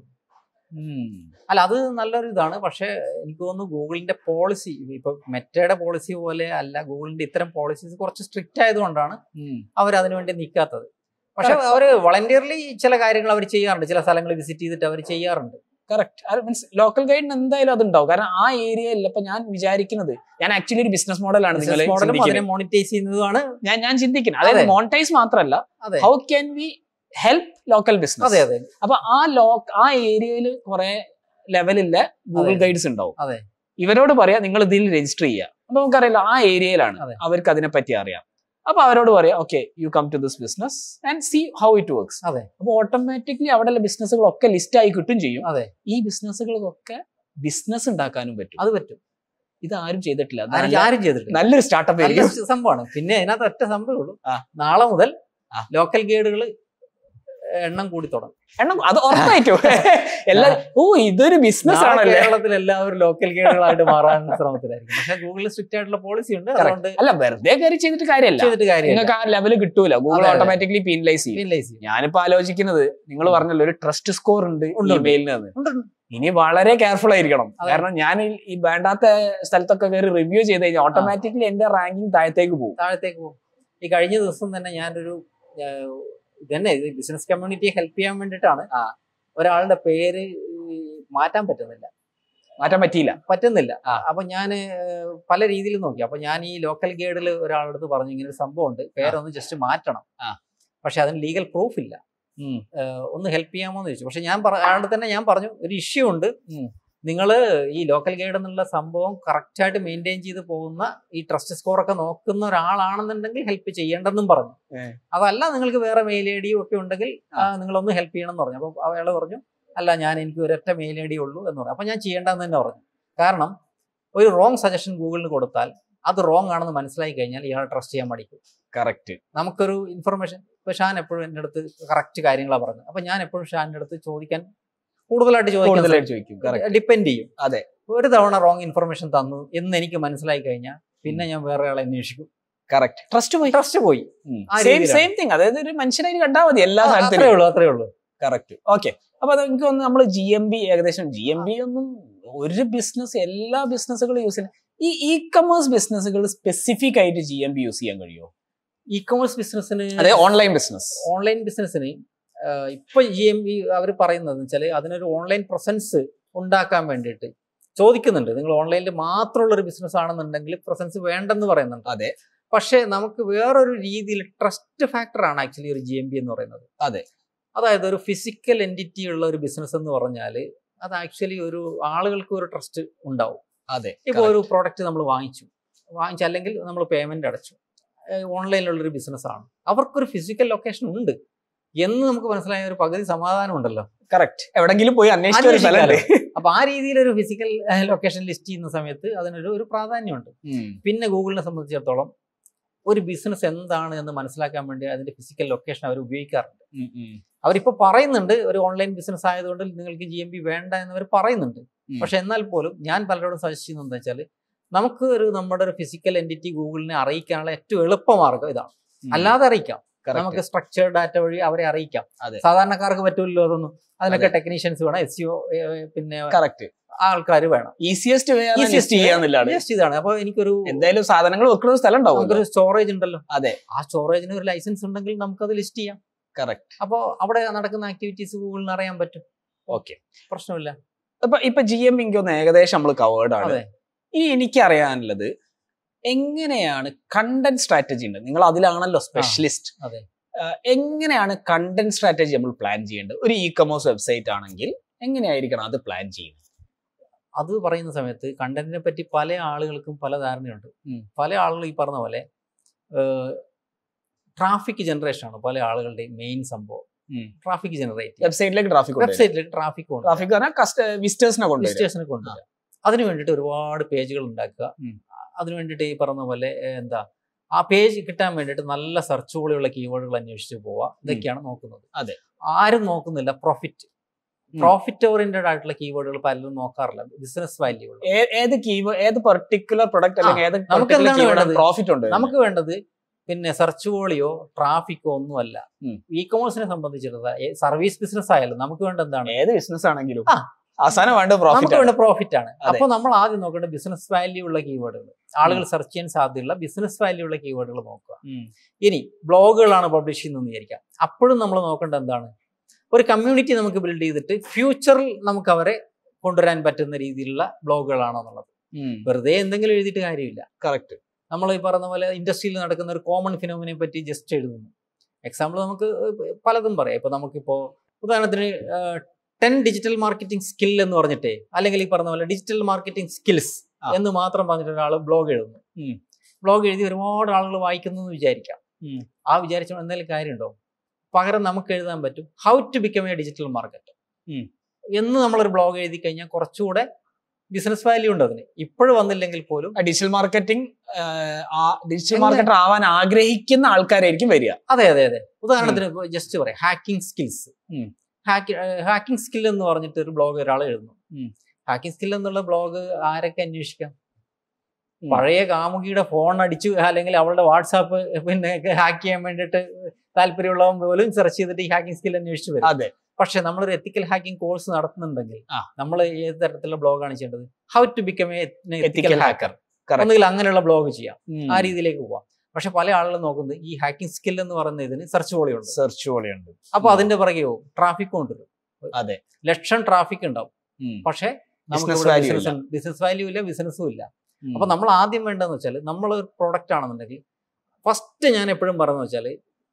ഉം. അല്ല അത് നല്ലൊരു ഇതാണ് പക്ഷെ എനിക്ക് തോന്നുന്നു ഗൂഗിളിന്റെ പോളിസി ഇപ്പൊ മെറ്റയുടെ പോളിസി പോലെ അല്ല ഗൂഗിളിന്റെ ഇത്തരം പോളിസീസ് കുറച്ച് സ്ട്രിക്റ്റ് ആയതുകൊണ്ടാണ് ഉം. അവർ അതിനുവേണ്ടി നിൽക്കാത്തത് പക്ഷെ അവർ വളണ്ടിയർലി ചില കാര്യങ്ങൾ അവർ ചെയ്യാറുണ്ട് ചില സ്ഥലങ്ങൾ വിസിറ്റ് ചെയ്തിട്ട് അവർ ചെയ്യാറുണ്ട് കറക്റ്റ് മീൻസ് ലോക്കൽ ഗൈഡിന് എന്തായാലും അതുണ്ടാവും കാരണം ആ ഏരിയയിൽ ഇപ്പൊ ഞാൻ വിചാരിക്കുന്നത് ഞാൻ ആക്ച്വലി ഒരു ബിസിനസ് മോഡലാണ് നിങ്ങൾ ബിസിനസ് മോഡലും അതിനെ മോണിറ്റൈസ് ചെയ്യുന്നതുമാണ് ഞാൻ ഞാൻ ചിന്തിക്കുന്നത് അതായത് അതെ. മോണിറ്റൈസ് മാത്രമല്ല അതെ how can we help local business അതെ അതെ അപ്പൊ ആ ലോക്ക് ആ ഏരിയയിൽ കുറെ ലെവലിലെ ഗൂഗിൾ അതെ. ഗൈഡ്സ് ഉണ്ടാവും അതെ. ഇവരോട് പറയാം നിങ്ങൾ ഇതിൽ രജിസ്റ്റർ ചെയ്യുക അപ്പൊ നമുക്കറിയില്ല ആ ഏരിയയിലാണ് അതെ. അവർക്ക് അതിനെ പറ്റി അറിയാം അപ്പൊ അവരോട് പറയാം okay you come to this business and see how it works അതെ. അപ്പൊ ഓട്ടോമാറ്റിക്കലി അവിടെയുള്ള ബിസിനസ്സുകളൊക്കെ ലിസ്റ്റ് ആയി കിട്ടും ചെയ്യും അതെ. ഈ ബിസിനസ്സുകൾക്കൊക്കെ ബിസിനസ് ഉണ്ടാക്കാനും പറ്റും അത് പറ്റും ഇത് ആരും ചെയ്തിട്ടില്ല അത് ആരും നല്ല- ആരും ചെയ്തിട്ടില്ല നല്ലൊരു സ്റ്റാർട്ടപ്പ് നല്ല ആയിരിക്കും സംഭവമാണ് പിന്നെ അതിനകത്ത് ഒറ്റ സംഭവമേ ഉള്ളൂ ആ. നാളെ മുതൽ ആ. ലോക്കൽ ഗൈഡുകൾ എണ്ണം കൂടി തുടങ്ങും എണ്ണം അത് ഉറപ്പായിട്ടും എല്ലാ ഓ ഇതൊരു ബിസിനസ് നാളെ ആണല്ലേ കേരളത്തിൽ എല്ലാവരും ലോക്കൽ ഗൈഡുകളായിട്ട് മാറാൻ ശ്രമത്തിലായിരിക്കും പക്ഷെ ഗൂഗിളിൽ സ്ട്രിക്റ്റ് ആയിട്ടുള്ള പോളിസി ഉണ്ട് അതുകൊണ്ട് അല്ല വെറുതെ കയറി ചെയ്തിട്ട് കാര്യമല്ല ചെയ്തിട്ട് കാര്യമില്ല നിങ്ങൾക്ക് ആ ലെവൽ കിട്ടൂല ഗൂഗിൾ അതെ, അതെ. ഓട്ടോമാറ്റിക്കലി പീനലൈസ് ചെയ്യും Penalize ചെയ്യും. ഞാനിപ്പോ ആലോചിക്കുന്നത് നിങ്ങൾ പറഞ്ഞല്ലോ ഒരു ട്രസ്റ്റ് സ്കോർ ഉണ്ട് ഉണ്ട്, ഉണ്ട്. ഇമെയിലിന് ഉണ്ട്, ഉണ്ട്. ഇനി വളരെ കെയർഫുൾ ആയിരിക്കണം അതെ. കാരണം ഞാൻ ഈ- ഈ വേണ്ടാത്ത സ്ഥലത്തൊക്കെ കയറി റിവ്യൂ ചെയ്ത് കഴിഞ്ഞാൽ ഓട്ടോമാറ്റിക്കലി എന്റെ റാങ്കിങ് താഴത്തേക്ക് പോകും താഴത്തേക്ക് പോകും ഈ കഴിഞ്ഞ ദിവസം തന്നെ ഞാനൊരു ഏഹ്, ഇതന്നെ ഇത് ബിസിനസ് കമ്മ്യൂണിറ്റിയെ ഹെൽപ്പ് ചെയ്യാൻ വേണ്ടിയിട്ടാണ് ആ. ഒരാളുടെ പേര് ഈ മാറ്റാൻ പറ്റുന്നില്ല മാറ്റാൻ പറ്റിയില്ല പറ്റുന്നില്ല ആ. അപ്പൊ ഞാൻ പല രീതിയിൽ നോക്കി അപ്പൊ ഞാൻ ഈ ലോക്കൽ ഗൈഡിൽ ഒരാളുടെ അടുത്ത് പറഞ്ഞു ഇങ്ങനെ ഒരു സംഭവം ഉണ്ട് പേരൊന്ന് ജസ്റ്റ് മാറ്റണം ആ. പക്ഷെ അതിന് ലീഗൽ പ്രൂഫ് ഇല്ല ഉം. ഏഹ്, ഒന്ന് ഹെൽപ്പ് ചെയ്യാമോ എന്ന് ചോദിച്ചു പക്ഷെ ഞാൻ പറ- അയാളുടെ തന്നെ ഞാൻ പറഞ്ഞു ഒരു ഇഷ്യൂ ഉണ്ട് ഉം. നിങ്ങൾ ഈ ലോക്കൽ ഗൈഡ് എന്നുള്ള സംഭവം correct ആയിട്ട് മെയിൻറ്റെയിൻ ചെയ്ത് പോകുന്ന ഈ ട്രസ്റ്റ് സ്കോർ ഒക്കെ നോക്കുന്ന ഒരാളാണെന്നുണ്ടെങ്കിൽ ഹെൽപ്പ് ചെയ്യേണ്ടെന്നും പറഞ്ഞു ഏ. അതല്ല നിങ്ങൾക്ക് വേറെ മെയിൽ ഐ ഡിയും ഒക്കെ ഉണ്ടെങ്കിൽ ആ. ആ, നിങ്ങളൊന്ന് ഹെൽപ്പ് ചെയ്യണം എന്ന് പറഞ്ഞു അപ്പോൾ അയാൾ പറഞ്ഞു അല്ല ഞാൻ എനിക്ക് ഒരൊറ്റ മെയിൽ ഐ ഡി ഉള്ളൂ എന്ന് പറഞ്ഞു അപ്പോൾ ഞാൻ ചെയ്യേണ്ടെന്ന് തന്നെ പറഞ്ഞു കാരണം ഒരു റോങ് സജഷൻ ഗൂഗിളിന് കൊടുത്താൽ അത് റോങ് ആണെന്ന് മനസ്സിലായി കഴിഞ്ഞാൽ ഇയാൾ ട്രസ്റ്റ് ചെയ്യാൻ മടിക്കും കറക്റ്റ് നമുക്കൊരു ഇൻഫർമേഷൻ ഇപ്പൊ ഷാൻ എപ്പോഴും എൻ്റെ അടുത്ത് കറക്റ്റ് കാര്യങ്ങളാണ് പറഞ്ഞത് അപ്പൊ ഞാൻ എപ്പോഴും ഷാൻ്റെ അടുത്ത് ചോദിക്കാൻ കൂടുതലായിട്ട് ചോദിക്കാൻ കൂടുതലായിട്ട് ചോദിക്കും കറക്റ്റ് ഡിപ്പെൻഡ് ചെയ്യും അതെ. ഒരു തവണ റോങ് ഇൻഫർമേഷൻ തന്നു എന്ന് എനിക്ക് മനസ്സിലായി കഴിഞ്ഞാൽ പിന്നെ ഞാൻ വേറെ ആളെ അന്വേഷിക്കും കറക്റ്റ് ട്രസ്റ്റ് പോയി ട്രസ്റ്റ് പോയി ആ സെയിം രീതിയിലാണ്. സെയിം തിങ് അതായത് ഒരു മനുഷ്യനായി കണ്ടാൽ മതി എല്ലാ ആ, അത്രേ സ്ഥലത്തിലും ഉള്ളൂ അത്രേ ഉള്ളൂ കറക്റ്റ് ഓക്കെ അപ്പൊ അത് എനിക്ക് തോന്നുന്നു നമ്മൾ ജി എം ബി ഏകദേശം ജി എം ബി ഒന്നും ഒരു ബിസിനസ് എല്ലാ ബിസിനസ്സുകളും യൂസ് ചെയ്യുന്ന ഈ ഇ കൊമേഴ്സ് ബിസിനസ്സുകൾ സ്പെസിഫിക് ആയിട്ട് ജി എം ബി യൂസ് ചെയ്യാൻ കഴിയുമോ ഇ കൊമേഴ്സ് ബിസിനസ്സിന് അതെ ഓൺലൈൻ ബിസിനസ് ഓൺലൈൻ ബിസിനസ്സിന് ഇപ്പൊ ജി എം ബി അവർ പറയുന്നത് വെച്ചാൽ അതിനൊരു ഓൺലൈൻ പ്രസൻസ് ഉണ്ടാക്കാൻ വേണ്ടിയിട്ട് ചോദിക്കുന്നുണ്ട് നിങ്ങൾ ഓൺലൈനിൽ മാത്രമുള്ള ഒരു ബിസിനസ് ആണെന്നുണ്ടെങ്കിൽ പ്രസൻസ് വേണ്ടെന്ന് പറയുന്നുണ്ട് അതെ. പക്ഷേ നമുക്ക് വേറൊരു രീതിയിൽ ട്രസ്റ്റ് ഫാക്ടർ ആണ് ആക്ച്വലി ഒരു ജി എം ബി എന്ന് പറയുന്നത് അതെ. അതായത് ഒരു ഫിസിക്കൽ എൻറ്റിറ്റി ഉള്ള ഒരു ബിസിനസ് എന്ന് പറഞ്ഞാൽ അത് ആക്ച്വലി ഒരു ആളുകൾക്ക് ഒരു ട്രസ്റ്റ് ഉണ്ടാവും അതെ ഇപ്പോൾ ഒരു പ്രോഡക്റ്റ് നമ്മൾ വാങ്ങിച്ചു വാങ്ങിച്ചു അല്ലെങ്കിൽ നമ്മൾ പേയ്മെന്റ് അടച്ചു ഓൺലൈനിലുള്ളൊരു ബിസിനസ്സാണ് അവർക്കൊരു ഫിസിക്കൽ ലൊക്കേഷൻ ഉണ്ട് എന്ന് നമുക്ക് മനസ്സിലായ ഒരു പകുതി സമാധാനം ഉണ്ടല്ലോ കറക്റ്റ് എവിടെങ്കിലും പോയി അന്വേഷിച്ച ഒരു സ്ഥലമുണ്ട് അപ്പൊ ആ രീതിയിൽ ഒരു ഫിസിക്കൽ ലൊക്കേഷൻ ലിസ്റ്റ് ചെയ്യുന്ന സമയത്ത് അതിനൊരു ഒരു പ്രാധാന്യമുണ്ട് ഉം. പിന്നെ ഗൂഗിളിനെ സംബന്ധിച്ചിടത്തോളം ഒരു ബിസിനസ് എന്താണ് എന്ന് മനസ്സിലാക്കാൻ വേണ്ടി അതിന്റെ ഫിസിക്കൽ ലൊക്കേഷൻ അവർ ഉപയോഗിക്കാറുണ്ട് ഉം, ഉം. അവരിപ്പോൾ പറയുന്നുണ്ട് ഒരു ഓൺലൈൻ ബിസിനസ് ആയതുകൊണ്ട് നിങ്ങൾക്ക് ജി എം ബി വേണ്ട എന്ന് അവർ പറയുന്നുണ്ട് ഉം. പക്ഷെ എന്നാൽ പോലും ഞാൻ പലരോടും സജസ്റ്റ് ചെയ്യുന്നത് എന്താ വെച്ചാൽ നമുക്ക് ഒരു നമ്മുടെ ഒരു ഫിസിക്കൽ എൻറ്റിറ്റി ഗൂഗിളിനെ അറിയിക്കാനുള്ള ഏറ്റവും എളുപ്പമാർഗ്ഗം ഇതാണ് ഉം. അല്ലാതെ അറിയിക്കാം Correct. നമുക്ക് സ്ട്രക്ചേർഡ് ഡാറ്റ വഴി അവരെ അറിയിക്കാം അതെ. സാധാരണക്കാർക്ക് പറ്റുമല്ലോ അതൊന്നും അതിനൊക്കെ അതെ. ടെക്നീഷ്യൻസ് വേണം എസ് സിഒ പിന്നെ കറക്റ്റ് ആൾക്കാർ വേണം ഈസിയസ്റ്റ് വേ Easiest ലിസ്റ്റ് ചെയ്യാന്നുള്ളതാണ് ജസ്റ്റ് ഇതാണ് അപ്പൊ എനിക്കൊരു എന്തായാലും സാധനങ്ങൾ വെക്കുന്ന ഒരു സ്ഥലം ഉണ്ടാവും നമുക്കൊരു സ്റ്റോറേജ് ഉണ്ടല്ലോ അതെ. ആ സ്റ്റോറേജിന് ഒരു ലൈസൻസ് ഉണ്ടെങ്കിൽ നമുക്കത് ലിസ്റ്റ് ചെയ്യാം കറക്റ്റ് അപ്പോൾ അവിടെ നടക്കുന്ന ആക്ടിവിറ്റീസ് ഗൂഗിളിന് അറിയാൻ പറ്റും ഓക്കെ പ്രശ്നമില്ല അപ്പൊ ഇപ്പൊ ജി എം എനിക്ക് ഒന്ന് ഏകദേശം നമ്മൾ കവേർഡ് ആണ് അതെ. ഇനി എനിക്ക് അറിയാനുള്ളത് എങ്ങനെയാണ് കണ്ടന്റ് സ്ട്രാറ്റജി ഉണ്ട് നിങ്ങൾ അതിലാണല്ലോ സ്പെഷ്യലിസ്റ്റ് അതെ. എങ്ങനെയാണ് കണ്ടന്റ് സ്ട്രാറ്റജി നമ്മൾ പ്ലാൻ ചെയ്യേണ്ടത് ഒരു ഇ കൊമേഴ്സ് വെബ്സൈറ്റ് ആണെങ്കിൽ എങ്ങനെയായിരിക്കണം അത് പ്ലാൻ ചെയ്യുന്നത് അത് പറയുന്ന സമയത്ത് കണ്ടന്റിനെ പറ്റി പല ആളുകൾക്കും പല ധാരണയുണ്ട് ഉം. പല ആളുകൾ ഈ പറഞ്ഞ പോലെ ട്രാഫിക് ജനറേഷൻ ആണ് പല ആളുകളുടെയും മെയിൻ സംഭവം ഉം. ട്രാഫിക് ജനറേറ്റ് വെബ്സൈറ്റിലേക്ക് ട്രാഫിക് വെബ്സൈറ്റിൽ ട്രാഫിക് ഉണ്ട് ട്രാഫിക് പറഞ്ഞാൽ വിസിറ്റേഴ്സിനെ കൊണ്ടുവരും വിസിറ്റേഴ്സിനെ കൊണ്ടുവരിക അതിന് വേണ്ടിയിട്ട് ഒരുപാട് പേജുകൾ ഉണ്ടാക്കുക ഉം. അതിന് വേണ്ടിയിട്ട് ഈ പറഞ്ഞ പോലെ ഏ, എന്താ ആ പേജ് കിട്ടാൻ വേണ്ടിയിട്ട് നല്ല സെർച്ചുകളുള്ള കീവേഡുകൾ അന്വേഷിച്ച് പോവുക ഇതൊക്കെയാണ് നോക്കുന്നത് അതെ. ആരും നോക്കുന്നില്ല പ്രോഫിറ്റ് ഉം. പ്രോഫിറ്റ് ഓറിയന്റഡ് ആയിട്ടുള്ള കീവേഡുകൾ പലരും നോക്കാറില്ല ബിസിനസ് വാല്യൂ ഉള്ള ഏ- ഏത് കീവ് ഏത് പെർട്ടിക്കുലർ പ്രൊഡക്റ്റ് അല്ലെങ്കിൽ ഏത് നമുക്ക് എന്താണ് വേണ്ടത്? പ്രോഫിറ്റ് ഉണ്ട് നമുക്ക് വേണ്ടത് പിന്നെ സെർച്ച് വോളിയോ ട്രാഫിക്കോ ഒന്നുമല്ല ഉം. ഇ കൊമേഴ്സിനെ സംബന്ധിച്ചിടത്തോളം സർവീസ് ബിസിനസ് ആയാലും നമുക്ക് വേണ്ട എന്താണ് ഏത് ബിസിനസ് ആണെങ്കിലും ആ. അവസാനം വേണ്ട നമുക്ക് പ്രോഫിറ്റ് വേണ്ട പ്രോഫിറ്റ് ആണ് അതെ. അപ്പൊ നമ്മൾ ആദ്യം നോക്കേണ്ട ബിസിനസ് വാല്യൂ ഉള്ള കീവേഡുകൾ ആളുകൾ സെർച്ച് ചെയ്യാൻ സാധ്യതയുള്ള ബിസിനസ് വാല്യൂ ഉള്ള കീവേഡുകൾ നോക്കുക ഇനി ബ്ലോഗുകളാണ് പബ്ലിഷ് ചെയ്യുന്നതെന്ന് വിചാരിക്കാം അപ്പോഴും നമ്മൾ നോക്കേണ്ടത് എന്താണ് ഒരു കമ്മ്യൂണിറ്റി നമുക്ക് ബിൽഡ് ചെയ്തിട്ട് ഫ്യൂച്ചറിൽ നമുക്ക് അവരെ കൊണ്ടുവരാൻ പറ്റുന്ന രീതിയിലുള്ള ബ്ലോഗുകളാണോ എന്നുള്ളത് വെറുതെ എന്തെങ്കിലും എഴുതിയിട്ട് കാര്യമില്ല കറക്റ്റ് നമ്മൾ ഈ പറഞ്ഞ പോലെ ഇൻഡസ്ട്രിയിൽ നടക്കുന്ന ഒരു കോമൺ ഫിനോമിനെ പറ്റി ജസ്റ്റ് എഴുതുന്നു എക്സാമ്പിൾ നമുക്ക് പലതും പറയാം ഇപ്പൊ നമുക്കിപ്പോ ഉദാഹരണത്തിന് ടെൻ ഡിജിറ്റൽ മാർക്കറ്റിംഗ് സ്കിൽ എന്ന് പറഞ്ഞിട്ടേ അല്ലെങ്കിൽ ഈ പറഞ്ഞ പോലെ ഡിജിറ്റൽ മാർക്കറ്റിംഗ് സ്കിൽസ് ആ. എന്ന് മാത്രം പറഞ്ഞിട്ട് ഒരാൾ ബ്ലോഗ് എഴുതുന്നു ഉം. ബ്ലോഗ് എഴുതി ഒരുപാട് ആളുകൾ വായിക്കുന്നു എന്ന് വിചാരിക്കാം ഉം. ആ വിചാരിച്ച എന്തെങ്കിലും കാര്യമുണ്ടോ പകരം നമുക്ക് എഴുതാൻ പറ്റും how to become a digital market ഉം. എന്ന് നമ്മളൊരു ബ്ലോഗ് എഴുതി കഴിഞ്ഞാൽ കുറച്ചുകൂടെ ബിസിനസ് വാല്യൂ ഉണ്ട് അതിന് ഇപ്പോഴും വന്നില്ലെങ്കിൽ പോലും ഡിജിറ്റൽ മാർക്കറ്റിംഗ് ഡിജിറ്റൽ എങ്ങനെ? മാർക്കറ്റർ ആവാൻ ആഗ്രഹിക്കുന്ന ആൾക്കാരായിരിക്കും വരിക അതെ അതെ അതെ ഉദാഹരണത്തിന് ജസ്റ്റ് പറയാം ഹാക്കിംഗ് സ്കിൽസ് ഉം. ഹാക്കിംഗ് സ്കിൽ എന്ന് പറഞ്ഞിട്ട് ഒരു ബ്ലോഗ് ഒരാൾ എഴുതുന്നു ഉം. ഹാക്കിംഗ് സ്കിൽ എന്നുള്ള ബ്ലോഗ് ആരൊക്കെ അന്വേഷിക്കാം ഉം. പഴയ കാമുകിയുടെ ഫോൺ അടിച്ചു അല്ലെങ്കിൽ അവളുടെ വാട്സാപ്പ് പിന്നെ ഹാക്ക് ചെയ്യാൻ വേണ്ടിയിട്ട് താല്പര്യമുള്ളവൻ പോലും സെർച്ച് ചെയ്തിട്ട് ഈ ഹാക്കിംഗ് സ്കിൽ അന്വേഷിച്ച് വരും അതെ പക്ഷെ നമ്മളൊരു എത്തിക്കൽ ഹാക്കിംഗ് കോഴ്സ് നടത്തുന്നുണ്ടെങ്കിൽ ആ. നമ്മൾ ഏത് തരത്തിലുള്ള ബ്ലോഗാണ് ചെയ്യേണ്ടത് how to become a ethical ethical hacker Correct. ഒന്നുകിൽ അങ്ങനെയുള്ള ബ്ലോഗ് ചെയ്യാം ഉം. ആ രീതിയിലേക്ക് പോവാം പക്ഷെ പല ആളുകളും നോക്കുന്നത് ഈ ഹാക്കിംഗ് സ്കിൽ എന്ന് പറയുന്ന ഇതിന് സെർച്ച് വോളിയുണ്ട് സെർച്ച് പോലെയുണ്ട് അപ്പൊ ഉം. അതിന്റെ പുറകെ പോകും ട്രാഫിക് കൊണ്ടുവരും അതെ. ലക്ഷം ട്രാഫിക് ഉണ്ടാവും ഉം. പക്ഷെ Business value ഇല്ല. ബിസിനസ് വാല്യൂ ഇല്ല ബിസിനസ്സും ഇല്ല ഉം. അപ്പൊ നമ്മൾ ആദ്യം വേണ്ടതെന്ന് വെച്ചാൽ നമ്മൾ ഒരു പ്രൊഡക്റ്റ് ആണെന്നുണ്ടെങ്കിൽ ഫസ്റ്റ് ഞാൻ എപ്പോഴും പറഞ്ഞു വെച്ചാൽ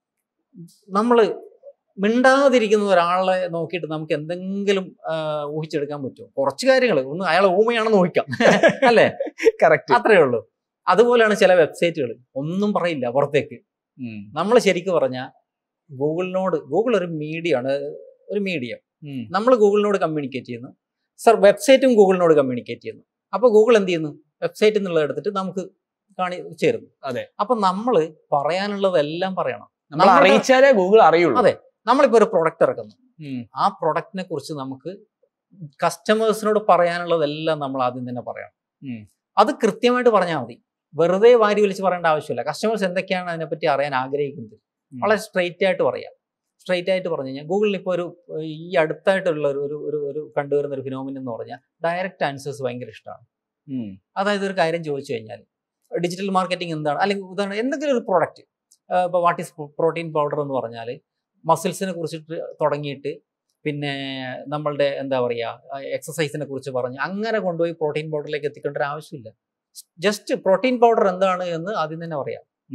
നമ്മൾ മിണ്ടാതിരിക്കുന്ന ഒരാളെ നോക്കിയിട്ട് നമുക്ക് എന്തെങ്കിലും ആ, ഊഹിച്ചെടുക്കാൻ പറ്റുമോ കുറച്ച് കാര്യങ്ങൾ ഒന്ന് അയാൾ ഊമയാണെന്ന് ഊഹിക്കാം അല്ലേ കറക്റ്റ് അത്രേ ഉള്ളൂ അതുപോലെയാണ് ചില വെബ്സൈറ്റുകൾ ഒന്നും പറയില്ല പുറത്തേക്ക് നമ്മൾ ശരിക്കും പറഞ്ഞാൽ ഗൂഗിളിനോട് ഗൂഗിൾ ഒരു മീഡിയ ആണ് ഒരു മീഡിയ നമ്മൾ ഗൂഗിളിനോട് കമ്മ്യൂണിക്കേറ്റ് ചെയ്യുന്നു സർ വെബ്സൈറ്റും ഗൂഗിളിനോട് കമ്മ്യൂണിക്കേറ്റ് ചെയ്യുന്നു അപ്പോൾ ഗൂഗിൾ എന്ത് ചെയ്യുന്നു വെബ്സൈറ്റ് എന്നുള്ളത് എടുത്തിട്ട് നമുക്ക് കാണി ചേരുന്നു അതെ. അപ്പൊ നമ്മൾ പറയാനുള്ളതെല്ലാം പറയണം നമ്മൾ നമ്മുടെ- അറിയിച്ചാലേ ഗൂഗിൾ അറിയുള്ളൂ അതെ. നമ്മളിപ്പോ ഒരു പ്രൊഡക്റ്റ് ഇറക്കുന്നു ഉം. ആ പ്രൊഡക്റ്റിനെ കുറിച്ച് നമുക്ക് കസ്റ്റമേഴ്സിനോട് പറയാനുള്ളതെല്ലാം നമ്മൾ ആദ്യം തന്നെ പറയണം ഉം. അത് കൃത്യമായിട്ട് പറഞ്ഞാൽ മതി വെറുതെ വാരി വലിച്ച് പറയേണ്ട ആവശ്യമില്ല കസ്റ്റമേഴ്സ് എന്തൊക്കെയാണ് അതിനെപ്പറ്റി അറിയാൻ ആഗ്രഹിക്കുന്നത് ഉം. വളരെ സ്ട്രെയിറ്റ് ആയിട്ട് പറയാം സ്ട്രെയിറ്റ് ആയിട്ട് പറഞ്ഞു കഴിഞ്ഞാൽ ഗൂഗിളിൽ ഇപ്പോൾ ഒരു ഈ അടുത്തായിട്ടുള്ള ഒരു ഒരു ഒരു ഒരു കണ്ടുവരുന്ന ഒരു ഫിനോമിൻ എന്ന് പറഞ്ഞാൽ ഡയറക്റ്റ് ആൻസേഴ്സ് ഭയങ്കര ഇഷ്ടമാണ് ഉം. അതായത് ഒരു കാര്യം ചോദിച്ചു കഴിഞ്ഞാൽ ഡിജിറ്റൽ മാർക്കറ്റിംഗ് എന്താണ് അല്ലെങ്കിൽ ഉദാഹരണം എന്തെങ്കിലും ഒരു പ്രോഡക്റ്റ് ഇപ്പോൾ വാട്ട് ഈസ് പ്രോട്ടീൻ പൗഡർ എന്ന് പറഞ്ഞാൽ മസിൽസിനെ കുറിച്ചിട്ട് തുടങ്ങിയിട്ട് പിന്നെ നമ്മളുടെ എന്താ പറയുക എക്സസൈസിനെ കുറിച്ച് പറഞ്ഞ് അങ്ങനെ കൊണ്ടുപോയി പ്രോട്ടീൻ പൗഡറിലേക്ക് എത്തിക്കേണ്ട ഒരു ആവശ്യമില്ല ജസ്റ്റ് പ്രോട്ടീൻ പൗഡർ എന്താണ് എന്ന് ആദ്യം തന്നെ പറയാം ഉം.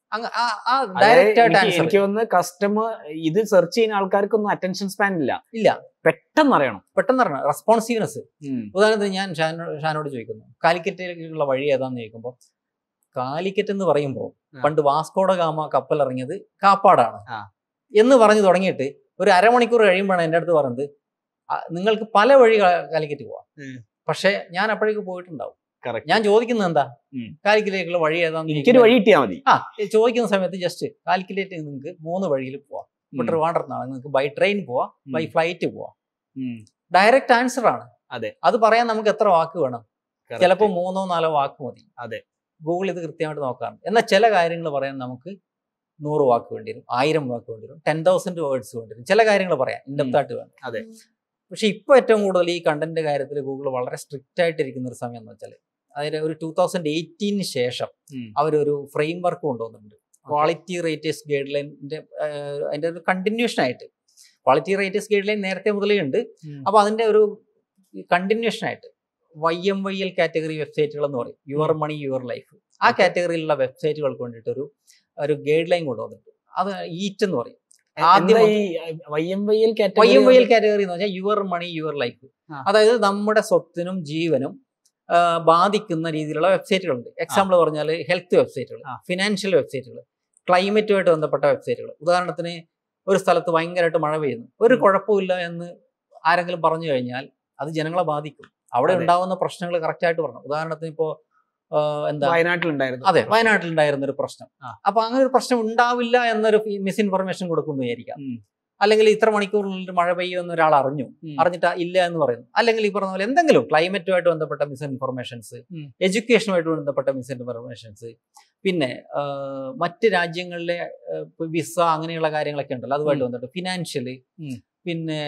അങ്ങ് ആ- ആ ഡയറക്റ്റ് ആയിട്ട് എനിക്ക് ആൻസർ എനിക്ക് തോന്നുന്നു കസ്റ്റമർ ഇത് സെർച്ച് ചെയ്യുന്ന ആൾക്കാർക്കൊന്നും അറ്റൻഷൻ സ്പാൻ ഇല്ല ഇല്ല പെട്ടെന്ന് അറിയണം പെട്ടെന്ന് അറിയണം റെസ്പോൺസീവ്നെസ് ഉദാഹരണത്തിന് ഞാൻ ഷാനോട് ഷാനോട് ചോദിക്കുന്നു കാലിക്കറ്റിലേക്കുള്ള വഴി ഏതാന്ന് ചോദിക്കുമ്പോൾ കാലിക്കറ്റ് എന്ന് പറയുമ്പോൾ ആ. പണ്ട് വാസ്കോഡ ഗാമ കപ്പൽ ഇറങ്ങിയത് കാപ്പാടാണ് ആ. എന്ന് പറഞ്ഞു തുടങ്ങിയിട്ട് ഒരു അരമണിക്കൂർ കഴിയുമ്പോഴാണ് എൻ്റെ അടുത്ത് പറഞ്ഞത് "ആ, നിങ്ങൾക്ക് പല വഴി കാ- കാലിക്കറ്റ് പോവാം ഉം. പക്ഷേ ഞാൻ അപ്പോഴേക്ക് പോയിട്ടുണ്ടാവും കറക്റ്റ് ഞാൻ ചോദിക്കുന്നത് എന്താ ഉം. കാലിക്കറ്റിലേക്കുള്ള വഴി ഏതാന്ന് എനിക്കൊരു വഴി കിട്ടിയാൽ മതി ആ ഈ ചോദിക്കുന്ന സമയത്ത് ജസ്റ്റ് കാലിക്കറ്റ് നിങ്ങൾക്ക് മൂന്ന് വഴിയിൽ പോവാം ഇപ്പൊ ഉം. ട്രിവാൻഡ്രത്താണ് നിങ്ങൾക്ക് ബൈ ട്രെയിൻ പോവാം ഉം. ബൈ ഫ്ലൈറ്റ് പോവാം ഉം. ഡയറക്റ്റ് ആൻസർ ആണ് അതെ. അത് പറയാൻ നമുക്ക് എത്ര വാക്ക് വേണം Correct. ചിലപ്പോൾ മൂന്നോ നാലോ വാക്ക് മതി അതെ. ഗൂഗിൾ ഇത് കൃത്യമായിട്ട് നോക്കാറുണ്ട് എന്നാൽ ചില കാര്യങ്ങൾ പറയാൻ നമുക്ക് നൂറ് വാക്ക് വേണ്ടി വരും ആയിരം വാക്ക് വേണ്ടി വരും ടെൻ തൗസൻഡ് വേർഡ്സ് വേണ്ടി വരും ചില കാര്യങ്ങൾ പറയാം ഇൻഡെപ്ത് ആയിട്ട് വേണം അതെ. പക്ഷെ ഇപ്പൊ ഏറ്റവും കൂടുതൽ ഈ കണ്ടന്റ് കാര്യത്തിൽ ഗൂഗിൾ വളരെ സ്ട്രിക്റ്റ് ആയിട്ട് ഇരിക്കുന്ന ഒരു സമയം എന്ന് വെച്ചാൽ അതിന് ഒരു ടൂ തൗസൻഡ് എയ്റ്റീന് ശേഷം ഉം. അവരൊരു ഫ്രെയിം വർക്ക് കൊണ്ടുവന്നിട്ടുണ്ട് ക്വാളിറ്റി റേറ്റേഴ്സ് ഗൈഡ് ലൈനിന്റെ അതിന്റെ ഒരു കണ്ടിന്യൂഷൻ ആയിട്ട് ക്വാളിറ്റി റേറ്റേഴ്സ് ഗൈഡ് ലൈൻ നേരത്തെ മുതലേ ഉണ്ട് ഉം. അപ്പൊ അതിന്റെ ഒരു കണ്ടിന്യൂഷൻ ആയിട്ട് Y M Y L category വെബ്സൈറ്റുകൾ എന്ന് പറയും യുവർ മണി യുവർ ലൈഫ് ആ Okay. കാറ്റഗറിയിലുള്ള വെബ്സൈറ്റുകൾക്ക് വേണ്ടിയിട്ട് ഒരു ഒരു ഗൈഡ് ലൈൻ കൊണ്ടുവന്നിട്ടുണ്ട് അത് ഈറ്റ് എന്ന് പറയും എന്താ ആദ്യം ഈ Y M Y L Y M Y L category എന്ന് വെച്ചാൽ യുവർ മണി യുവർ ലൈഫ് ആ. അതായത് നമ്മുടെ സ്വത്തിനും ജീവനും ആ, ബാധിക്കുന്ന രീതിയിലുള്ള വെബ്സൈറ്റുകളുണ്ട് എക്സാമ്പിൾ പറഞ്ഞാൽ ഹെൽത്ത് വെബ്സൈറ്റുകൾ ആ. ഫിനാൻഷ്യൽ വെബ്സൈറ്റുകൾ ക്ലൈമറ്റുമായിട്ട് ബന്ധപ്പെട്ട വെബ്സൈറ്റുകൾ ഉദാഹരണത്തിന് ഒരു സ്ഥലത്ത് ഭയങ്കരമായിട്ട് മഴ പെയ്യുന്നു ഒരു ഉം. കുഴപ്പമില്ല എന്ന് ആരെങ്കിലും പറഞ്ഞു കഴിഞ്ഞാൽ അത് ജനങ്ങളെ ബാധിക്കും അവിടെ അതെ. ഉണ്ടാവുന്ന പ്രശ്നങ്ങൾ കറക്റ്റ് ആയിട്ട് പറഞ്ഞു ഉദാഹരണത്തിന് ഇപ്പോ ആ, എന്താ വയനാട്ടിലുണ്ടായിരുന്നു അതെ വയനാട്ടിൽ ഉണ്ടായിരുന്ന ഒരു പ്രശ്നം ആ. അപ്പൊ അങ്ങനെ ഒരു പ്രശ്നം ഉണ്ടാവില്ല എന്നൊരു മിസ്ഇൻഫർമേഷൻ കൊടുക്കുന്നു വിചാരിക്കാം ഉം. അല്ലെങ്കിൽ ഇത്ര മണിക്കൂറിനുള്ളിൽ മഴ പെയ്യുമെന്ന് ഒരാൾ അറിഞ്ഞു ഉം. അറിഞ്ഞിട്ട് ഇല്ല എന്ന് പറയുന്നു അല്ലെങ്കിൽ ഈ പറഞ്ഞ പോലെ എന്തെങ്കിലും ക്ലൈമറ്റുമായിട്ട് ബന്ധപ്പെട്ട മിസ്ഇൻഫർമേഷൻസ് ഉം. എഡ്യൂക്കേഷനുമായിട്ട് ബന്ധപ്പെട്ട മിസ്ഇൻഫർമേഷൻസ് പിന്നെ ആ, മറ്റ് രാജ്യങ്ങളിലെ വിസ അങ്ങനെയുള്ള കാര്യങ്ങളൊക്കെ ഉണ്ടല്ലോ അതുമായിട്ട് ഉം. ബന്ധപ്പെട്ട് ഫിനാൻഷ്യല് ഉം. പിന്നെ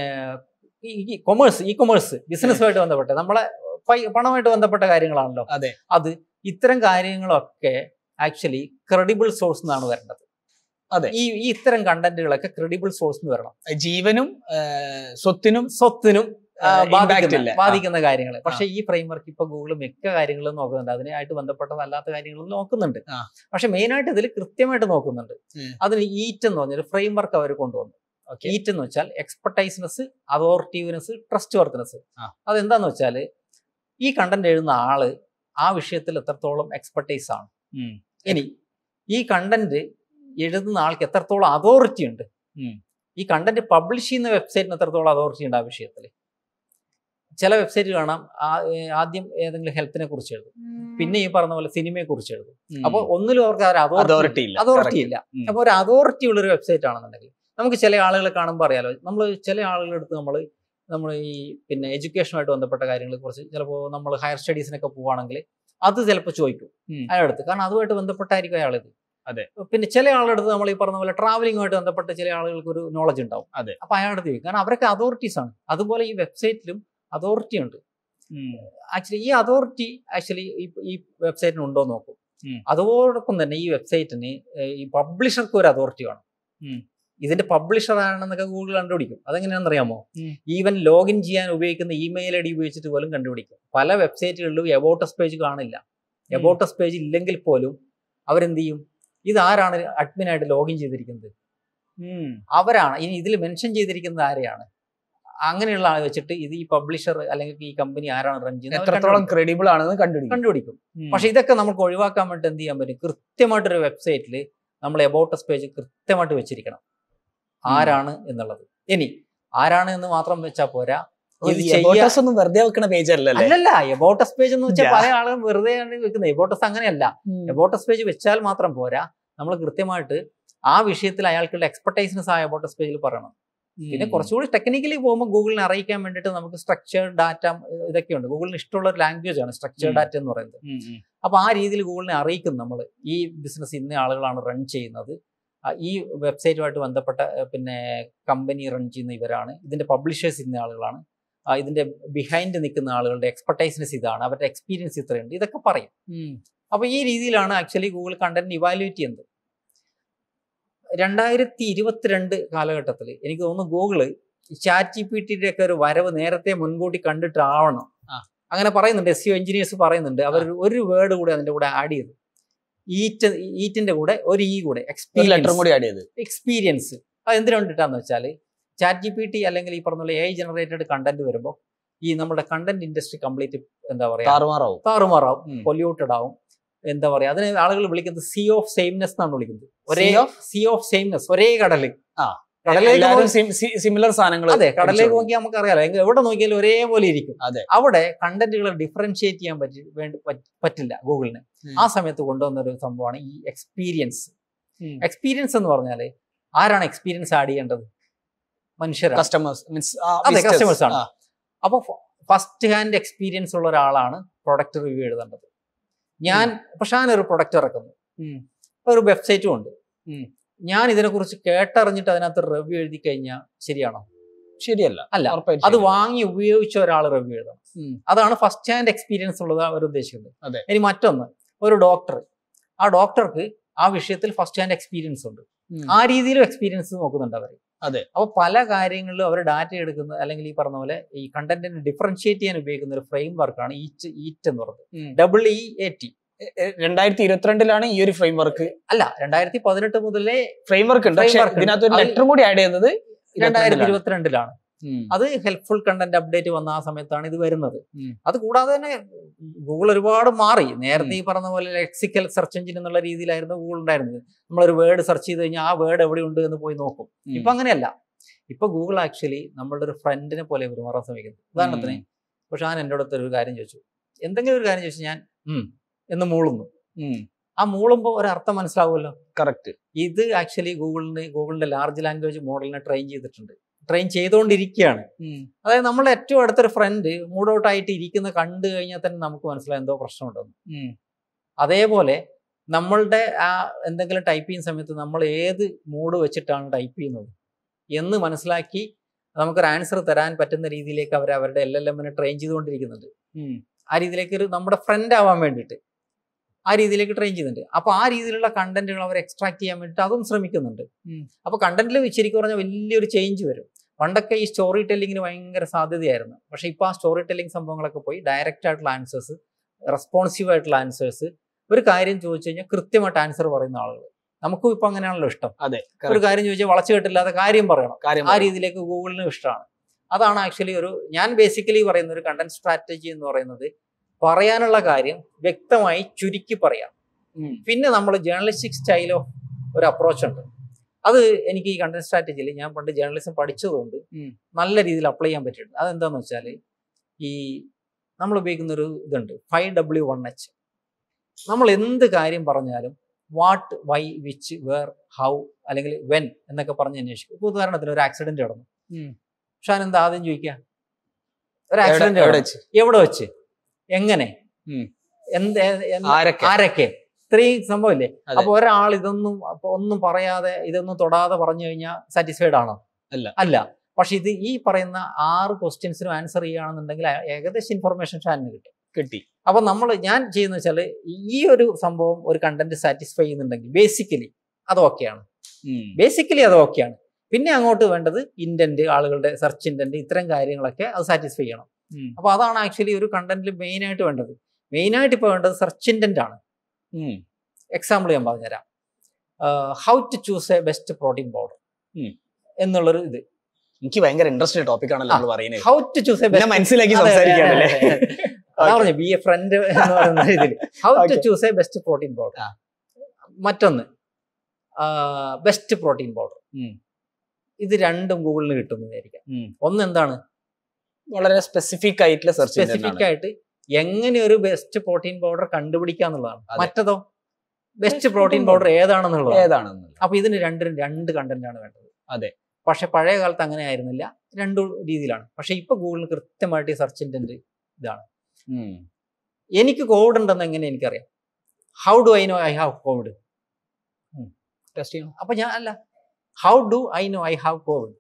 ഈ കൊമേഴ്സ് ഇ കൊമേഴ്സ് ബിസിനസ്സുമായിട്ട് ബന്ധപ്പെട്ട നമ്മളെ പൈ- പണമായിട്ട് ബന്ധപ്പെട്ട കാര്യങ്ങളാണല്ലോ അതെ. അത് ഇത്തരം കാര്യങ്ങളൊക്കെ ആക്ച്വലി ക്രെഡിബിൾ സോഴ്സ് നിന്നാണ് വരേണ്ടത് അതെ. ഈ ഈ ഇത്തരം കണ്ടന്റുകളൊക്കെ ക്രെഡിബിൾ സോഴ്സ് നിന്ന് വരണം ജീവനും ആ, സ്വത്തിനും സ്വത്തിനും ആ, ആ, impact ബാധിക്കുന്ന ഇല്ല. ബാധിക്കുന്ന കാര്യങ്ങൾ പക്ഷെ ഈ ഫ്രെയിംവർക്ക് ഇപ്പൊ ഗൂഗിൾ മിക്ക കാര്യങ്ങളും നോക്കുന്നുണ്ട് അതിനായിട്ട് ബന്ധപ്പെട്ടതല്ലാത്ത കാര്യങ്ങളും നോക്കുന്നുണ്ട് ആ. പക്ഷെ മെയിൻ ആയിട്ട് ഇതിൽ കൃത്യമായിട്ട് നോക്കുന്നുണ്ട് ഉം. അതിന് ഈറ്റ് എന്ന് പറഞ്ഞൊരു ഫ്രെയിംവർക്ക് അവർ കൊണ്ടുവന്നു ഓക്കെ ഈറ്റ് എന്ന് വെച്ചാൽ എക്സ്പെർട്ടൈസ്നെസ് അതോറിറ്റീവ്നെസ് ട്രസ്റ്റ് വർത്തിനെസ് ആ. അതെന്താന്ന് വെച്ചാൽ ഈ കണ്ടന്റ് എഴുതുന്ന ആള് ആ വിഷയത്തിൽ എത്രത്തോളം എക്സ്പെർട്ടൈസ് ആണ് ഇനി ഈ കണ്ടന്റ് എഴുതുന്ന ആൾക്ക് എത്രത്തോളം അതോറിറ്റി ഉണ്ട് ഉം. ഈ കണ്ടന്റ് പബ്ലിഷ് ചെയ്യുന്ന വെബ്സൈറ്റിന് എത്രത്തോളം അതോറിറ്റി ഉണ്ട് ആ വിഷയത്തിൽ ചില വെബ്സൈറ്റ് കാണാം ആ- ഏ, ആദ്യം ഏതെങ്കിലും ഹെൽത്തിനെ കുറിച്ച് എഴുതും പിന്നെ ഈ പറഞ്ഞ പോലെ സിനിമയെ കുറിച്ച് എഴുതും അപ്പൊ ഒന്നിലും അവർക്ക് അതോറിറ്റി അതോറിറ്റി ഇല്ല അതോറിറ്റി ഇല്ല ഉം. അപ്പൊ ഒരു അതോറിറ്റി ഉള്ള ഒരു വെബ്സൈറ്റ് ആണെന്നുണ്ടെങ്കിൽ നമുക്ക് ചില ആളുകളെ കാണുമ്പോൾ അറിയാലോ നമ്മൾ ചില ആളുകളുടെ അടുത്ത് നമ്മൾ നമ്മൾ ഈ പിന്നെ എഡ്യൂക്കേഷനുമായിട്ട് ബന്ധപ്പെട്ട കാര്യങ്ങളെ കുറിച്ച് ചിലപ്പോൾ നമ്മൾ ഹയർ സ്റ്റഡീസിനൊക്കെ പോവുകയാണെങ്കിൽ അത് ചിലപ്പോൾ ചോദിക്കും ഉം. അയാളടുത്ത് കാരണം അതുമായിട്ട് ബന്ധപ്പെട്ടായിരിക്കും അയാളിത് അതെ. പിന്നെ ചില ആളുടെ അടുത്ത് നമ്മൾ ഈ പറഞ്ഞ പോലെ ട്രാവലിംഗുമായിട്ട് ബന്ധപ്പെട്ട ചില ആളുകൾക്ക് ഒരു നോളജ് ഉണ്ടാവും അതെ. അപ്പൊ അയാളുടെ അടുത്ത് ചോദിക്കും കാരണം അവരൊക്കെ അതോറിറ്റീസ് ആണ് അതുപോലെ ഈ വെബ്സൈറ്റിലും അതോറിറ്റി ഉണ്ട് ഉം. ആക്ച്വലി ഈ അതോറിറ്റി ആക്ച്വലി ഈ വെബ്സൈറ്റിന് ഉണ്ടോ എന്ന് നോക്കും ഉം. അതോടൊപ്പം തന്നെ ഈ വെബ്സൈറ്റിന് ഈ പബ്ലിഷർക്ക് ഒരു അതോറിറ്റി വേണം ഉം. ഇതിന്റെ പബ്ലിഷർ ആണെന്നൊക്കെ ഗൂഗിൾ കണ്ടുപിടിക്കും അതെങ്ങനെയാണെന്ന് അറിയാമോ ഉം. ഈവൻ ലോഗിൻ ചെയ്യാൻ ഉപയോഗിക്കുന്ന ഇമെയിൽ ഐ ഡി ഉപയോഗിച്ചിട്ട് പോലും കണ്ടുപിടിക്കും പല വെബ്സൈറ്റുകളിലും എബോട്ടസ് പേജ് കാണില്ല ഉം. എബോട്ടസ് പേജ് ഇല്ലെങ്കിൽ പോലും അവരെന്ത് ചെയ്യും ഇതാരാണ് അഡ്മിനായിട്ട് ലോഗിൻ ചെയ്തിരിക്കുന്നത് ഉം. അവരാണ് ഇനി ഇതിൽ മെൻഷൻ ചെയ്തിരിക്കുന്നത് ആരെയാണ് അങ്ങനെയുള്ള ആൾ വെച്ചിട്ട് ഇത് ഈ പബ്ലിഷർ അല്ലെങ്കിൽ ഈ കമ്പനി ആരാണ് റൺ ചെയ്യുന്നത് അവർ എത്രത്തോളം കണ്ടുപിടിക്കും. ക്രെഡിബിൾ ആണെന്ന് കണ്ടുപിടിക്കും കണ്ടുപിടിക്കും ഉം. പക്ഷെ ഇതൊക്കെ നമുക്ക് ഒഴിവാക്കാൻ വേണ്ടി എന്ത് ചെയ്യാൻ പറ്റും കൃത്യമായിട്ടൊരു വെബ്സൈറ്റിൽ നമ്മൾ എബൌട്ടസ് പേജ് കൃത്യമായിട്ട് വെച്ചിരിക്കണം ആരാണ് എന്നുള്ളത് ഇനി ആരാണ് എന്ന് മാത്രം വെച്ചാൽ പോരാ ഇത് ഈ ചെയ്യാ about us ഒന്നും വെറുതെ വെക്കണ പേജ് അല്ലല്ലേ അല്ലല്ല എബോട്ടസ് പേജ് എന്ന് വെച്ചാൽ ഇല്ല. പല ആളുകളും വെറുതെ ആണ് വെക്കുന്നത് എബോട്ടസ് അങ്ങനെയല്ല എബോട്ടസ് പേജ് വെച്ചാൽ മാത്രം പോരാ നമ്മൾ കൃത്യമായിട്ട് ആ വിഷയത്തിൽ അയാൾക്കുള്ള എക്സ്പെർട്ടൈസിനസ് ആ എബോട്ടസ് പേജിൽ പറയണം പിന്നെ കുറച്ചുകൂടി ടെക്നിക്കലി പോകുമ്പോൾ ഗൂഗിളിനെ അറിയിക്കാൻ വേണ്ടിയിട്ട് നമുക്ക് സ്ട്രക്ചേർഡ് ഡാറ്റ ഇതൊക്കെയുണ്ട് ഗൂഗിളിന് ഇഷ്ടമുള്ള ഒരു ലാംഗ്വേജ് ആണ് സ്ട്രക്ചേർഡ് ഉം. ഡാറ്റ എന്ന് പറയുന്നത് അപ്പൊ ആ രീതിയിൽ ഗൂഗിളിനെ അറിയിക്കും നമ്മൾ ഈ ബിസിനസ് ഇന്ന ആളുകളാണ് റൺ ചെയ്യുന്നത് ആ, ഈ വെബ്സൈറ്റുമായിട്ട് ബന്ധപ്പെട്ട ഏർ, പിന്നെ കമ്പനി റൺ ചെയ്യുന്ന ഇവരാണ് ഇതിന്റെ പബ്ലിഷേഴ്സ് ഇന്ന ആളുകളാണ് ആ, ഇതിന്റെ ബിഹൈൻഡ് നിൽക്കുന്ന ആളുകളുടെ എക്സ്പെർട്ടൈസിനെസ് ഇതാണ് അവരുടെ എക്സ്പീരിയൻസ് ഇത്രയുണ്ട് ഇതൊക്കെ പറയും അപ്പൊ ഈ രീതിയിലാണ് ആക്ച്വലി ഗൂഗിൾ കണ്ടന്റ് ഇവാലുവേറ്റ് ചെയ്യുന്നത് രണ്ടായിരത്തി ഇരുപത്തിരണ്ട് കാലഘട്ടത്തിൽ എനിക്ക് തോന്നുന്നു ഗൂഗിള് ചാറ്റ് ജി പി ടിയുടെ ഒക്കെ ഒരു വരവ് നേരത്തെ മുൻകൂട്ടി കണ്ടിട്ടാവണം ആ. അങ്ങനെ പറയുന്നുണ്ട് എസ് യു എഞ്ചിനീയേഴ്സ് പറയുന്നുണ്ട് അവർ ഒരു വേർഡ് കൂടി അതിന്റെ കൂടെ ആഡ് ചെയ്തു ഈറ്റ് ഈറ്റിന്റെ കൂടെ ഒരു ഈ കൂടെ ഒരു ലെറ്ററും എക്സ്പീരിയൻസ് കൂടി ആഡ് ചെയ്ത് എക്സ്പീരിയൻസ് അത് എന്തിനു വേണ്ടിയിട്ടാന്ന് വെച്ചാൽ ചാറ്റ് ജി പി ടി അല്ലെങ്കിൽ ഈ പറഞ്ഞ പോലെ എ ജനറേറ്റഡ് കണ്ടന്റ് വരുമ്പോൾ ഈ നമ്മുടെ കണ്ടന്റ് ഇൻഡസ്ട്രി കംപ്ലീറ്റ് എന്താ പറയാ താറുമാറാവും താറുമാറാവും ഉം. പൊല്യൂട്ടഡ് ആവും എന്താ പറയാ അതിന് ആളുകൾ വിളിക്കുന്നത് സി ഓഫ് സെയിംനെസ് എന്നാണ് വിളിക്കുന്നത് ഒരേ Sea of? Sea of sameness ഒരേ കടല് ആ. കടലേക്ക് എല്ലാവരും നോക്കി- സിമിലർ സാധനങ്ങൾ അതെ കടലിലേക്ക് നോക്കി നമുക്ക് അറിയാലോ എங்க എവിടെ നോക്കിയാലും ഒരേപോലെ ഇരിക്കും അതെ. അവിടെ കണ്ടന്റുകൾ ഡിഫറൻഷിയേറ്റ് ചെയ്യാൻ പറ്റി വേണ്ടി പറ്റ്- പറ്റില്ല ഗൂഗിളിന് ഉം. ആ സമയത്ത് കൊണ്ടുവന്ന ഒരു സംഭവമാണ് ഈ എക്സ്പീരിയൻസ് ഉം. എക്സ്പീരിയൻസ് എന്ന് പറഞ്ഞാൽ ആരാണ് എക്സ്പീരിയൻസ് ആഡ് ചെയ്യേണ്ടത് മനുഷ്യരാണ് കസ്റ്റമേഴ്സ് മീൻസ് അതെ കസ്റ്റമേഴ്സ് ആണ് അപ്പോൾ ഫസ്റ്റ് ഹാൻഡ് എക്സ്പീരിയൻസ് ഉള്ള ഒരാളാണ് പ്രൊഡക്റ്റ് റിവ്യൂ എഴുതേണ്ടത് ഞാൻ പക്ഷെ ഞാനൊരു പ്രൊഡക്റ്റ് ഇറക്കുന്നു ഉം. ഒരു വെബ്സൈറ്റും ഉണ്ട് ഉം. ഞാൻ ഇതിനെക്കുറിച്ച് കേട്ടറിഞ്ഞിട്ട് അതിനകത്ത് റിവ്യൂ എഴുതി കഴിഞ്ഞാൽ ശരിയാണോ ശരിയല്ല അല്ല ഉറപ്പായിട്ടും അത് ശരിയല്ല. വാങ്ങി ഉപയോഗിച്ച ഒരാൾ റിവ്യൂ എഴുതണം ഉം. അതാണ് ഫസ്റ്റ് ഹാൻഡ് എക്സ്പീരിയൻസ് ഉള്ളത് അവർ ഉദ്ദേശിക്കുന്നത് അതെ. ഇനി മറ്റൊന്ന് ഒരു ഡോക്ടർ ആ ഡോക്ടർക്ക് ആ വിഷയത്തിൽ ഫസ്റ്റ് ഹാൻഡ് എക്സ്പീരിയൻസ് ഉണ്ട് ഉം. ആ രീതിയിലും എക്സ്പീരിയൻസ് നോക്കുന്നുണ്ട് അവർ അതെ. അപ്പോൾ പല കാര്യങ്ങളിലും അവർ ഡാറ്റ എടുക്കുന്ന അല്ലെങ്കിൽ ഈ പറഞ്ഞ പോലെ ഈ കണ്ടന്റിനെ ഡിഫറൻഷിയേറ്റ് ചെയ്യാൻ ഉപയോഗിക്കുന്ന ഒരു ഫ്രെയിം വർക്കാണ് ഈറ്റ് ഈറ്റ് എന്ന് പറയുന്നത് ഉം. Double E A T A- A- രണ്ടായിരത്തി ഇരുപത്തിരണ്ടിലാണ് ഈ ഒരു ഫ്രെയിം വർക്ക് അല്ല രണ്ടായിരത്തി പതിനെട്ട് മുതലേ ഫ്രെയിം വർക്ക് ഉണ്ട് പക്ഷെ Framework ഉണ്ട്. ഇതിനകത്ത് ഒരു അത് ലെറ്ററും കൂടി ആഡ് ചെയ്യുന്നത് രണ്ടായിരത്തി ഇരുപത്തിരണ്ടിലാണ്. ഇരുപത്തിരണ്ടിലാണ് ഉം. അത് ഹെൽപ്ഫുൾ കണ്ടന്റ് അപ്ഡേറ്റ് വന്ന ആ സമയത്താണ് ഇത് വരുന്നത് ഉം. അത് കൂടാതെ തന്നെ ഗൂഗിൾ ഒരുപാട് മാറി നേരത്തെ ഉം. ഈ പറഞ്ഞ പോലെ ലെക്സിക്കൽ സെർച്ച് എഞ്ചിൻ എന്നുള്ള രീതിയിലായിരുന്നു ഗൂഗിൾ ഉണ്ടായിരുന്നത് നമ്മളൊരു വേർഡ് സെർച്ച് ചെയ്ത് കഴിഞ്ഞാൽ ആ വേർഡ് എവിടെയുണ്ട് എന്ന് പോയി നോക്കും ഉം. ഇപ്പൊ അങ്ങനെയല്ല ഇപ്പൊ ഗൂഗിൾ ആക്ച്വലി നമ്മളുടെ ഒരു ഫ്രണ്ടിനെ പോലെ പെരുമാറാൻ ശ്രമിക്കുന്നു ഉദാഹരണത്തിന് പക്ഷെ ഞാൻ എൻ്റെ അടുത്ത് ഒരു കാര്യം ചോദിച്ചു എന്തെങ്കിലും ഒരു കാര്യം ചോദിച്ചു ഞാൻ ഉം എന്ന് മൂളുന്നു ഉം. ആ മൂളുമ്പോൾ ഒരർത്ഥം മനസ്സിലാവുമല്ലോ കറക്റ്റ് ഇത് ആക്ച്വലി ഗൂഗിളിന് ഗൂഗിളിന്റെ ലാർജ് ലാംഗ്വേജ് മോഡലിനെ ട്രെയിൻ ചെയ്തിട്ടുണ്ട് ട്രെയിൻ ചെയ്തുകൊണ്ടിരിക്കുകയാണ് അതായത് നമ്മളെ ഏറ്റവും അടുത്തൊരു ഫ്രണ്ട് മൂഡ് ഔട്ട് ആയിട്ട് ഇരിക്കുന്ന കണ്ടു കഴിഞ്ഞാൽ തന്നെ നമുക്ക് മനസ്സിലായി എന്തോ പ്രശ്നമുണ്ടെന്ന് അതേപോലെ നമ്മളുടെ ആ എന്തെങ്കിലും ടൈപ്പ് ചെയ്യുന്ന സമയത്ത് നമ്മൾ ഏത് മൂഡ് വെച്ചിട്ടാണ് ടൈപ്പ് ചെയ്യുന്നത് എന്ന് മനസ്സിലാക്കി നമുക്കൊരു ആൻസർ തരാൻ പറ്റുന്ന രീതിയിലേക്ക് അവർ അവരുടെ എൽ എൽ എമ്മിനെ ട്രെയിൻ ചെയ്തുകൊണ്ടിരിക്കുന്നുണ്ട് ആ രീതിയിലേക്ക് ഒരു നമ്മുടെ ഫ്രണ്ട് ആവാൻ വേണ്ടിയിട്ട് ആ രീതിയിലേക്ക് ട്രെയിൻ ചെയ്യുന്നുണ്ട് അപ്പൊ ആ രീതിയിലുള്ള കണ്ടന്റുകൾ അവർ എക്സ്ട്രാക്ട് ചെയ്യാൻ വേണ്ടിയിട്ട് അതും ശ്രമിക്കുന്നുണ്ട് ഉം. അപ്പൊ കണ്ടന്റിൽ ശരിക്കും പറഞ്ഞാൽ വലിയൊരു ചേഞ്ച് വരും പണ്ടൊക്കെ ഈ സ്റ്റോറി ടെല്ലിങ്ങിന് ഭയങ്കര സാധ്യതയായിരുന്നു പക്ഷെ ഇപ്പൊ ആ സ്റ്റോറി ടെല്ലിംഗ് സംഭവങ്ങളൊക്കെ പോയി ഡയറക്റ്റ് ആയിട്ടുള്ള ആൻസേഴ്സ് റെസ്പോൺസീവ് ആയിട്ടുള്ള ആൻസേഴ്സ് ഒരു കാര്യം ചോദിച്ചു കഴിഞ്ഞാൽ കൃത്യമായിട്ട് ആൻസർ പറയുന്ന ആളുകൾ നമുക്കും ഇപ്പൊ അങ്ങനെയാണല്ലോ ഇഷ്ടം അതെ ഒരു കാര്യം ചോദിച്ചാൽ വളച്ചു കെട്ടില്ലാതെ കാര്യം പറയണം കാര്യം ആ രീതിയിലേക്ക് ഗൂഗിളിനും ഇഷ്ടമാണ് അതാണ് ആക്ച്വലി ഒരു ഞാൻ ബേസിക്കലി പറയുന്ന ഒരു കണ്ടന്റ് സ്ട്രാറ്റജി എന്ന് പറയുന്നത് പറയാനുള്ള കാര്യം വ്യക്തമായി ചുരുക്കി പറയാം ഉം. പിന്നെ നമ്മൾ ജേർണലിസ്റ്റിക് സ്റ്റൈൽ ഓഫ് ഒരു അപ്രോച്ച് ഉണ്ട് അത് എനിക്ക് ഈ കണ്ടന്റ് സ്ട്രാറ്റജിയിൽ ഞാൻ പണ്ട് ജേർണലിസം പഠിച്ചതുകൊണ്ട് ഉം. നല്ല രീതിയിൽ അപ്ലൈ ചെയ്യാൻ പറ്റിയിട്ടുണ്ട് അതെന്താന്ന് വെച്ചാൽ ഈ നമ്മൾ ഉപയോഗിക്കുന്ന ഒരു ഇതുണ്ട് ഫൈവ് ഡബ്ല്യു വൺ എച്ച് നമ്മൾ എന്ത് കാര്യം പറഞ്ഞാലും what why which where how അല്ലെങ്കിൽ വെൻ എന്നൊക്കെ പറഞ്ഞ് അന്വേഷിക്കും ഇപ്പൊ ഉദാഹരണത്തിന് ഒരു ആക്സിഡന്റ് നടന്നു ഉം. ഷാൻ എന്താ ആദ്യം ചോദിക്കുക ഒരു എവിടെ- ആക്സിഡന്റ് എവിടെ വെച്ച്? എവിടെ വെച്ച് എങ്ങനെ ഉം. എന്ത് എന്ത് ആരൊക്കെ ആരൊക്കെ ഇത്രയും സംഭവമില്ലേ അതെ. അപ്പൊ ഒരാൾ ഇതൊന്നും അപ്പൊ ഒന്നും പറയാതെ ഇതൊന്നും തൊടാതെ പറഞ്ഞു കഴിഞ്ഞാൽ സാറ്റിസ്ഫൈഡ് ആണോ അല്ല. അല്ല പക്ഷെ ഇത് ഈ പറയുന്ന ആറ് ക്വസ്റ്റ്യൻസിനും ആൻസർ ചെയ്യുകയാണെന്നുണ്ടെങ്കിൽ ആ- ഏകദേശം ഇൻഫർമേഷൻ ഷാനിന് കിട്ടും കിട്ടി അപ്പൊ നമ്മൾ ഞാൻ ചെയ്യുന്ന വെച്ചാൽ ഈ ഒരു സംഭവം ഒരു കണ്ടന്റ് സാറ്റിസ്ഫൈ ചെയ്യുന്നുണ്ടെങ്കിൽ ബേസിക്കലി അത് ഓക്കെയാണ് ഉം. ബേസിക്കലി അത് ഓക്കെയാണ് പിന്നെ അങ്ങോട്ട് വേണ്ടത് ഇന്റന്റ് ആളുകളുടെ സെർച്ച് ഇന്റന്റ് ഇത്തരം കാര്യങ്ങളൊക്കെ അത് സാറ്റിസ്ഫൈ ചെയ്യണം ഉം. അപ്പൊ അതാണ് ആക്ച്വലി ഒരു കണ്ടന്റിൽ മെയിൻ ആയിട്ട് വേണ്ടത് മെയിൻ ആയിട്ട് ഇപ്പോൾ വേണ്ടത് സെർച്ച് ഇന്റന്റ് ആണ് ഉം. എക്സാമ്പിൾ ഞാൻ പറഞ്ഞുതരാം how to choose a best protein powder ഉം. എന്നുള്ളൊരു ഇത് എനിക്ക് ഭയങ്കര ഇൻട്രസ്റ്റ് ടോപ്പിക് ആണല്ലോ നമ്മൾ പറയുന്നത് ഹൗ ടു ചൂസ് എ എന്നെ മനസ്സിലാക്കി സംസാരിക്കാണല്ലേ അതാ പറഞ്ഞു ബി എ ഫ്രണ്ട് എന്ന് പറയുന്ന രീതിയിൽ how to Okay. Choose a best protein powder ആ. മറ്റൊന്ന് ബെസ്റ്റ് പ്രോട്ടീൻ പൗഡർ ഉം. ഇത് രണ്ടും ഗൂഗിളിന് കിട്ടുമെന്ന് വിചാരിക്കാം ഉം. ഒന്ന് എന്താണ് വളരെ സ്പെസിഫിക് ആയിട്ടുള്ള സെർച്ച് സ്പെസിഫിക് ആയിട്ട് എങ്ങനെ ഒരു ബെസ്റ്റ് പ്രോട്ടീൻ പൗഡർ കണ്ടുപിടിക്കുക എന്നുള്ളതാണ് അതെ. മറ്റതോ best Best protein protein powder ഏതാണെന്നുള്ളത് ഏതാണെന്ന് അപ്പൊ ഇതിന് രണ്ടിനും രണ്ട് കണ്ടന്റ് ആണ് വേണ്ടത് അതെ. പക്ഷെ പഴയ കാലത്ത് അങ്ങനെ ആയിരുന്നില്ല രണ്ടു രീതിയിലാണ് പക്ഷെ ഇപ്പൊ ഗൂഗിളിന് കൃത്യമായിട്ട് ഈ സെർച്ച് ഇന്റന്റ് ഉം. എനിക്ക് കോവിഡ് ഉണ്ടെന്ന് എങ്ങനെ എനിക്കറിയാം how do I know I have Covid test ചെയ്യണം അപ്പൊ ഞാൻ അല്ല how do I know I have Covid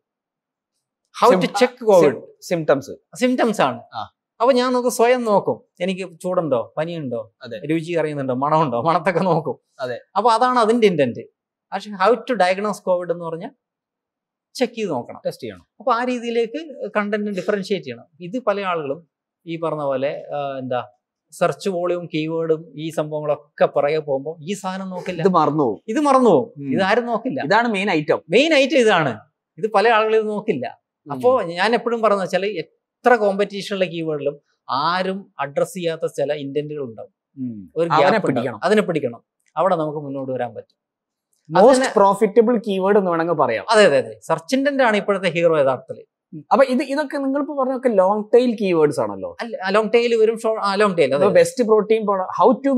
how to Sim- check Covid symptoms symptoms ആണ് ആ. അപ്പൊ ഞാൻ നോക്കും സ്വയം നോക്കും എനിക്ക് ചൂടുണ്ടോ പനിയുണ്ടോ അതെ. രുചി അറിയുന്നുണ്ടോ മണമുണ്ടോ മണത്തൊക്കെ നോക്കും അതെ. അപ്പൊ അതാണ് അതിന്റെ ഇന്റന്റ് പക്ഷെ ഹൗ ടു ഡയഗ്നോസ് കോവിഡ് എന്ന് പറഞ്ഞാൽ ചെക്ക് ചെയ്ത് നോക്കണം ടെസ്റ്റ് ചെയ്യണം അപ്പൊ ആ രീതിയിലേക്ക് കണ്ടന്റ് ഡിഫറൻഷിയേറ്റ് ചെയ്യണം ഇത് പല ആളുകളും ഈ പറഞ്ഞ പോലെ ആ, എന്താ സെർച്ച് വോളിയും കീവേഡും ഈ സംഭവങ്ങളൊക്കെ പുറകെ പോകുമ്പോൾ ഈ സാധനം നോക്കില്ല ഇത് മറന്നു പോകും ഇത് മറന്നു പോകും ഇത് ആരും നോക്കില്ല ഇതാണ് മെയിൻ ഐറ്റം മെയിൻ ആയിട്ട് ഇതാണ് ഇത് പല ആളുകളും ഇത് നോക്കില്ല അപ്പോ ഞാൻ എപ്പോഴും പറഞ്ഞു വെച്ചാൽ എത്ര കോമ്പറ്റീഷനുള്ള കീവേഡിലും ആരും അഡ്രസ് ചെയ്യാത്ത ചില ഇന്റന്റുകൾ ഉണ്ടാവും ഒരു അവനെ gap ഉണ്ടാവും. പിടിക്കണം. അതിനെ പിടിക്കണം അവിടെ നമുക്ക് മുന്നോട്ട് വരാൻ പറ്റും മോസ്റ്റ് അതിനെ- പ്രോഫിറ്റബിൾ കീവേഡ് എന്ന് വേണമെങ്കിൽ പറയാം അതെ അതെ അതെ സെർച്ച് ഇന്റന്റ് ആണ് ഇപ്പോഴത്തെ ഹീറോ യഥാർത്ഥത്തിൽ അപ്പൊ ഇത് ഇതൊക്കെ നിങ്ങളിപ്പോ പറഞ്ഞൊക്കെ ലോങ് ടൈൽ കീവേഡ്സ് ആണല്ലോ ലോങ് ടൈൽ വരും ലോങ് ടൈൽ അതെ best protein powder how to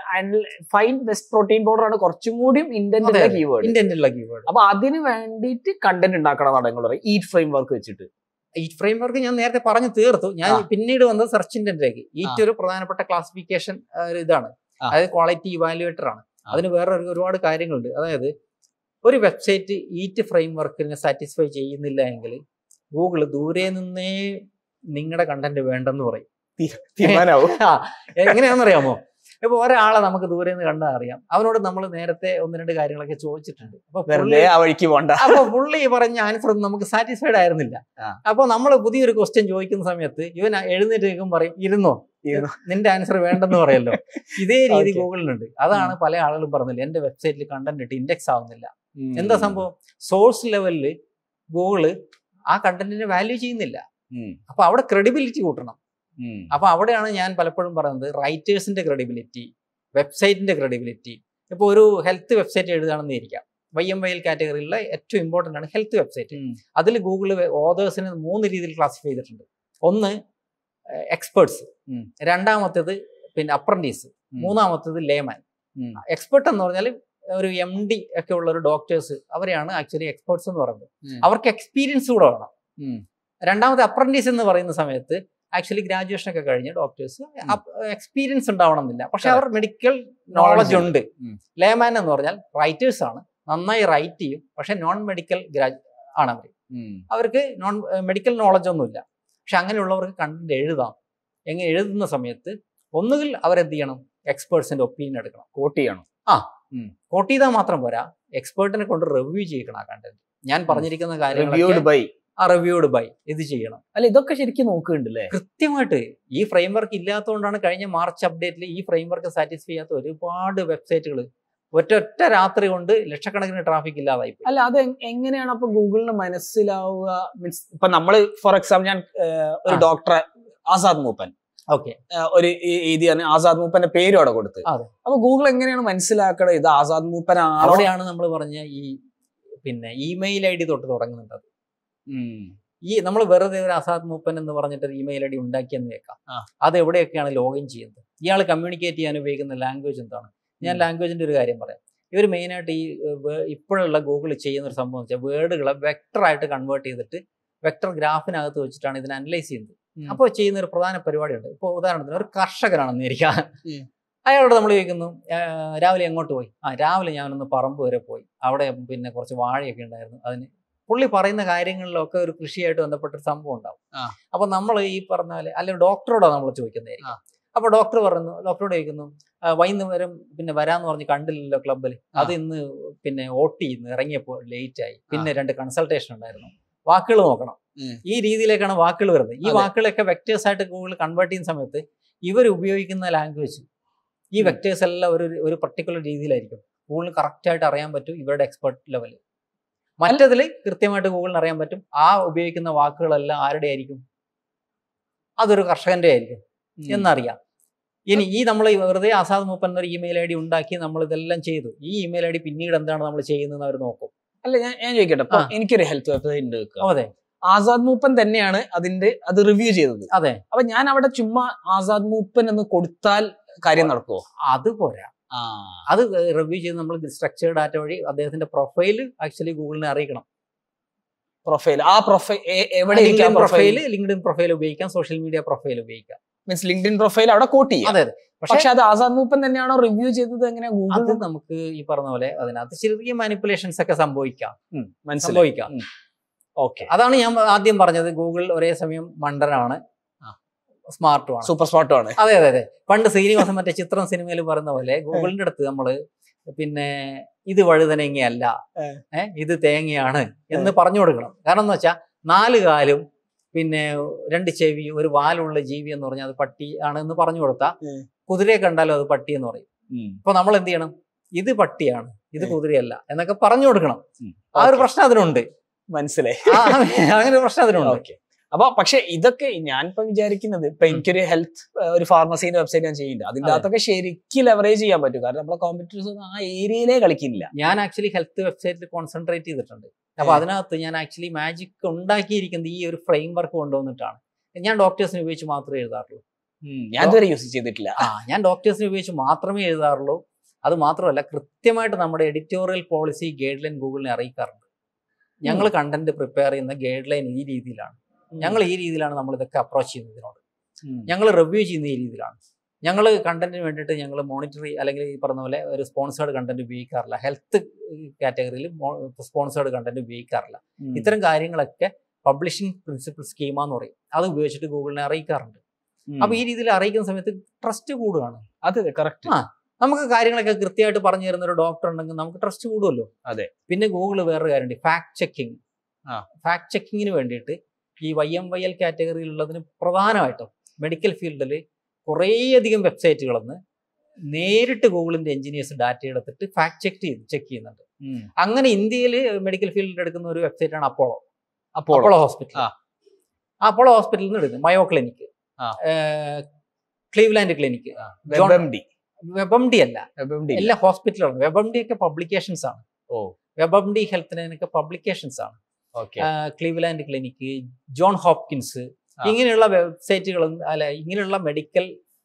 find best protein powder ആണ് കുറച്ചും കൂടിയും ഇന്റന്റ് അതെ, അതെ. കീവേഡ് ഇന്റന്റ് ഉള്ള കീവേഡ് അപ്പൊ അതിന് വേണ്ടിയിട്ട് കണ്ടന്റ് ഉണ്ടാക്കണം എന്നാണ് നിങ്ങൾ പറയുന്നത് ഈറ്റ് ഫ്രെയിം വർക്ക് വെച്ചിട്ട് ഈ ഫ്രെയിം വർക്ക് ഞാൻ നേരത്തെ പറഞ്ഞു തീർത്തു ഞാൻ ആ. പിന്നീട് വന്നത് സെർച്ച് ഇന്റന്റിലേക്ക് ആ. ഈറ്റ് ഒരു പ്രധാനപ്പെട്ട ക്ലാസിഫിക്കേഷൻ ഇതാണ് ആ. അതായത് ക്വാളിറ്റി ഇവാലുവേറ്റർ ആണ് ആ. അതിന് വേറെ ഒരു- ഒരുപാട് കാര്യങ്ങളുണ്ട് അതായത് ഒരു വെബ്സൈറ്റ് ഈറ്റ് ഫ്രെയിം വർക്കിനെ സാറ്റിസ്ഫൈ ചെയ്യുന്നില്ല എങ്കിൽ ഗൂഗിൾ ദൂരെ നിന്നേ നിങ്ങളുടെ കണ്ടന്റ് വേണ്ടെന്ന് പറയും തീരുമാനാവും ആ, എങ്ങനെയാണെന്നറിയാമോ ഇപ്പൊ ഒരാളെ നമുക്ക് ദൂരെ നിന്ന് കണ്ടാൽ അറിയാം അവനോട് നമ്മൾ നേരത്തെ ഒന്ന് രണ്ട് കാര്യങ്ങളൊക്കെ ചോദിച്ചിട്ടുണ്ട് അപ്പൊ വെറുതെ പുള്ളി- ആ വഴിക്ക് പോണ്ട അപ്പൊ പുള്ളി പറഞ്ഞ ആൻസർ ഒന്നും നമുക്ക് സാറ്റിസ്ഫൈഡ് ആയിരുന്നില്ല ആ. അപ്പൊ നമ്മൾ പുതിയൊരു ക്വസ്റ്റ്യൻ ചോദിക്കുന്ന സമയത്ത് ഇവൻ എഴുന്നേറ്റ് നിൽക്കും പറയും ഇരുന്നോ ഇരുന്നോ. നിന്റെ ആൻസർ വേണ്ടെന്ന് പറയല്ലോ ഇതേ രീതി Okay. ഗൂഗിളിനുണ്ട് അതാണ് പല ആളുകളും പറഞ്ഞില്ല എന്റെ വെബ്സൈറ്റിൽ കണ്ടന്റ് ഇട്ട് ഇൻഡെക്സ് ആവുന്നില്ല എന്താ സംഭവം സോഴ്സ് ലെവലില് ഗൂഗിള് ആ കണ്ടന്റിനെ വാല്യൂ ചെയ്യുന്നില്ല ഉം, അപ്പൊ അവിടെ ക്രെഡിബിലിറ്റി കൂട്ടണം ഉം. അപ്പൊ അവിടെയാണ് ഞാൻ പലപ്പോഴും പറയുന്നത് റൈറ്റേഴ്സിന്റെ ക്രെഡിബിലിറ്റി വെബ്സൈറ്റിന്റെ ക്രെഡിബിലിറ്റി ഇപ്പോൾ ഒരു ഹെൽത്ത് വെബ്സൈറ്റ് എഴുതുകയാണെന്ന് ഇരിക്കാം വൈ എം വൈ എൽ കാറ്റഗറിയിലെ ഏറ്റവും ഇമ്പോർട്ടൻ്റ് ആണ് ഹെൽത്ത് വെബ്സൈറ്റ് ഉം. അതിൽ ഗൂഗിൾ ഓതേഴ്സിനെ മൂന്ന് രീതിയിൽ ക്ലാസിഫൈ ചെയ്തിട്ടുണ്ട് ഒന്ന് എക്സ്പേർട്സ് ഉം. രണ്ടാമത്തേത് പിന്നെ അപ്രന്റീസ് ഉം. മൂന്നാമത്തേത് ലേമാൻ ഉം. എക്സ്പെർട്ട് എന്ന് പറഞ്ഞാൽ ഒരു എം ഡി ഒക്കെ ഉള്ള ഒരു ഡോക്ടേഴ്സ് അവരെയാണ് ആക്ച്വലി എക്സ്പേർട്സ് എന്ന് പറയുന്നത് ഉം. അവർക്ക് എക്സ്പീരിയൻസ് കൂടെ വേണം ഉം. രണ്ടാമത്തെ അപ്രന്റീസ് എന്ന് പറയുന്ന സമയത്ത് ആക്ച്വലി ഗ്രാജുവേഷൻ ഒക്കെ കഴിഞ്ഞ ഡോക്ടേഴ്സ് എക്സ്പീരിയൻസ് ഉണ്ടാവണമെന്നില്ല പക്ഷെ അവർ മെഡിക്കൽ നോളജ് ഉണ്ട് ഉം. ലേമാൻ എന്ന് പറഞ്ഞാൽ റൈറ്റേഴ്സ് ആണ് നന്നായി റൈറ്റ് ചെയ്യും പക്ഷെ നോൺ മെഡിക്കൽ ഗ്രാജ് ആണ് അവർ ഉം. അവർക്ക് നോൺ മെഡിക്കൽ നോളജ് ഒന്നുമില്ല പക്ഷെ അങ്ങനെയുള്ളവർക്ക് കണ്ടന്റ് എഴുതാം എങ്ങനെ എഴുതുന്ന സമയത്ത് ഒന്നുകിൽ അവരെന്ത് ചെയ്യണം എക്സ്പേർട്സിന്റെ ഒപ്പീനിയൻ എടുക്കണം കോട്ട് ചെയ്യണം കോട്ട് ചെയ്താൽ മാത്രം പോരാ എക്സ്പേർട്ടിനെ കൊണ്ട് റിവ്യൂ ചെയ്യിക്കണം ആ കണ്ടന്റ് ഞാൻ പറഞ്ഞിരിക്കുന്ന റിവ്യൂഡ് കാര്യങ്ങൾ ബൈ ആ റിവ്യൂഡ് ബൈ ഇത് ചെയ്യണം അല്ല ഇതൊക്കെ ശരിക്കും നോക്കുന്നുണ്ടല്ലേ കൃത്യമായിട്ട് ഈ ഫ്രെയിം വർക്ക് ഇല്ലാത്തതുകൊണ്ടാണ് കഴിഞ്ഞ മാർച്ച് അപ്ഡേറ്റിൽ ഈ ഫ്രെയിം വർക്ക് സാറ്റിസ്ഫൈ ചെയ്യാത്ത ഒരുപാട് വെബ്സൈറ്റുകൾ ഒറ്റ ഒറ്റ രാത്രി കൊണ്ട് ലക്ഷക്കണക്കിന് ട്രാഫിക് ഇല്ലാതായി പോയി. അല്ല അത് എങ്- എങ്ങനെയാണ് അപ്പൊ ഗൂഗിളിന് മനസ്സിലാവുക മീൻസ് ഇപ്പൊ നമ്മള് ഫോർ എക്സാമ്പിൾ ഞാൻ ഏഹ്, ഒരു ആ. ഡോക്ടറെ ആസാദ് മൂപ്പൻ ഓക്കെ ഏഹ്, ഒരു എഴുതിയാണ് ആസാദ് മൂപ്പന്റെ പേരും അവിടെ കൊടുത്ത് അതെ. അപ്പൊ ഗൂഗിൾ എങ്ങനെയാണ് മനസ്സിലാക്കണത് ഇത് ആസാദ് മൂപ്പൻ ആണോ അവിടെയാണ് നമ്മൾ പറഞ്ഞ ഈ പിന്നെ ഇമെയിൽ ഐ ഡി തൊട്ട് തുടങ്ങുന്നുണ്ട് അത്. ഉം. ഈ നമ്മൾ വെറുതെ ഒരു അസാദ് മൂപ്പൻ എന്ന് പറഞ്ഞിട്ട് ഒരു ഇമെയിൽ ഐ ഡി ഉണ്ടാക്കിയെന്ന് വെക്കാം ആ. അത് എവിടെയൊക്കെയാണ് ലോഗിൻ ചെയ്യുന്നത് ഇയാൾ കമ്മ്യൂണിക്കേറ്റ് ചെയ്യാൻ ഉപയോഗിക്കുന്ന ലാംഗ്വേജ് എന്താണ് ഞാൻ ഉം. ലാംഗ്വേജിന്റെ ഒരു കാര്യം പറയാം ഇവർ മെയിനായിട്ട് ഈ ഏർ, വേ- ഇപ്പോഴുള്ള ഗൂഗിൾ ചെയ്യുന്ന ഒരു സംഭവം വെച്ചാൽ വേർഡുകളെ വെക്ടറായിട്ട് കൺവേർട്ട് ചെയ്തിട്ട് വെക്ടർ ഗ്രാഫിനകത്ത് വെച്ചിട്ടാണ് ഇതിനെ അനലൈസ് ചെയ്യുന്നത് ഉം. അപ്പോൾ ചെയ്യുന്ന ഒരു പ്രധാന പരിപാടിയുണ്ട് ഇപ്പോൾ ഉദാഹരണത്തിന് ഒരു കർഷകനാണെന്ന് ഇരിക്കുക ഉം. അയാളോട് നമ്മൾ ചോദിക്കുന്നു "ആ, രാവിലെ എങ്ങോട്ട് പോയി ആ രാവിലെ ഞാനൊന്ന് പറമ്പ് വരെ പോയി അവിടെ പിന്നെ കുറച്ച് വാഴയൊക്കെ ഉണ്ടായിരുന്നു അതിന് പുള്ളി പറയുന്ന കാര്യങ്ങളിലൊക്കെ ഒരു കൃഷിയായിട്ട് ബന്ധപ്പെട്ട ഒരു സംഭവം ഉണ്ടാവും ആ. അപ്പൊ നമ്മൾ ഈ പറഞ്ഞ പോലെ അല്ലെങ്കിൽ ഡോക്ടറോടാണ് നമ്മൾ ചോദിക്കുന്നതായിരിക്കും ആ. അപ്പൊ ഡോക്ടർ പറയുന്നു ഡോക്ടറോട് ചോദിക്കുന്നു "ആ, വൈകുന്നേരം പിന്നെ വരാന്ന് പറഞ്ഞ് കണ്ടില്ലല്ലോ ക്ലബ്ബിൽ ആ. അത് ഇന്ന് പിന്നെ ഓട്ടി ഇന്ന് ഇറങ്ങിയപ്പോൾ ലേറ്റ് ആയി പിന്നെ രണ്ട് കൺസൾട്ടേഷൻ ഉണ്ടായിരുന്നു വാക്കുകൾ നോക്കണം ഉം. ഈ രീതിയിലേക്കാണ് വാക്കുകൾ വരുന്നത് ഈ അതെ. വാക്കുകളൊക്കെ വെക്ടേഴ്സ് ആയിട്ട് ഗൂഗിൾ കൺവേർട്ട് ചെയ്യുന്ന സമയത്ത് ഇവർ ഉപയോഗിക്കുന്ന ലാംഗ്വേജ് ഈ ഉം. വെക്ടേഴ്സ് എല്ലാം ഒരു ഒരു പർട്ടിക്കുലർ രീതിയിലായിരിക്കും ഗൂഗിളിന് കറക്റ്റ് ആയിട്ട് അറിയാൻ പറ്റും ഇവരുടെ എക്സ്പെർട്ട് ലെവൽ മറ്റതിൽ കൃത്യമായിട്ട് ഗൂഗിളിന് അറിയാൻ പറ്റും ആ ഉപയോഗിക്കുന്ന വാക്കുകളെല്ലാം ആരുടെ ആയിരിക്കും അതൊരു കർഷകന്റെ ആയിരിക്കും ഉം. എന്നറിയാം ഇനി ഈ നമ്മൾ വെറുതെ ആസാദ് മൂപ്പൻ എന്നൊരു ഇമെയിൽ ഐ ഡി ഉണ്ടാക്കി നമ്മൾ ഇതെല്ലാം ചെയ്തു ഈ ഇമെയിൽ ഐ ഡി പിന്നീട് എന്താണ് നമ്മൾ ചെയ്യുന്നത് അവർ നോക്കും അല്ല ഞാൻ ഞാൻ ചോദിക്കട്ടെ ഇപ്പൊ ആ. എനിക്കൊരു ഹെൽത്ത് വെബ്സൈറ്റ് ഉണ്ട് വെക്കുക. അതെ ആസാദ് മൂപ്പൻ തന്നെയാണ് അതിന്റെ അത് റിവ്യൂ ചെയ്തത് അതെ അപ്പൊ ഞാൻ അവിടെ ചുമ്മാ ആസാദ് മൂപ്പൻ എന്ന് കൊടുത്താൽ കാര്യം നടക്കുമോ അത് പോരാ ആ അത് റിവ്യൂ ചെയ്ത് നമ്മൾ സ്ട്രക്ചർ ഡാറ്റ വഴി അദ്ദേഹത്തിന്റെ പ്രൊഫൈൽ ആക്ച്വലി ഗൂഗിളിനെ അറിയിക്കണം പ്രൊഫൈൽ ആ പ്രൊഫൈൽ എവിടെ LinkedIn profile profile LinkedIn profile ഉപയോഗിക്കാം സോഷ്യൽ മീഡിയ പ്രൊഫൈൽ ഉപയോഗിക്കാം മീൻസ് ലിങ്ക്ഡിൻ പ്രൊഫൈൽ അവിടെ കോട്ട് ചെയ്യാം അതെ അതെ പക്ഷെ പക്ഷെ അത് ആസാദ് മൂപ്പൻ തന്നെയാണോ റിവ്യൂ ചെയ്തത് എങ്ങനെയാ അത് ഗൂഗിൾ നമുക്ക് ഈ പറഞ്ഞ പോലെ അതിനകത്ത് ചെറിയ മാനിപ്പുലേഷൻസ് ഒക്കെ സംഭവിക്കാം മനസ്സിലായി സംഭവിക്കാം ഓക്കെ അതാണ് ഞാൻ ആദ്യം പറഞ്ഞത് ഗൂഗിൾ ഒരേ സമയം മണ്ടനാണ് ആ. സ്മാർട്ടുമാണ് സൂപ്പർ സ്പോട്ടും ആണ് അതെ അതെ അതെ പണ്ട് ശ്രീനിവാസൻ മറ്റേ ചിത്രം സിനിമയിൽ പറയുന്ന പോലെ ഗൂഗിളിന്റെ അടുത്ത് നമ്മള് പിന്നെ ഇത് വഴുതനങ്ങയല്ല ഏ. ഏഹ് ഇത് തേങ്ങയാണ് എന്ന് പറഞ്ഞു കൊടുക്കണം കാരണം എന്ന് വെച്ചാൽ നാല് കാലും പിന്നെ രണ്ട് ചെവി ഒരു വാലുള്ള ജീവി എന്ന് പറഞ്ഞാൽ അത് പട്ടി ആണെന്ന് പറഞ്ഞു കൊടുത്താൽ ഉം. കുതിരയെ കണ്ടാലും അത് പട്ടി എന്ന് പറയും ഉം. അപ്പൊ നമ്മൾ എന്ത് ചെയ്യണം ഇത് പട്ടിയാണ് ഇത് ഉം. കുതിരയല്ല എന്നൊക്കെ പറഞ്ഞു കൊടുക്കണം ഉം. ആ ഒരു Okay. പ്രശ്നം അതിനുണ്ട് മനസ്സിലായി ആ, അങ്ങനെ ഒരു പ്രശ്നം അതിനുണ്ട് ഓക്കെ അപ്പൊ പക്ഷെ ഇതൊക്കെ ഞാനിപ്പോ വിചാരിക്കുന്നത് ഇപ്പൊ ഉം. എനിക്കൊരു ഹെൽത്ത് ഒരു ഫാർമസീന്റെ വെബ്സൈറ്റ് ഞാൻ ചെയ്യുന്നുണ്ട് അതിന്റെ അതെ. അകത്തൊക്കെ ശരിക്കും ലെവറേജ് ചെയ്യാൻ പറ്റും കാരണം നമ്മളെ കോമ്പറ്റീറ്റേഴ്സ് ഒന്നും ആ ഏരിയയിലേ കളിക്കുന്നില്ല ഞാൻ ആക്ച്വലി ഹെൽത്ത് വെബ്സൈറ്റിൽ കോൺസെൻട്രേറ്റ് ചെയ്തിട്ടുണ്ട് അപ്പൊ ഏ. അതിനകത്ത് ഞാൻ ആക്ച്വലി മാജിക് ഉണ്ടാക്കിയിരിക്കുന്നത് ഈ ഒരു ഫ്രെയിം വർക്ക് കൊണ്ടുവന്നിട്ടാണ് ഞാൻ ഡോക്ടേഴ്സിനെ ഉപയോഗിച്ച് മാത്രമേ എഴുതാറുള്ളൂ ഉം, ഞാൻ ഇതുവരെ യൂസ് ചെയ്തിട്ടില്ല ആ ഞാൻ ഡോക്ടേഴ്സിനെ ഉപയോഗിച്ച് മാത്രമേ എഴുതാറുള്ളൂ അത് മാത്രമല്ല കൃത്യമായിട്ട് നമ്മുടെ എഡിറ്റോറിയൽ പോളിസി ഗൈഡ് ലൈൻ ഗൂഗിളിനെ അറിയിക്കാറുണ്ട് ഞങ്ങൾ കണ്ടന്റ് പ്രിപ്പയർ ചെയ്യുന്ന ഗൈഡ് ലൈൻ ഈ രീതിയിലാണ് ഞങ്ങൾ ഈ രീതിയിലാണ് നമ്മൾ ഇതൊക്കെ അപ്രോച്ച് ചെയ്യുന്നത് ഇതിനോട് ഉം. ഞങ്ങൾ റിവ്യൂ ചെയ്യുന്ന ഈ രീതിയിലാണ് ഞങ്ങൾ കണ്ടന്റിന് വേണ്ടിയിട്ട് ഞങ്ങൾ മോണിറ്ററി അല്ലെങ്കിൽ ഈ പറഞ്ഞ പോലെ ഒരു സ്പോൺസേർഡ് കണ്ടന്റ് ഉപയോഗിക്കാറില്ല ഹെൽത്ത് കാറ്റഗറിയിൽ സ്പോൺസേർഡ് കണ്ടന്റ് ഉപയോഗിക്കാറില്ല ഉം. ഇത്തരം കാര്യങ്ങളൊക്കെ പബ്ലിഷിംഗ് പ്രിൻസിപ്പിൾ സ്കീമ എന്ന് പറയും അത് ഉപയോഗിച്ചിട്ട് ഗൂഗിളിനെ അറിയിക്കാറുണ്ട് ഉം. അപ്പൊ ഈ രീതിയിൽ അറിയിക്കുന്ന സമയത്ത് ട്രസ്റ്റ് കൂടുകയാണ് അതെ കറക്റ്റ് ആ. നമുക്ക് കാര്യങ്ങളൊക്കെ കൃത്യമായിട്ട് പറഞ്ഞു തരുന്ന ഒരു ഡോക്ടർ ഉണ്ടെങ്കിൽ നമുക്ക് ട്രസ്റ്റ് കൂടുമല്ലോ അതെ. പിന്നെ ഗൂഗിൾ വേറൊരു കാര്യമുണ്ട് ഫാക്ട് ചെക്കിങ് ആ. ഫാക്ട് ചെക്കിങ്ങിന് വേണ്ടിയിട്ട് ഈ വൈ എം വൈ എൽ കാറ്റഗറിയിലുള്ളതിന് പ്രധാനമായിട്ടും മെഡിക്കൽ ഫീൽഡിൽ കുറേയധികം വെബ്സൈറ്റുകളിൽ നിന്ന് നേരിട്ട് ഗൂഗിളിന്റെ എഞ്ചിനീയേഴ്സ് ഡാറ്റ എടുത്തിട്ട് ഫാക്ട് ചെക്ക് ചെയ്ത് ചെക്ക് ചെയ്യുന്നുണ്ട് അങ്ങനെ ഇന്ത്യയിൽ മെഡിക്കൽ ഫീൽഡിൽ എടുക്കുന്ന ഒരു വെബ്സൈറ്റാണ് അപ്പോളോ അപ്പോൾ അപ്പോളോ ഹോസ്പിറ്റൽ ആ. അപ്പോളോ ഹോസ്പിറ്റലിൽ നിന്ന് എടുക്കുന്നത് മയോ ക്ലിനിക്ക് ആ. Cleveland clinic web WebMD അല്ല വെബ് എല്ലാ ഹോസ്പിറ്റലാണ് വെബം ഡി ഒക്കെ പബ്ലിക്കേഷൻസ് ആണ് ഓ വെബം ഡി ഹെൽത്തിനൊക്കെ പബ്ലിക്കേഷൻസ് ആണ് okay Cleveland clinic John Hopkins ആ. ഇങ്ങനെയുള്ള വെബ്സൈറ്റുകൾ അല്ല ഇങ്ങനെയുള്ള മെഡിക്കൽ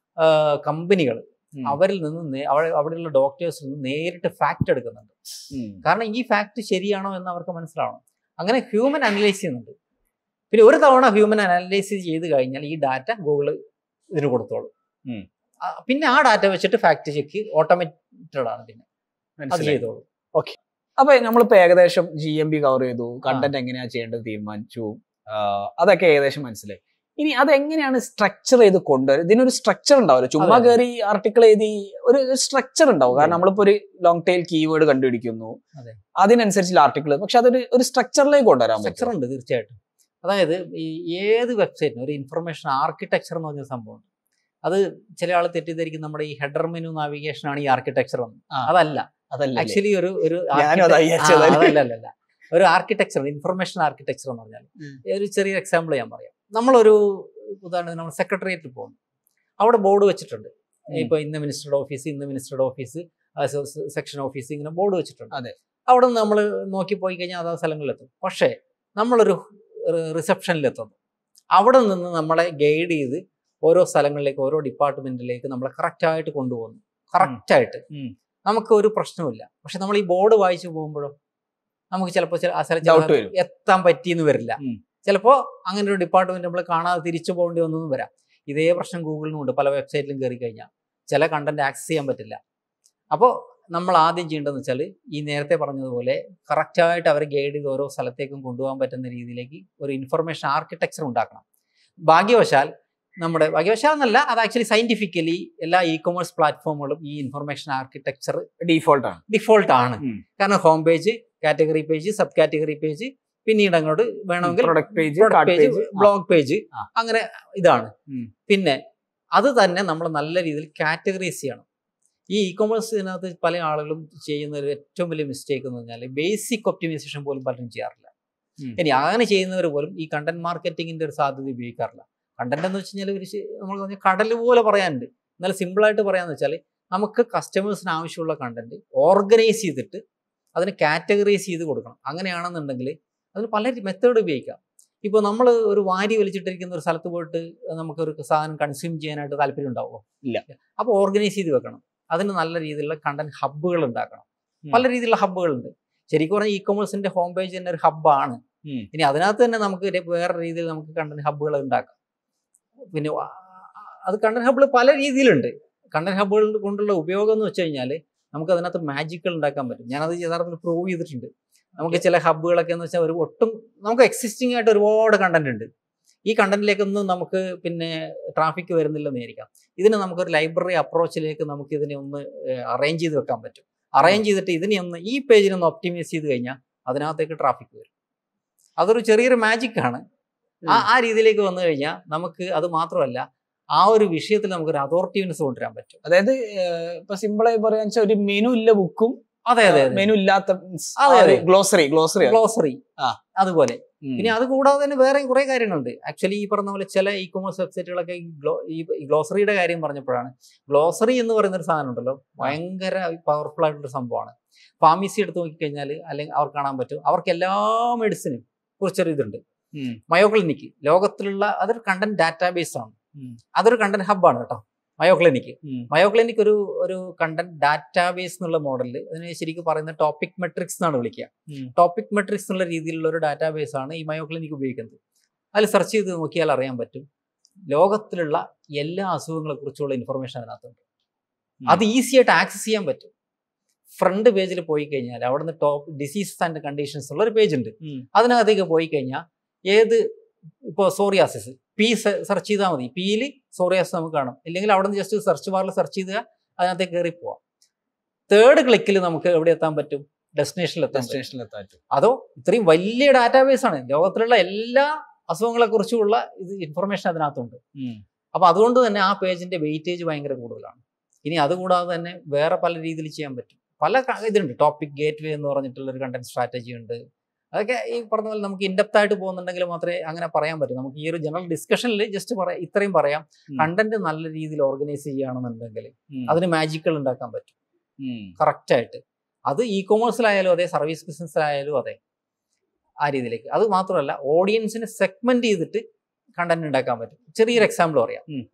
കമ്പനികൾ അവരിൽ നിന്ന് നേ- അവിടെ അവിടെയുള്ള ഡോക്ടേഴ്സിൽ നിന്ന് നേരിട്ട് ഫാക്ട് എടുക്കുന്നുണ്ട് കാരണം ഈ ഫാക്ട് ശരിയാണോ എന്ന് അവർക്ക് മനസ്സിലാവണം അങ്ങനെ ഹ്യൂമൻ അനലൈസ് ചെയ്യുന്നുണ്ട് പിന്നെ ഒരു തവണ ഹ്യൂമൻ അനലൈസ് ചെയ്ത് കഴിഞ്ഞാൽ ഈ ഡാറ്റ ഗൂഗിൾ ഇതിന് കൊടുത്തോളും ഉം. ആ, പിന്നെ ആ ഡാറ്റ വെച്ചിട്ട് ഫാക്ട് ചെക്ക് ഓട്ടോമേറ്റഡ് ആണ് പിന്നെ അത് ചെയ്തോളൂ അപ്പൊ നമ്മളിപ്പോ ഏകദേശം ജി എം ബി കവർ ചെയ്തു കണ്ടന്റ് എങ്ങനെയാ ചെയ്യേണ്ടത് തീരുമാനിച്ചു ആ, അതൊക്കെ ഏകദേശം മനസ്സിലായി ഇനി അതെങ്ങനെയാണ് സ്ട്രക്ചർ ചെയ്ത് കൊണ്ടുവരും ഇതിനൊരു സ്ട്രക്ചർ ഉണ്ടാവില്ല ചുമ്മാ അതെ. കയറി ആർട്ടിക്കിൾ എഴുതി ഒരു സ്ട്രക്ചർ ഉണ്ടാവും കാരണം അതെ. നമ്മളിപ്പോ ഒരു ലോങ് ടൈൽ കീവേഡ് കണ്ടുപിടിക്കുന്നു അതെ. അതിനനുസരിച്ചുള്ള ആർട്ടിക്കിൾ പക്ഷെ അതൊരു ഒരു സ്ട്രക്ചറിലേക്ക് കൊണ്ടുവരാൻ സ്ട്രക്ചർ പറ്റും ഉണ്ട് തീർച്ചയായിട്ടും അതായത് ഈ ഏത് വെബ്സൈറ്റിനും ഒരു ഇൻഫർമേഷൻ ആർക്കിടെക്ചർ എന്ന് പറഞ്ഞ സംഭവമുണ്ട് അത് ചില ആൾ തെറ്റിദ്ധരിക്കും നമ്മുടെ ഈ ഹെഡർ മെനു നാവിഗേഷൻ ആണ് ഈ ആർക്കിടെക്ചർ എന്ന് ആ. അതല്ല അതല്ല ആക്ച്വലി ഒരു ഒരു ഞാനും അതാ architect- വിചാരിച്ചത്. ആ, അതല്ല അല്ല അല്ല ഒരു ആർക്കിടെക്ചർ ഇൻഫർമേഷൻ ആർക്കിടെക്ചർ എന്ന് പറഞ്ഞാൽ ഉം. ഒരു ചെറിയ എക്സാമ്പിൾ ഞാൻ പറയാം നമ്മളൊരു ഉദാഹരണത്തിന് നമ്മൾ സെക്രട്ടേറിയറ്റിൽ പോകുന്നു അവിടെ ബോർഡ് വെച്ചിട്ടുണ്ട് ഉം. ഇപ്പൊ ഇന്ന മിനിസ്റ്ററുടെ ഓഫീസ് ഇന്ന മിനിസ്റ്ററുടെ ഓഫീസ് സെക്ഷൻ ഓഫീസ് ഇങ്ങനെ ബോർഡ് വെച്ചിട്ടുണ്ട് അതെ. അവിടെ നിന്ന് നമ്മൾ നോക്കി പോയി കഴിഞ്ഞാൽ അതാ സ്ഥലങ്ങളിലെത്തും പക്ഷേ നമ്മളൊരു റിസപ്ഷനിലെത്തുന്നു അവിടെ നിന്ന് നമ്മളെ ഗൈഡ് ചെയ്ത് ഓരോ സ്ഥലങ്ങളിലേക്ക് ഓരോ ഡിപ്പാർട്ട്മെന്റിലേക്ക് നമ്മളെ കറക്റ്റായിട്ട് കൊണ്ടുപോകുന്നു കറക്റ്റായിട്ട് ഉം. നമുക്ക് ഒരു പ്രശ്നവുമില്ല പക്ഷെ നമ്മൾ ഈ ബോർഡ് വായിച്ചു പോകുമ്പോഴോ നമുക്ക് ചിലപ്പോൾ ചില ആ സ്ഥലം Doubt ചിലപ്പോൾ വരും. എത്താൻ പറ്റിയെന്ന് വരില്ല ഉം. ചിലപ്പോൾ അങ്ങനെ ഒരു ഡിപ്പാർട്ട്മെന്റ് നമ്മൾ കാണാതെ തിരിച്ചു പോകേണ്ടി വന്നെന്നും വരാം ഇതേ പ്രശ്നം ഗൂഗിളിനും ഉണ്ട് പല വെബ്സൈറ്റിലും കയറി കഴിഞ്ഞാൽ ചില കണ്ടന്റ് ആക്സസ് ചെയ്യാൻ പറ്റില്ല അപ്പോൾ നമ്മൾ ആദ്യം ചെയ്യേണ്ടതെന്ന് വെച്ചാൽ ഈ നേരത്തെ പറഞ്ഞതുപോലെ കറക്റ്റായിട്ട് അവരെ ഗൈഡ് ചെയ്ത് ഓരോ സ്ഥലത്തേക്കും കൊണ്ടുപോകാൻ പറ്റുന്ന രീതിയിലേക്ക് ഒരു ഇൻഫർമേഷൻ ആർക്കിടെക്ചർ ഉണ്ടാക്കണം ഭാഗ്യവശാൽ നമ്മുടെ ഭാഗ്യവശാൽ എന്നല്ല അത് ആക്ച്വലി സയന്റിഫിക്കലി എല്ലാ ഇ കൊമേഴ്സ് പ്ലാറ്റ്ഫോമുകളും ഈ ഇൻഫർമേഷൻ ആർക്കിടെക്ചർ ഡീഫോൾട്ട് ആണ് ഡിഫോൾട്ട് ആണ് ഉം. കാരണം home page category page sub category page പിന്നീട് അങ്ങോട്ട് വേണമെങ്കിൽ product page product card page page blog page ആ. അങ്ങനെ ഇതാണ് ഉം. പിന്നെ അത് തന്നെ നമ്മൾ നല്ല രീതിയിൽ കാറ്റഗറൈസ് ചെയ്യണം ഈ ഇ കൊമേഴ്സിനകത്ത് പല ആളുകളും ചെയ്യുന്ന ഒരു ഏറ്റവും വലിയ മിസ്റ്റേക്ക് എന്ന് പറഞ്ഞാൽ ബേസിക് ഒപ്റ്റിമൈസേഷൻ പോലും പലരും ചെയ്യാറില്ല ഉം. ഇനി അങ്ങനെ ചെയ്യുന്നവർ പോലും ഈ കണ്ടന്റ് മാർക്കറ്റിംഗിന്റെ ഒരു സാധ്യത ഉപയോഗിക്കാറില്ല കണ്ടന്റ് എന്ന് വെച്ച് കഴിഞ്ഞാൽ ഒരു ശ- നമ്മൾ പറഞ്ഞ കടൽ പോലെ പറയാനുണ്ട് എന്നാൽ സിമ്പിളായിട്ട് പറയാന്ന് വെച്ചാൽ നമുക്ക് കസ്റ്റമേഴ്സിന് ആവശ്യമുള്ള കണ്ടന്റ് ഓർഗനൈസ് ചെയ്തിട്ട് അതിനെ കാറ്റഗറൈസ് ചെയ്ത് കൊടുക്കണം അങ്ങനെയാണെന്നുണ്ടെങ്കിൽ അതിന് പല മെത്തേഡ് ഉപയോഗിക്കാം ഇപ്പോൾ നമ്മൾ ഒരു വാരി വലിച്ചിട്ടിരിക്കുന്ന ഒരു സ്ഥലത്ത് പോയിട്ട് നമുക്കൊരു സാധനം കൺസ്യൂം ചെയ്യാനായിട്ട് താല്പര്യം ഉണ്ടാവുമോ ഇല്ല. അപ്പോൾ ഓർഗനൈസ് ചെയ്ത് വെക്കണം അതിന് നല്ല രീതിയിലുള്ള കണ്ടന്റ് ഹബ്ബുകൾ ഉണ്ടാക്കണം ഉം. പല രീതിയിലുള്ള ഹബ്ബുകളുണ്ട് ശരിക്കും പറഞ്ഞാൽ ഇ കൊമേഴ്സിന്റെ ഹോം പേജ് തന്നെ ഒരു ഹബ്ബാണ് ഉം. ഇനി അതിനകത്ത് തന്നെ നമുക്ക് ഒരു വേറെ രീതിയിൽ നമുക്ക് കണ്ടന്റ് ഹബ്ബുകൾ ഉണ്ടാക്കാം പിന്നെ ആ, അത് കണ്ടന്റ് ഹബ്ബുകൾ പല രീതിയിലുണ്ട് കണ്ടന്റ് ഹബ്ബുകൾ കൊണ്ടുള്ള ഉപയോഗം എന്ന് വെച്ച് കഴിഞ്ഞാൽ നമുക്ക് അതിനകത്ത് മാജിക്കുകൾ ഉണ്ടാക്കാൻ പറ്റും ഞാനത് യഥാർത്ഥത്തിൽ പ്രൂവ് ചെയ്തിട്ടുണ്ട് നമുക്ക് ചില ഹബ്ബുകളൊക്കെ എന്ന് വെച്ചാൽ ഒരു ഒട്ടും നമുക്ക് എക്സിസ്റ്റിംഗ് ആയിട്ട് ഒരുപാട് കണ്ടന്റ് ഉണ്ട് ഈ കണ്ടന്റിലേക്കൊന്നും നമുക്ക് പിന്നെ ട്രാഫിക് വരുന്നില്ലെന്ന് വിചാരിക്കാം ഇതിന് നമുക്കൊരു ലൈബ്രറി അപ്രോച്ചിലേക്ക് നമുക്ക് ഇതിനെ ഒന്ന് അറേഞ്ച് ചെയ്ത് വെക്കാൻ പറ്റും അറേഞ്ച് ചെയ്തിട്ട് ഇതിനെ ഒന്ന് ഈ പേജിനെ ഒന്ന് ഒപ്റ്റിമൈസ് ചെയ്ത് കഴിഞ്ഞാൽ അതിനകത്തേക്ക് ട്രാഫിക് വരും അതൊരു ചെറിയൊരു മാജിക് ആണ് ആ ആ രീതിയിലേക്ക് വന്നു കഴിഞ്ഞാൽ നമുക്ക് അത് മാത്രമല്ല ആ ഒരു വിഷയത്തിൽ നമുക്കൊരു അതോറിറ്റീവ്നെസ് കൊണ്ടുവരാൻ പറ്റും അതായത് ഏഹ്, ഇപ്പൊ സിമ്പിൾ ആയി പറയാന്ന് വെച്ചാൽ ഒരു മെനു ഇല്ല ബുക്കും അതെ അതെ മെനു ഇല്ലാത്ത അതെ, അതെ. ഗ്ലോസറി ഗ്ലോസറി ഗ്ലോസറി ആ. അതുപോലെ പിന്നെ അത് കൂടാതെ തന്നെ വേറെ കുറെ കാര്യങ്ങളുണ്ട് ആക്ച്വലി ഈ പറഞ്ഞ പോലെ ചില ഇ കൊമേഴ്സ് വെബ്സൈറ്റുകളൊക്കെ ഈ ഗ്ലോ ഈ ഗ്ലോസറിയുടെ കാര്യം പറഞ്ഞപ്പോഴാണ് ഗ്ലോസറി എന്ന് പറയുന്ന ഒരു സാധനം ഉണ്ടല്ലോ ഭയങ്കര പവർഫുൾ ആയിട്ടുള്ള സംഭവമാണ് ഫാർമസി എടുത്ത് നോക്കിക്കഴിഞ്ഞാൽ അല്ലെങ്കിൽ അവർക്ക് കാണാൻ പറ്റും അവർക്ക് എല്ലാ മെഡിസിനും കുറിച്ചൊരു ഇതുണ്ട് മയോ ക്ലിനിക്ക് ലോകത്തിലുള്ള അതൊരു കണ്ടന്റ് ഡാറ്റാബേസ് ആണ് ഉം. അതൊരു കണ്ടന്റ് ഹബ്ബാണ് കേട്ടോ മയോ ക്ലിനിക്ക് മയോ ക്ലിനിക് ഒരു ഒരു കണ്ടന്റ് ഡാറ്റാബേസ് എന്നുള്ള മോഡലിൽ അതിനെ ശരിക്കും പറയുന്ന ടോപ്പിക് മെട്രിക്സ് എന്നാണ് വിളിക്കുക ഉം. ടോപ്പിക് മെട്രിക്സ് എന്നുള്ള രീതിയിലുള്ള ഒരു ഡാറ്റാബേസ് ആണ് ഈ മയോ ക്ലിനിക് ഉപയോഗിക്കുന്നത് അതിൽ സെർച്ച് ചെയ്ത് നോക്കിയാൽ അറിയാൻ പറ്റും ലോകത്തിലുള്ള എല്ലാ അസുഖങ്ങളെ കുറിച്ചുള്ള ഇൻഫർമേഷൻ അതിനകത്തുണ്ട് ഉം. അത് ഈസി ആയിട്ട് ആക്സസ് ചെയ്യാൻ പറ്റും ഫ്രണ്ട് പേജിൽ പോയി കഴിഞ്ഞാൽ അവിടുന്ന് ടോപ്പ് ഡിസീസസ് ആൻഡ് കണ്ടീഷൻസ് ഉള്ള ഒരു പേജ് ഉണ്ട് അതിനകത്തേക്ക് പോയി കഴിഞ്ഞാൽ ഏത് ഇപ്പോൾ സോറിയാസിസ് പി സെർച്ച് ചെയ്താൽ മതി പിയിൽ സോറിയാസിസ് നമുക്ക് കാണും ഇല്ലെങ്കിൽ അവിടെ നിന്ന് ജസ്റ്റ് സെർച്ച് ബാറിൽ സെർച്ച് ചെയ്താൽ അതിനകത്തേക്ക് കയറി പോവാം തേർഡ് ക്ലിക്കിൽ നമുക്ക് എവിടെ എത്താൻ പറ്റും ഡെസ്റ്റിനേഷനിൽ എത്താൻ പറ്റും ഡെസ്റ്റിനേഷനിൽ എത്താൻ അതോ ഇത്രയും വലിയ ഡാറ്റാബേസ് ആണ് ലോകത്തിലുള്ള എല്ലാ അസുഖങ്ങളെ കുറിച്ചുള്ള ഇത് ഇൻഫർമേഷൻ അതിനകത്തുണ്ട് അപ്പൊ അതുകൊണ്ട് തന്നെ ആ പേജിന്റെ വെയിറ്റേജ് ഭയങ്കര കൂടുതലാണ് ഇനി അതുകൂടാതെ തന്നെ വേറെ പല രീതിയിൽ ചെയ്യാൻ പറ്റും പല ക- ഇതുണ്ട് ടോപ്പിക് ഗേറ്റ് വേ എന്ന് പറഞ്ഞിട്ടുള്ള ഒരു കണ്ടന്റ് സ്ട്രാറ്റജി ഉണ്ട് അതൊക്കെ ഈ പറഞ്ഞ പോലെ നമുക്ക് ഇൻഡെപ്ത് ആയിട്ട് പോകുന്നുണ്ടെങ്കിൽ മാത്രമേ അങ്ങനെ പറയാൻ പറ്റൂ നമുക്ക് ഈ ഒരു ജനറൽ ഡിസ്കഷനിൽ ജസ്റ്റ് പറയാം ഇത്രയും പറയാം ഉം. കണ്ടന്റ് നല്ല രീതിയിൽ ഓർഗനൈസ് ചെയ്യുകയാണെന്നുണ്ടെങ്കിൽ അതിന് മാജിക്കുകൾ ഉണ്ടാക്കാൻ പറ്റും കറക്റ്റ് ആയിട്ട് അത് ഇ കൊമേഴ്സിലായാലും അതെ സർവീസ് ബിസിനസ്സിലായാലും അതെ ആ രീതിയിലേക്ക് അത് മാത്രമല്ല ഓഡിയൻസിനെ സെഗ്മെന്റ് ചെയ്തിട്ട് കണ്ടന്റ് ഉണ്ടാക്കാൻ പറ്റും ചെറിയൊരു എക്സാമ്പിൾ പറയാം ഉം.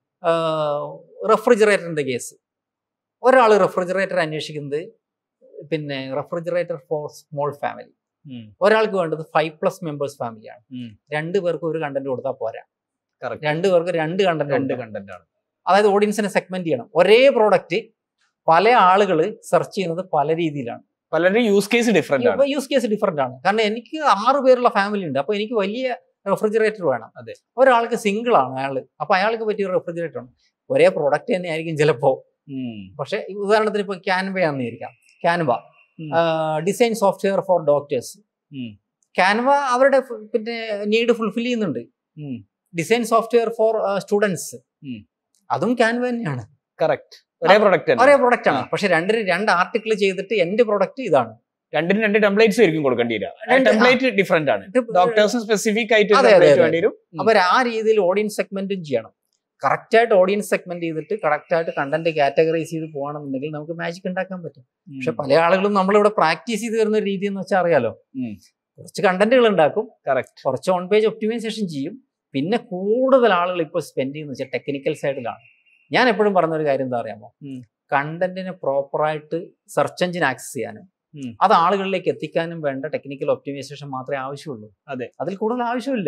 റെഫ്രിജറേറ്ററിന്റെ കേസ് ഒരാൾ റെഫ്രിജറേറ്റർ അന്വേഷിക്കുന്നത് പിന്നെ റെഫ്രിജറേറ്റർ ഫോർ സ്മോൾ ഫാമിലി ഒരാൾക്ക് വേണ്ടത് ഫൈവ് പ്ലസ് മെമ്പേഴ്സ് ഫാമിലിയാണ് ഉം. രണ്ടു പേർക്ക് ഒരു കണ്ടന്റ് കൊടുത്താൽ പോരാ കറക്റ്റ് രണ്ടു പേർക്ക് രണ്ട് കണ്ടന്റ് രണ്ട് കണ്ടന്റ് ആണ് അതായത് ഓഡിയൻസിനെ സെഗ്മെന്റ് ചെയ്യണം ഒരേ പ്രോഡക്റ്റ് പല ആളുകൾ സെർച്ച് ചെയ്യുന്നത് പല രീതിയിലാണ് പലരും യൂസ് കേസ് ഡിഫറെന്റ് ആണ് യൂസ് കേസ് ഡിഫറെന്റ് ആണ് കാരണം എനിക്ക് ആറ് പേരുള്ള ഫാമിലി ഉണ്ട് അപ്പൊ എനിക്ക് വലിയ റെഫ്രിജറേറ്റർ വേണം അതെ. ഒരാൾക്ക് സിംഗിൾ ആണ് അയാൾ അപ്പൊ അയാൾക്ക് പറ്റിയ റെഫ്രിജറേറ്റർ ആണ് ഒരേ പ്രോഡക്റ്റ് തന്നെ ആയിരിക്കും ചിലപ്പോ ഉം. പക്ഷെ ഉദാഹരണത്തിന് ഇപ്പൊ ക്യാൻവ ആണെന്ന് ഇരിക്കാം ക്യാൻവ ഉം. ഡിസൈൻ സോഫ്റ്റ്വെയർ ഫോർ ഡോക്ടേഴ്സ് ഉം. ക്യാൻവ അവരുടെ ഫു- പിന്നെ നീഡ് ഫുൾഫിൽ ചെയ്യുന്നുണ്ട് ഉം. ഡിസൈൻ സോഫ്റ്റ്വെയർ ഫോർ സ്റ്റുഡൻസ് ഉം. അതും ക്യാൻവ തന്നെയാണ് കറക്റ്റ് ഒരേ പ്രൊഡക്റ്റ് ഒരേ പ്രൊഡക്റ്റ് ആണ് ആ. പക്ഷെ രണ്ടിന് രണ്ട് ആർട്ടിക്കിൾ ചെയ്തിട്ട് എന്റെ പ്രൊഡക്റ്റ് ഇതാണ് രണ്ടിനും രണ്ട് ടെംപ്ലേറ്റ്സ് ആയിരിക്കും കൊടുക്കേണ്ടി വരിക രണ്ട് ടെംപ്ലേറ്റ് ഡിഫറെന്റ് ആണ് ഡോക്ടേഴ്സിന് സ്പെസിഫിക് ആയിട്ട് അതെ, അതെ, template അതെ. വേണ്ടി വരും അപ്പൊ ആ രീതിയിൽ ഓഡിയൻസ് സെഗ്മെന്റും ചെയ്യണം കറക്റ്റ് ആയിട്ട് ഓഡിയൻസ് സെഗ്മെന്റ് ചെയ്തിട്ട് കറക്റ്റ് ആയിട്ട് കണ്ടന്റ് കാറ്റഗറൈസ് ചെയ്ത് പോകണമെന്നുണ്ടെങ്കിൽ നമുക്ക് മാജിക് ഉണ്ടാക്കാൻ പറ്റും പക്ഷെ പല ആളുകളും നമ്മളിവിടെ പ്രാക്ടീസ് ചെയ്ത് വരുന്ന ഒരു രീതി എന്ന് വെച്ചാൽ അറിയാലോ ഉം. കുറച്ച് കണ്ടന്റുകൾ ഉണ്ടാക്കും കറക്റ്റ് കുറച്ച് ഓൺ പേജ് ഒപ്റ്റിമൈസേഷൻ ചെയ്യും പിന്നെ കൂടുതൽ ആളുകൾ ഇപ്പോൾ സ്പെൻഡ് ചെയ്യുന്ന വെച്ചാൽ ടെക്നിക്കൽ സൈഡിലാണ് ഞാൻ എപ്പോഴും പറഞ്ഞ ഒരു കാര്യം എന്താ അറിയാമോ ഉം. കണ്ടന്റിനെ പ്രോപ്പറായിട്ട് സെർച്ച് എഞ്ചിൻ ആക്സസ് ചെയ്യാനും ഉം. അത് ആളുകളിലേക്ക് എത്തിക്കാനും വേണ്ട ടെക്നിക്കൽ ഒപ്റ്റിമൈസേഷൻ മാത്രമേ ആവശ്യമുള്ളൂ അതെ. അതിൽ കൂടുതൽ ആവശ്യമില്ല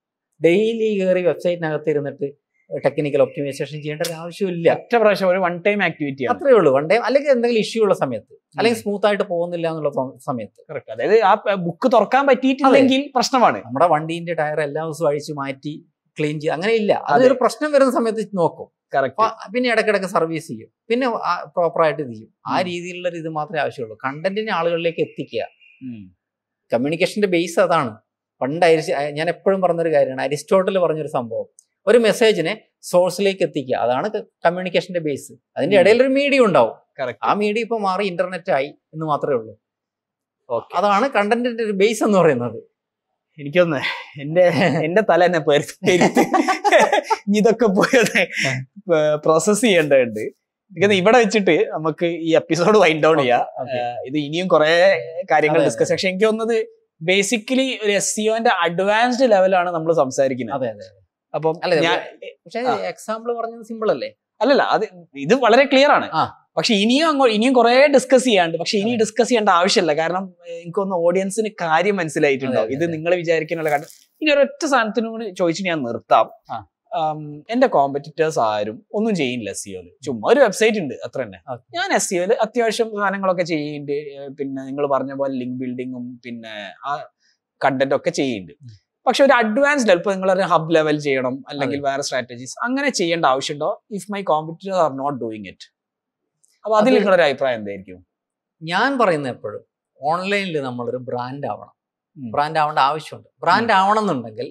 ഡെയിലി കയറി വെബ്സൈറ്റിനകത്ത് ഇരുന്നിട്ട് ടെക്നിക്കൽ ഒപ്റ്റിമൈസേഷൻ ചെയ്യേണ്ട ഒരു ആവശ്യമില്ല ഒറ്റ പ്രാവശ്യം ഒരു വൺ ടൈം ആക്ടിവിറ്റി ആണ് അത്രേ ഉള്ളൂ വൺ ഡേ അല്ലെങ്കിൽ എന്തെങ്കിലും ഇഷ്യൂ ഉള്ള സമയത്ത് അല്ലെങ്കിൽ സ്മൂത്ത് ആയിട്ട് പോകുന്നില്ല എന്നുള്ള സ- സമയത്ത് കറക്റ്റ് അതായത് ആ ബുക്ക് തുറക്കാൻ പറ്റിയിട്ടില്ലെങ്കിൽ പ്രശ്നമാണ് നമ്മുടെ വണ്ടീന്റെ ടയർ എല്ലാ ദിവസവും അഴിച്ചു മാറ്റി ക്ലീൻ ചെയ്യും അങ്ങനെ ഇല്ല അതെ. അതൊരു പ്രശ്നം വരുന്ന സമയത്ത് നോക്കും കറക്റ്റ് അപ്പൊ പിന്നെ ഇടയ്ക്കിടയ്ക്ക് സർവീസ് ചെയ്യും പിന്നെ പ്രോപ്പറായിട്ട് ഇത് ചെയ്യും ആ ഉം. രീതിയിലുള്ള ഒരു ഇത് മാത്രമേ ആവശ്യമുള്ളൂ കണ്ടന്റിനെ ആളുകളിലേക്ക് എത്തിക്കുക കമ്മ്യൂണിക്കേഷന്റെ ബേസ് അതാണ് പണ്ട് അരിച്ച് ഞാൻ എപ്പോഴും പറഞ്ഞൊരു കാര്യമാണ് അരിസ്റ്റോട്ടിൽ പറഞ്ഞൊരു സംഭവം ഒരു മെസ്സേജിനെ സോഴ്സിലേക്ക് എത്തിക്കുക അതാണ് കമ്മ്യൂണിക്കേഷന്റെ ബേസ് അതിന്റെ ഉം. ഇടയിൽ ഒരു മീഡിയ ഉണ്ടാവും കറക്റ്റ് ആ മീഡിയ ഇപ്പൊ മാറി ഇന്റർനെറ്റ് ആയി എന്ന് മാത്രമേ ഉള്ളൂ ഓക്കെ അതാണ് കണ്ടന്റിന്റെ ഒരു ബേസ് എന്ന് പറയുന്നത് എനിക്കൊന്ന് എന്റെ എന്റെ തല എന്നെ പെരുത്ത് പെരുത്ത് ഇനി ഇതൊക്കെ പോയി പ്രോസസ് ചെയ്യേണ്ടതുണ്ട് എനിക്കത് ഇവിടെ വെച്ചിട്ട് നമുക്ക് ഈ എപ്പിസോഡ് വൈൻഡ് ഡൗൺ ചെയ്യാം Okay. ഇത് ഇനിയും കുറെ കാര്യങ്ങൾ അതെ, ഡിസ്കസ് പക്ഷെ എനിക്ക് തോന്നുന്നത് ബേസിക്കലി ഒരു എസ് സിഒന്റെ അഡ്വാൻസ്ഡ് ലെവലാണ് നമ്മൾ സംസാരിക്കുന്നത് അതെ അതെ അപ്പം അല്ല, ഞാൻ പക്ഷെ ആ. എക്സാമ്പിൾ പറഞ്ഞത് സിമ്പിൾ അല്ലേ അല്ലല്ല അത് ഇത് വളരെ ക്ലിയർ ആണ് ആ. പക്ഷെ ഇനിയും അങ്ങോ ഇനിയും കുറെ ഡിസ്കസ് ചെയ്യാണ്ട് പക്ഷെ ഇനി അതെ. ഡിസ്കസ് ചെയ്യേണ്ട ആവശ്യമില്ല കാരണം ഏഹ്, എനിക്കൊന്ന് ഓഡിയൻസിന് കാര്യം മനസ്സിലായിട്ടുണ്ടാവും അതെ, ഇത് അതെ. നിങ്ങൾ വിചാരിക്കാനുള്ള കാരണം ഇനി ഒരൊറ്റ സാധനത്തിനോട് ചോദിച്ച് ഞാൻ നിർത്താം ആ. ആം, എന്റെ കോമ്പറ്റീറ്റേഴ്സ് ആരും ഒന്നും ചെയ്യില്ല എസ് സിഒല് ചുമ്മാ ഒരു വെബ്സൈറ്റ് ഉണ്ട് അത്ര തന്നെ Okay. ഞാൻ എസ് സിഒല് അത്യാവശ്യം സാധനങ്ങളൊക്കെ ചെയ്യുന്നുണ്ട് ഏഹ്, പിന്നെ നിങ്ങൾ പറഞ്ഞ പോലെ ലിങ്ക് ബിൽഡിങ്ങും പിന്നെ ആ കണ്ടന്റ് ഒക്കെ ചെയ്യുന്നുണ്ട് ഉം. പക്ഷെ ഒരു അഡ്വാൻസ്ഡ് ഇപ്പൊ നിങ്ങൾ ഹബ് ലെവൽ ചെയ്യണം അല്ലെങ്കിൽ വേറെ സ്ട്രാറ്റജീസ് അങ്ങനെ ചെയ്യേണ്ട ആവശ്യമുണ്ടോ if my competitors are not doing it അപ്പൊ അതിൽ അത് നിങ്ങളൊരു അഭിപ്രായം എന്തായിരിക്കും ഞാൻ പറയുന്നത് എപ്പോഴും ഓൺലൈനിൽ നമ്മളൊരു ബ്രാൻഡ് ആവണം ഉം. ബ്രാൻഡ് ആവേണ്ട ആവശ്യമുണ്ട് ബ്രാൻഡ് ആവണം എന്നുണ്ടെങ്കിൽ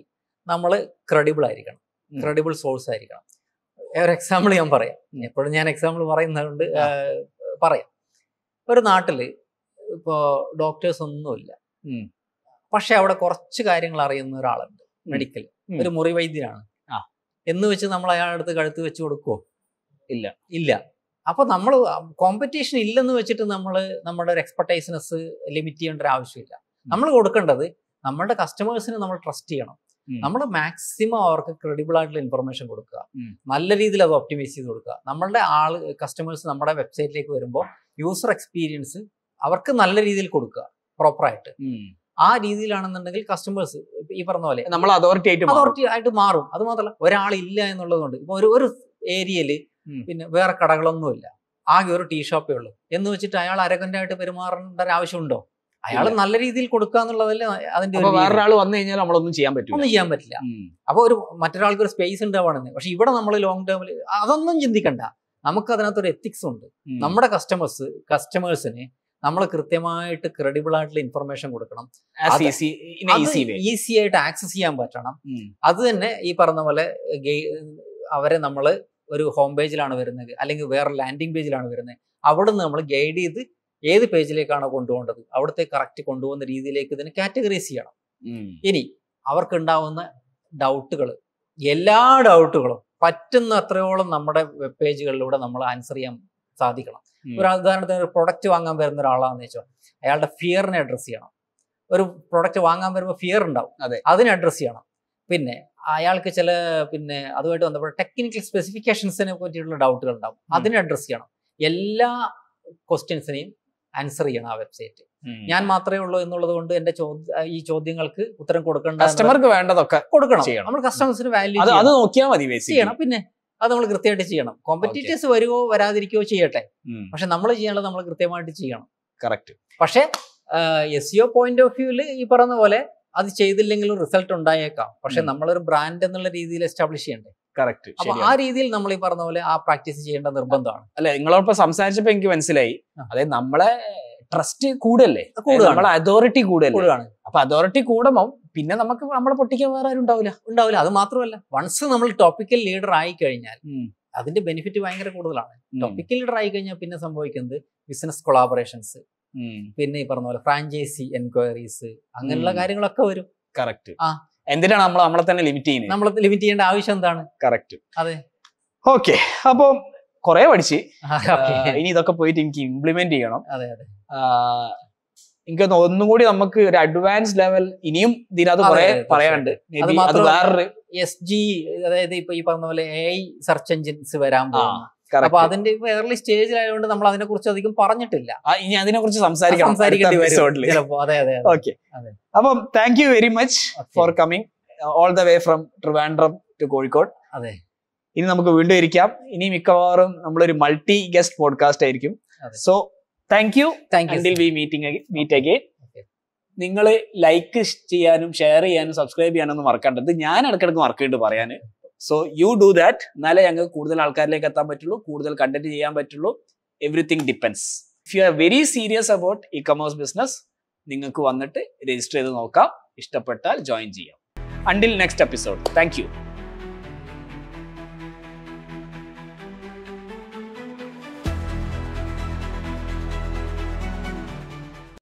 നമ്മൾ ക്രെഡിബിൾ ആയിരിക്കണം ഉം. ക്രെഡിബിൾ സോഴ്സ് ആയിരിക്കണം ഒരു എക്സാമ്പിൾ ഞാൻ പറയാം എപ്പോഴും ഞാൻ എക്സാമ്പിൾ പറയുന്നതുകൊണ്ട് ആ. ആ, പറയാം ഒരു നാട്ടില് ഇപ്പോ ഡോക്ടേഴ്സ് ഒന്നുമില്ല ഉം. പക്ഷെ അവിടെ കുറച്ച് കാര്യങ്ങൾ അറിയുന്ന ഒരാളുണ്ട് മെഡിക്കൽ ഉം. ഒരു മുറി വൈദ്യനാണ് ആ. എന്ന് വെച്ച് നമ്മൾ അയാളുടെ അടുത്ത് കഴുത്ത് വെച്ച് കൊടുക്കുവോ ഇല്ല. ഇല്ല അപ്പൊ നമ്മൾ കോമ്പറ്റീഷൻ ഇല്ലെന്ന് വെച്ചിട്ട് നമ്മൾ നമ്മുടെ ഒരു എക്സ്പെർട്ടൈസിനെസ് ലിമിറ്റ് ചെയ്യേണ്ട ഒരു ആവശ്യമില്ല നമ്മൾ കൊടുക്കേണ്ടത് നമ്മുടെ കസ്റ്റമേഴ്സിന് നമ്മൾ ട്രസ്റ്റ് ചെയ്യണം ഉം. നമ്മൾ മാക്സിമം അവർക്ക് ക്രെഡിബിൾ ആയിട്ടുള്ള ഇൻഫർമേഷൻ കൊടുക്കുക ഉം. നല്ല രീതിയിൽ അത് ഒപ്റ്റിമൈസ് ചെയ്ത് കൊടുക്കുക നമ്മളുടെ ആള് കസ്റ്റമേഴ്സ് നമ്മുടെ വെബ്സൈറ്റിലേക്ക് വരുമ്പോൾ യൂസർ എക്സ്പീരിയൻസ് അവർക്ക് നല്ല രീതിയിൽ കൊടുക്കുക പ്രോപ്പറായിട്ട് ഉം. ആ രീതിയിലാണെന്നുണ്ടെങ്കിൽ കസ്റ്റമേഴ്സ് ഈ പറഞ്ഞ പോലെ നമ്മൾ അതോറിറ്റി ആയിട്ട് മാറും. അതോറിറ്റി ആയിട്ട് മാറും അത് മാത്രമല്ല ഒരാളില്ല എന്നുള്ളതുകൊണ്ട് ഇപ്പൊ ഒരു ഒരു ഏരിയയില് ഉം. പിന്നെ വേറെ കടകളൊന്നുമില്ല ആകെ ഒരു ടീ ഷോപ്പേ ഉള്ളൂ എന്ന് വെച്ചിട്ട് അയാൾ അരകന്റായിട്ട് പെരുമാറേണ്ട ഒരു ആവശ്യമുണ്ടോ അയാൾ ഇല്ല. നല്ല രീതിയിൽ കൊടുക്കുക എന്നുള്ളതല്ലേ അതിന്റെ അപ്പൊ ഒരു രീതി. വേറൊരാൾ വന്നു കഴിഞ്ഞാൽ നമ്മളൊന്നും ചെയ്യാൻ പറ്റില്ല ഒന്നും ചെയ്യാൻ പറ്റില്ല ഉം. അപ്പൊ ഒരു മറ്റൊരാൾക്ക് ഒരു സ്പേസ് ഉണ്ടാവുകയാണെന്ന് പക്ഷെ ഇവിടെ നമ്മൾ ലോങ് ടേമിൽ അതൊന്നും ചിന്തിക്കണ്ട നമുക്ക് അതിനകത്തൊരു എത്തിക്സ് ഉണ്ട് ഉം. നമ്മുടെ കസ്റ്റമേഴ്സ് കസ്റ്റമേഴ്സിന് നമ്മൾ കൃത്യമായിട്ട് ക്രെഡിബിൾ ആയിട്ടുള്ള ഇൻഫർമേഷൻ കൊടുക്കണം As അത് easy- in a easy way. Easy ആയിട്ട് ആക്സസ് ചെയ്യാൻ പറ്റണം ഉം. അത് തന്നെ ഈ പറഞ്ഞ പോലെ ഗെയ്- അവരെ നമ്മൾ ഒരു ഹോം പേജിലാണ് വരുന്നത് അല്ലെങ്കിൽ വേറെ ലാൻഡിംഗ് പേജിലാണ് വരുന്നത് അവിടുന്ന് നമ്മൾ ഗൈഡ് ചെയ്ത് ഏത് പേജിലേക്കാണോ കൊണ്ടുപോകേണ്ടത് അവിടുത്തെ കറക്റ്റ് കൊണ്ടുപോകുന്ന രീതിയിലേക്ക് ഇതിനെ കാറ്റഗറൈസ് ചെയ്യണം ഉം. ഇനി അവർക്കുണ്ടാവുന്ന ഡൗട്ടുകൾ എല്ലാ ഡൗട്ടുകളും പറ്റുന്ന അത്രയോളം നമ്മുടെ വെബ് പേജുകളിലൂടെ നമ്മൾ ആൻസർ ചെയ്യാൻ സാധിക്കണം ഉം. ഒരു ഉദാഹരണത്തിന് ഒരു പ്രൊഡക്റ്റ് വാങ്ങാൻ വരുന്ന ഒരാളാണെന്ന് വെച്ചോ അയാളുടെ ഫിയറിനെ അഡ്രസ്സ് ചെയ്യണം ഒരു പ്രൊഡക്റ്റ് വാങ്ങാൻ വരുമ്പോൾ ഫിയർ ഉണ്ടാവും അതെ. അതിനെ അഡ്രസ്സ് ചെയ്യണം പിന്നെ അയാൾക്ക് ചില പിന്നെ അതുമായിട്ട് ബന്ധപ്പെട്ട ടെക്നിക്കൽ സ്പെസിഫിക്കേഷൻസിനെ പറ്റിയിട്ടുള്ള ഡൗട്ടുകൾ ഉണ്ടാവും അതിനെ അഡ്രസ്സ് ചെയ്യണം എല്ലാ ക്വസ്റ്റ്യൻസിനെയും ആൻസർ ചെയ്യണം ആ വെബ്സൈറ്റ് ഉം. ഞാൻ മാത്രമേ ഉള്ളൂ എന്നുള്ളത് കൊണ്ട് എന്റെ ചോദ്യ ഈ ചോദ്യങ്ങൾക്ക് ഉത്തരം കൊടുക്കേണ്ട എന്ന് കസ്റ്റമർക്ക് വേണ്ടതൊക്കെ കൊടുക്കണം ചെയ്യണം. നമ്മൾ കസ്റ്റമേഴ്സിന് വാല്യൂ അത് അത് നോക്കിയാൽ മതി ബേസിക്കലി ചെയ്യണം പിന്നെ അത് നമ്മൾ കൃത്യമായിട്ട് ചെയ്യണം കോമ്പറ്റീറ്റേഴ്സ് വരുവോ വരാതിരിക്കുകയോ ചെയ്യട്ടെ പക്ഷെ നമ്മൾ ചെയ്യാനുള്ളത് നമ്മൾ കൃത്യമായിട്ട് ചെയ്യണം കറക്റ്റ് പക്ഷെ എസ് സിഒ പോയിന്റ് ഓഫ് വ്യൂവിൽ ഈ പറഞ്ഞ പോലെ അത് ചെയ്തില്ലെങ്കിലും റിസൾട്ട് ഉണ്ടായേക്കാം പക്ഷെ ഉം. നമ്മളൊരു ബ്രാൻഡ് എന്നുള്ള രീതിയിൽ എസ്റ്റാബ്ലിഷ് ചെയ്യണ്ടേ കറക്റ്റ് അപ്പൊ ആ രീതിയിൽ നമ്മൾ ഈ പറഞ്ഞ പോലെ ആ പ്രാക്ടീസ് ചെയ്യേണ്ട നിർബന്ധമാണ് അല്ലെ നിങ്ങളോടൊപ്പം സംസാരിച്ചപ്പോ എനിക്ക് മനസ്സിലായി ആ. അതായത് നമ്മളെ ട്രസ്റ്റ് കൂടല്ലേ കൂടുതലാണ്. നമ്മളെ അതോറിറ്റി കൂടല്ലേ കൂടുതലാണ് അപ്പൊ അതോറിറ്റി കൂടുമ്പോൾ പിന്നെ നമുക്ക് നമ്മളെ പൊട്ടിക്കാൻ വേറെ ആരും ഉണ്ടാവില്ല ഉണ്ടാവില്ല അത് മാത്രമല്ല വൺസ് നമ്മൾ ടോപ്പിക്കൽ ലീഡർ ആയി കഴിഞ്ഞാൽ ഉം. അതിന്റെ ബെനിഫിറ്റ് ഭയങ്കര കൂടുതലാണ് ഉം. ടോപ്പിക്കൽ ലീഡർ ആയി കഴിഞ്ഞാൽ പിന്നെ സംഭവിക്കുന്നത് ബിസിനസ് കൊളാബറേഷൻസ് ഉം. പിന്നെ ഈ പറഞ്ഞ പോലെ ഫ്രാഞ്ചൈസി എൻക്വയറീസ് അങ്ങനെയുള്ള ഉം. കാര്യങ്ങളൊക്കെ വരും കറക്റ്റ് ആ. എന്തിനാണ് നമ്മൾ നമ്മളെ തന്നെ ലിമിറ്റ് ചെയ്യുന്നത് നമ്മൾ ലിമിറ്റ് ചെയ്യേണ്ട ആവശ്യം എന്താണ് കറക്റ്റ് അതെ ഓക്കെ അപ്പൊ കുറെ പഠിച്ച് Okay. ആ, ഇനി ഇതൊക്കെ പോയിട്ട് എനിക്ക് ഇംപ്ലിമെന്റ് ചെയ്യണം അതെ അതെ ആ, എനിക്ക് തോന്നുന്നു ഒന്നും കൂടി നമുക്ക് ഒരു അഡ്വാൻസ് ലെവൽ ഇനിയും ഇതിനകത്ത് അതെ, കുറെ അതെ, പറയാണ്ട് Maybe അത് മാത്രമല്ല, വേറൊരു എസ് ജി അതായത് ഇപ്പൊ ഈ പറഞ്ഞ പോലെ എ ഐ സെർച്ച് എഞ്ചിൻസ് വരാൻ ആ, പോകുന്നു correct. അപ്പൊ അതിന്റെ ഏർലി സ്റ്റേജിലായതുകൊണ്ട് നമ്മൾ അതിനെ കുറിച്ച് അധികം പറഞ്ഞിട്ടില്ല ആ, ഇനി അതിനെ കുറിച്ച് സംസാരിക്കണം സംസാരിക്കേണ്ടി വരും എപ്പിസോഡിൽ ചിലപ്പോ അതെ അതെ അതെ. ഓക്കെ അതെ. അപ്പം thank you very much Okay. For coming all the way from Trivandrum to Kozhikode അതെ ഇനി നമുക്ക് വീണ്ടും ഇരിക്കാം ഇനി മിക്കവാറും നമ്മളൊരു മൾട്ടി ഗസ്റ്റ് പോഡ്കാസ്റ്റ് ആയിരിക്കും അതെ. So thank you thank until you we meeting meet again Okay. നിങ്ങൾ ലൈക്ക് ചെയ്യാനും ഷെയർ ചെയ്യാനും സബ്സ്ക്രൈബ് ചെയ്യാനൊന്നും മറക്കേണ്ടത് ഞാൻ ഇടയ്ക്കിടയ്ക്ക് മറക്കുന്നുണ്ട് പറയാൻ സോ യു ഡു ദാറ്റ് എന്നാലേ ഞങ്ങൾക്ക് കൂടുതൽ ആൾക്കാരിലേക്ക് എത്താൻ പറ്റുള്ളൂ കൂടുതൽ കണ്ടന്റ് ചെയ്യാൻ പറ്റുള്ളൂ everything depends if you are very serious about e commerce business നിങ്ങൾക്ക് വന്നിട്ട് രജിസ്റ്റർ ചെയ്ത് നോക്കാം ഇഷ്ടപ്പെട്ടാൽ ജോയിൻ ചെയ്യാം until next episode thank U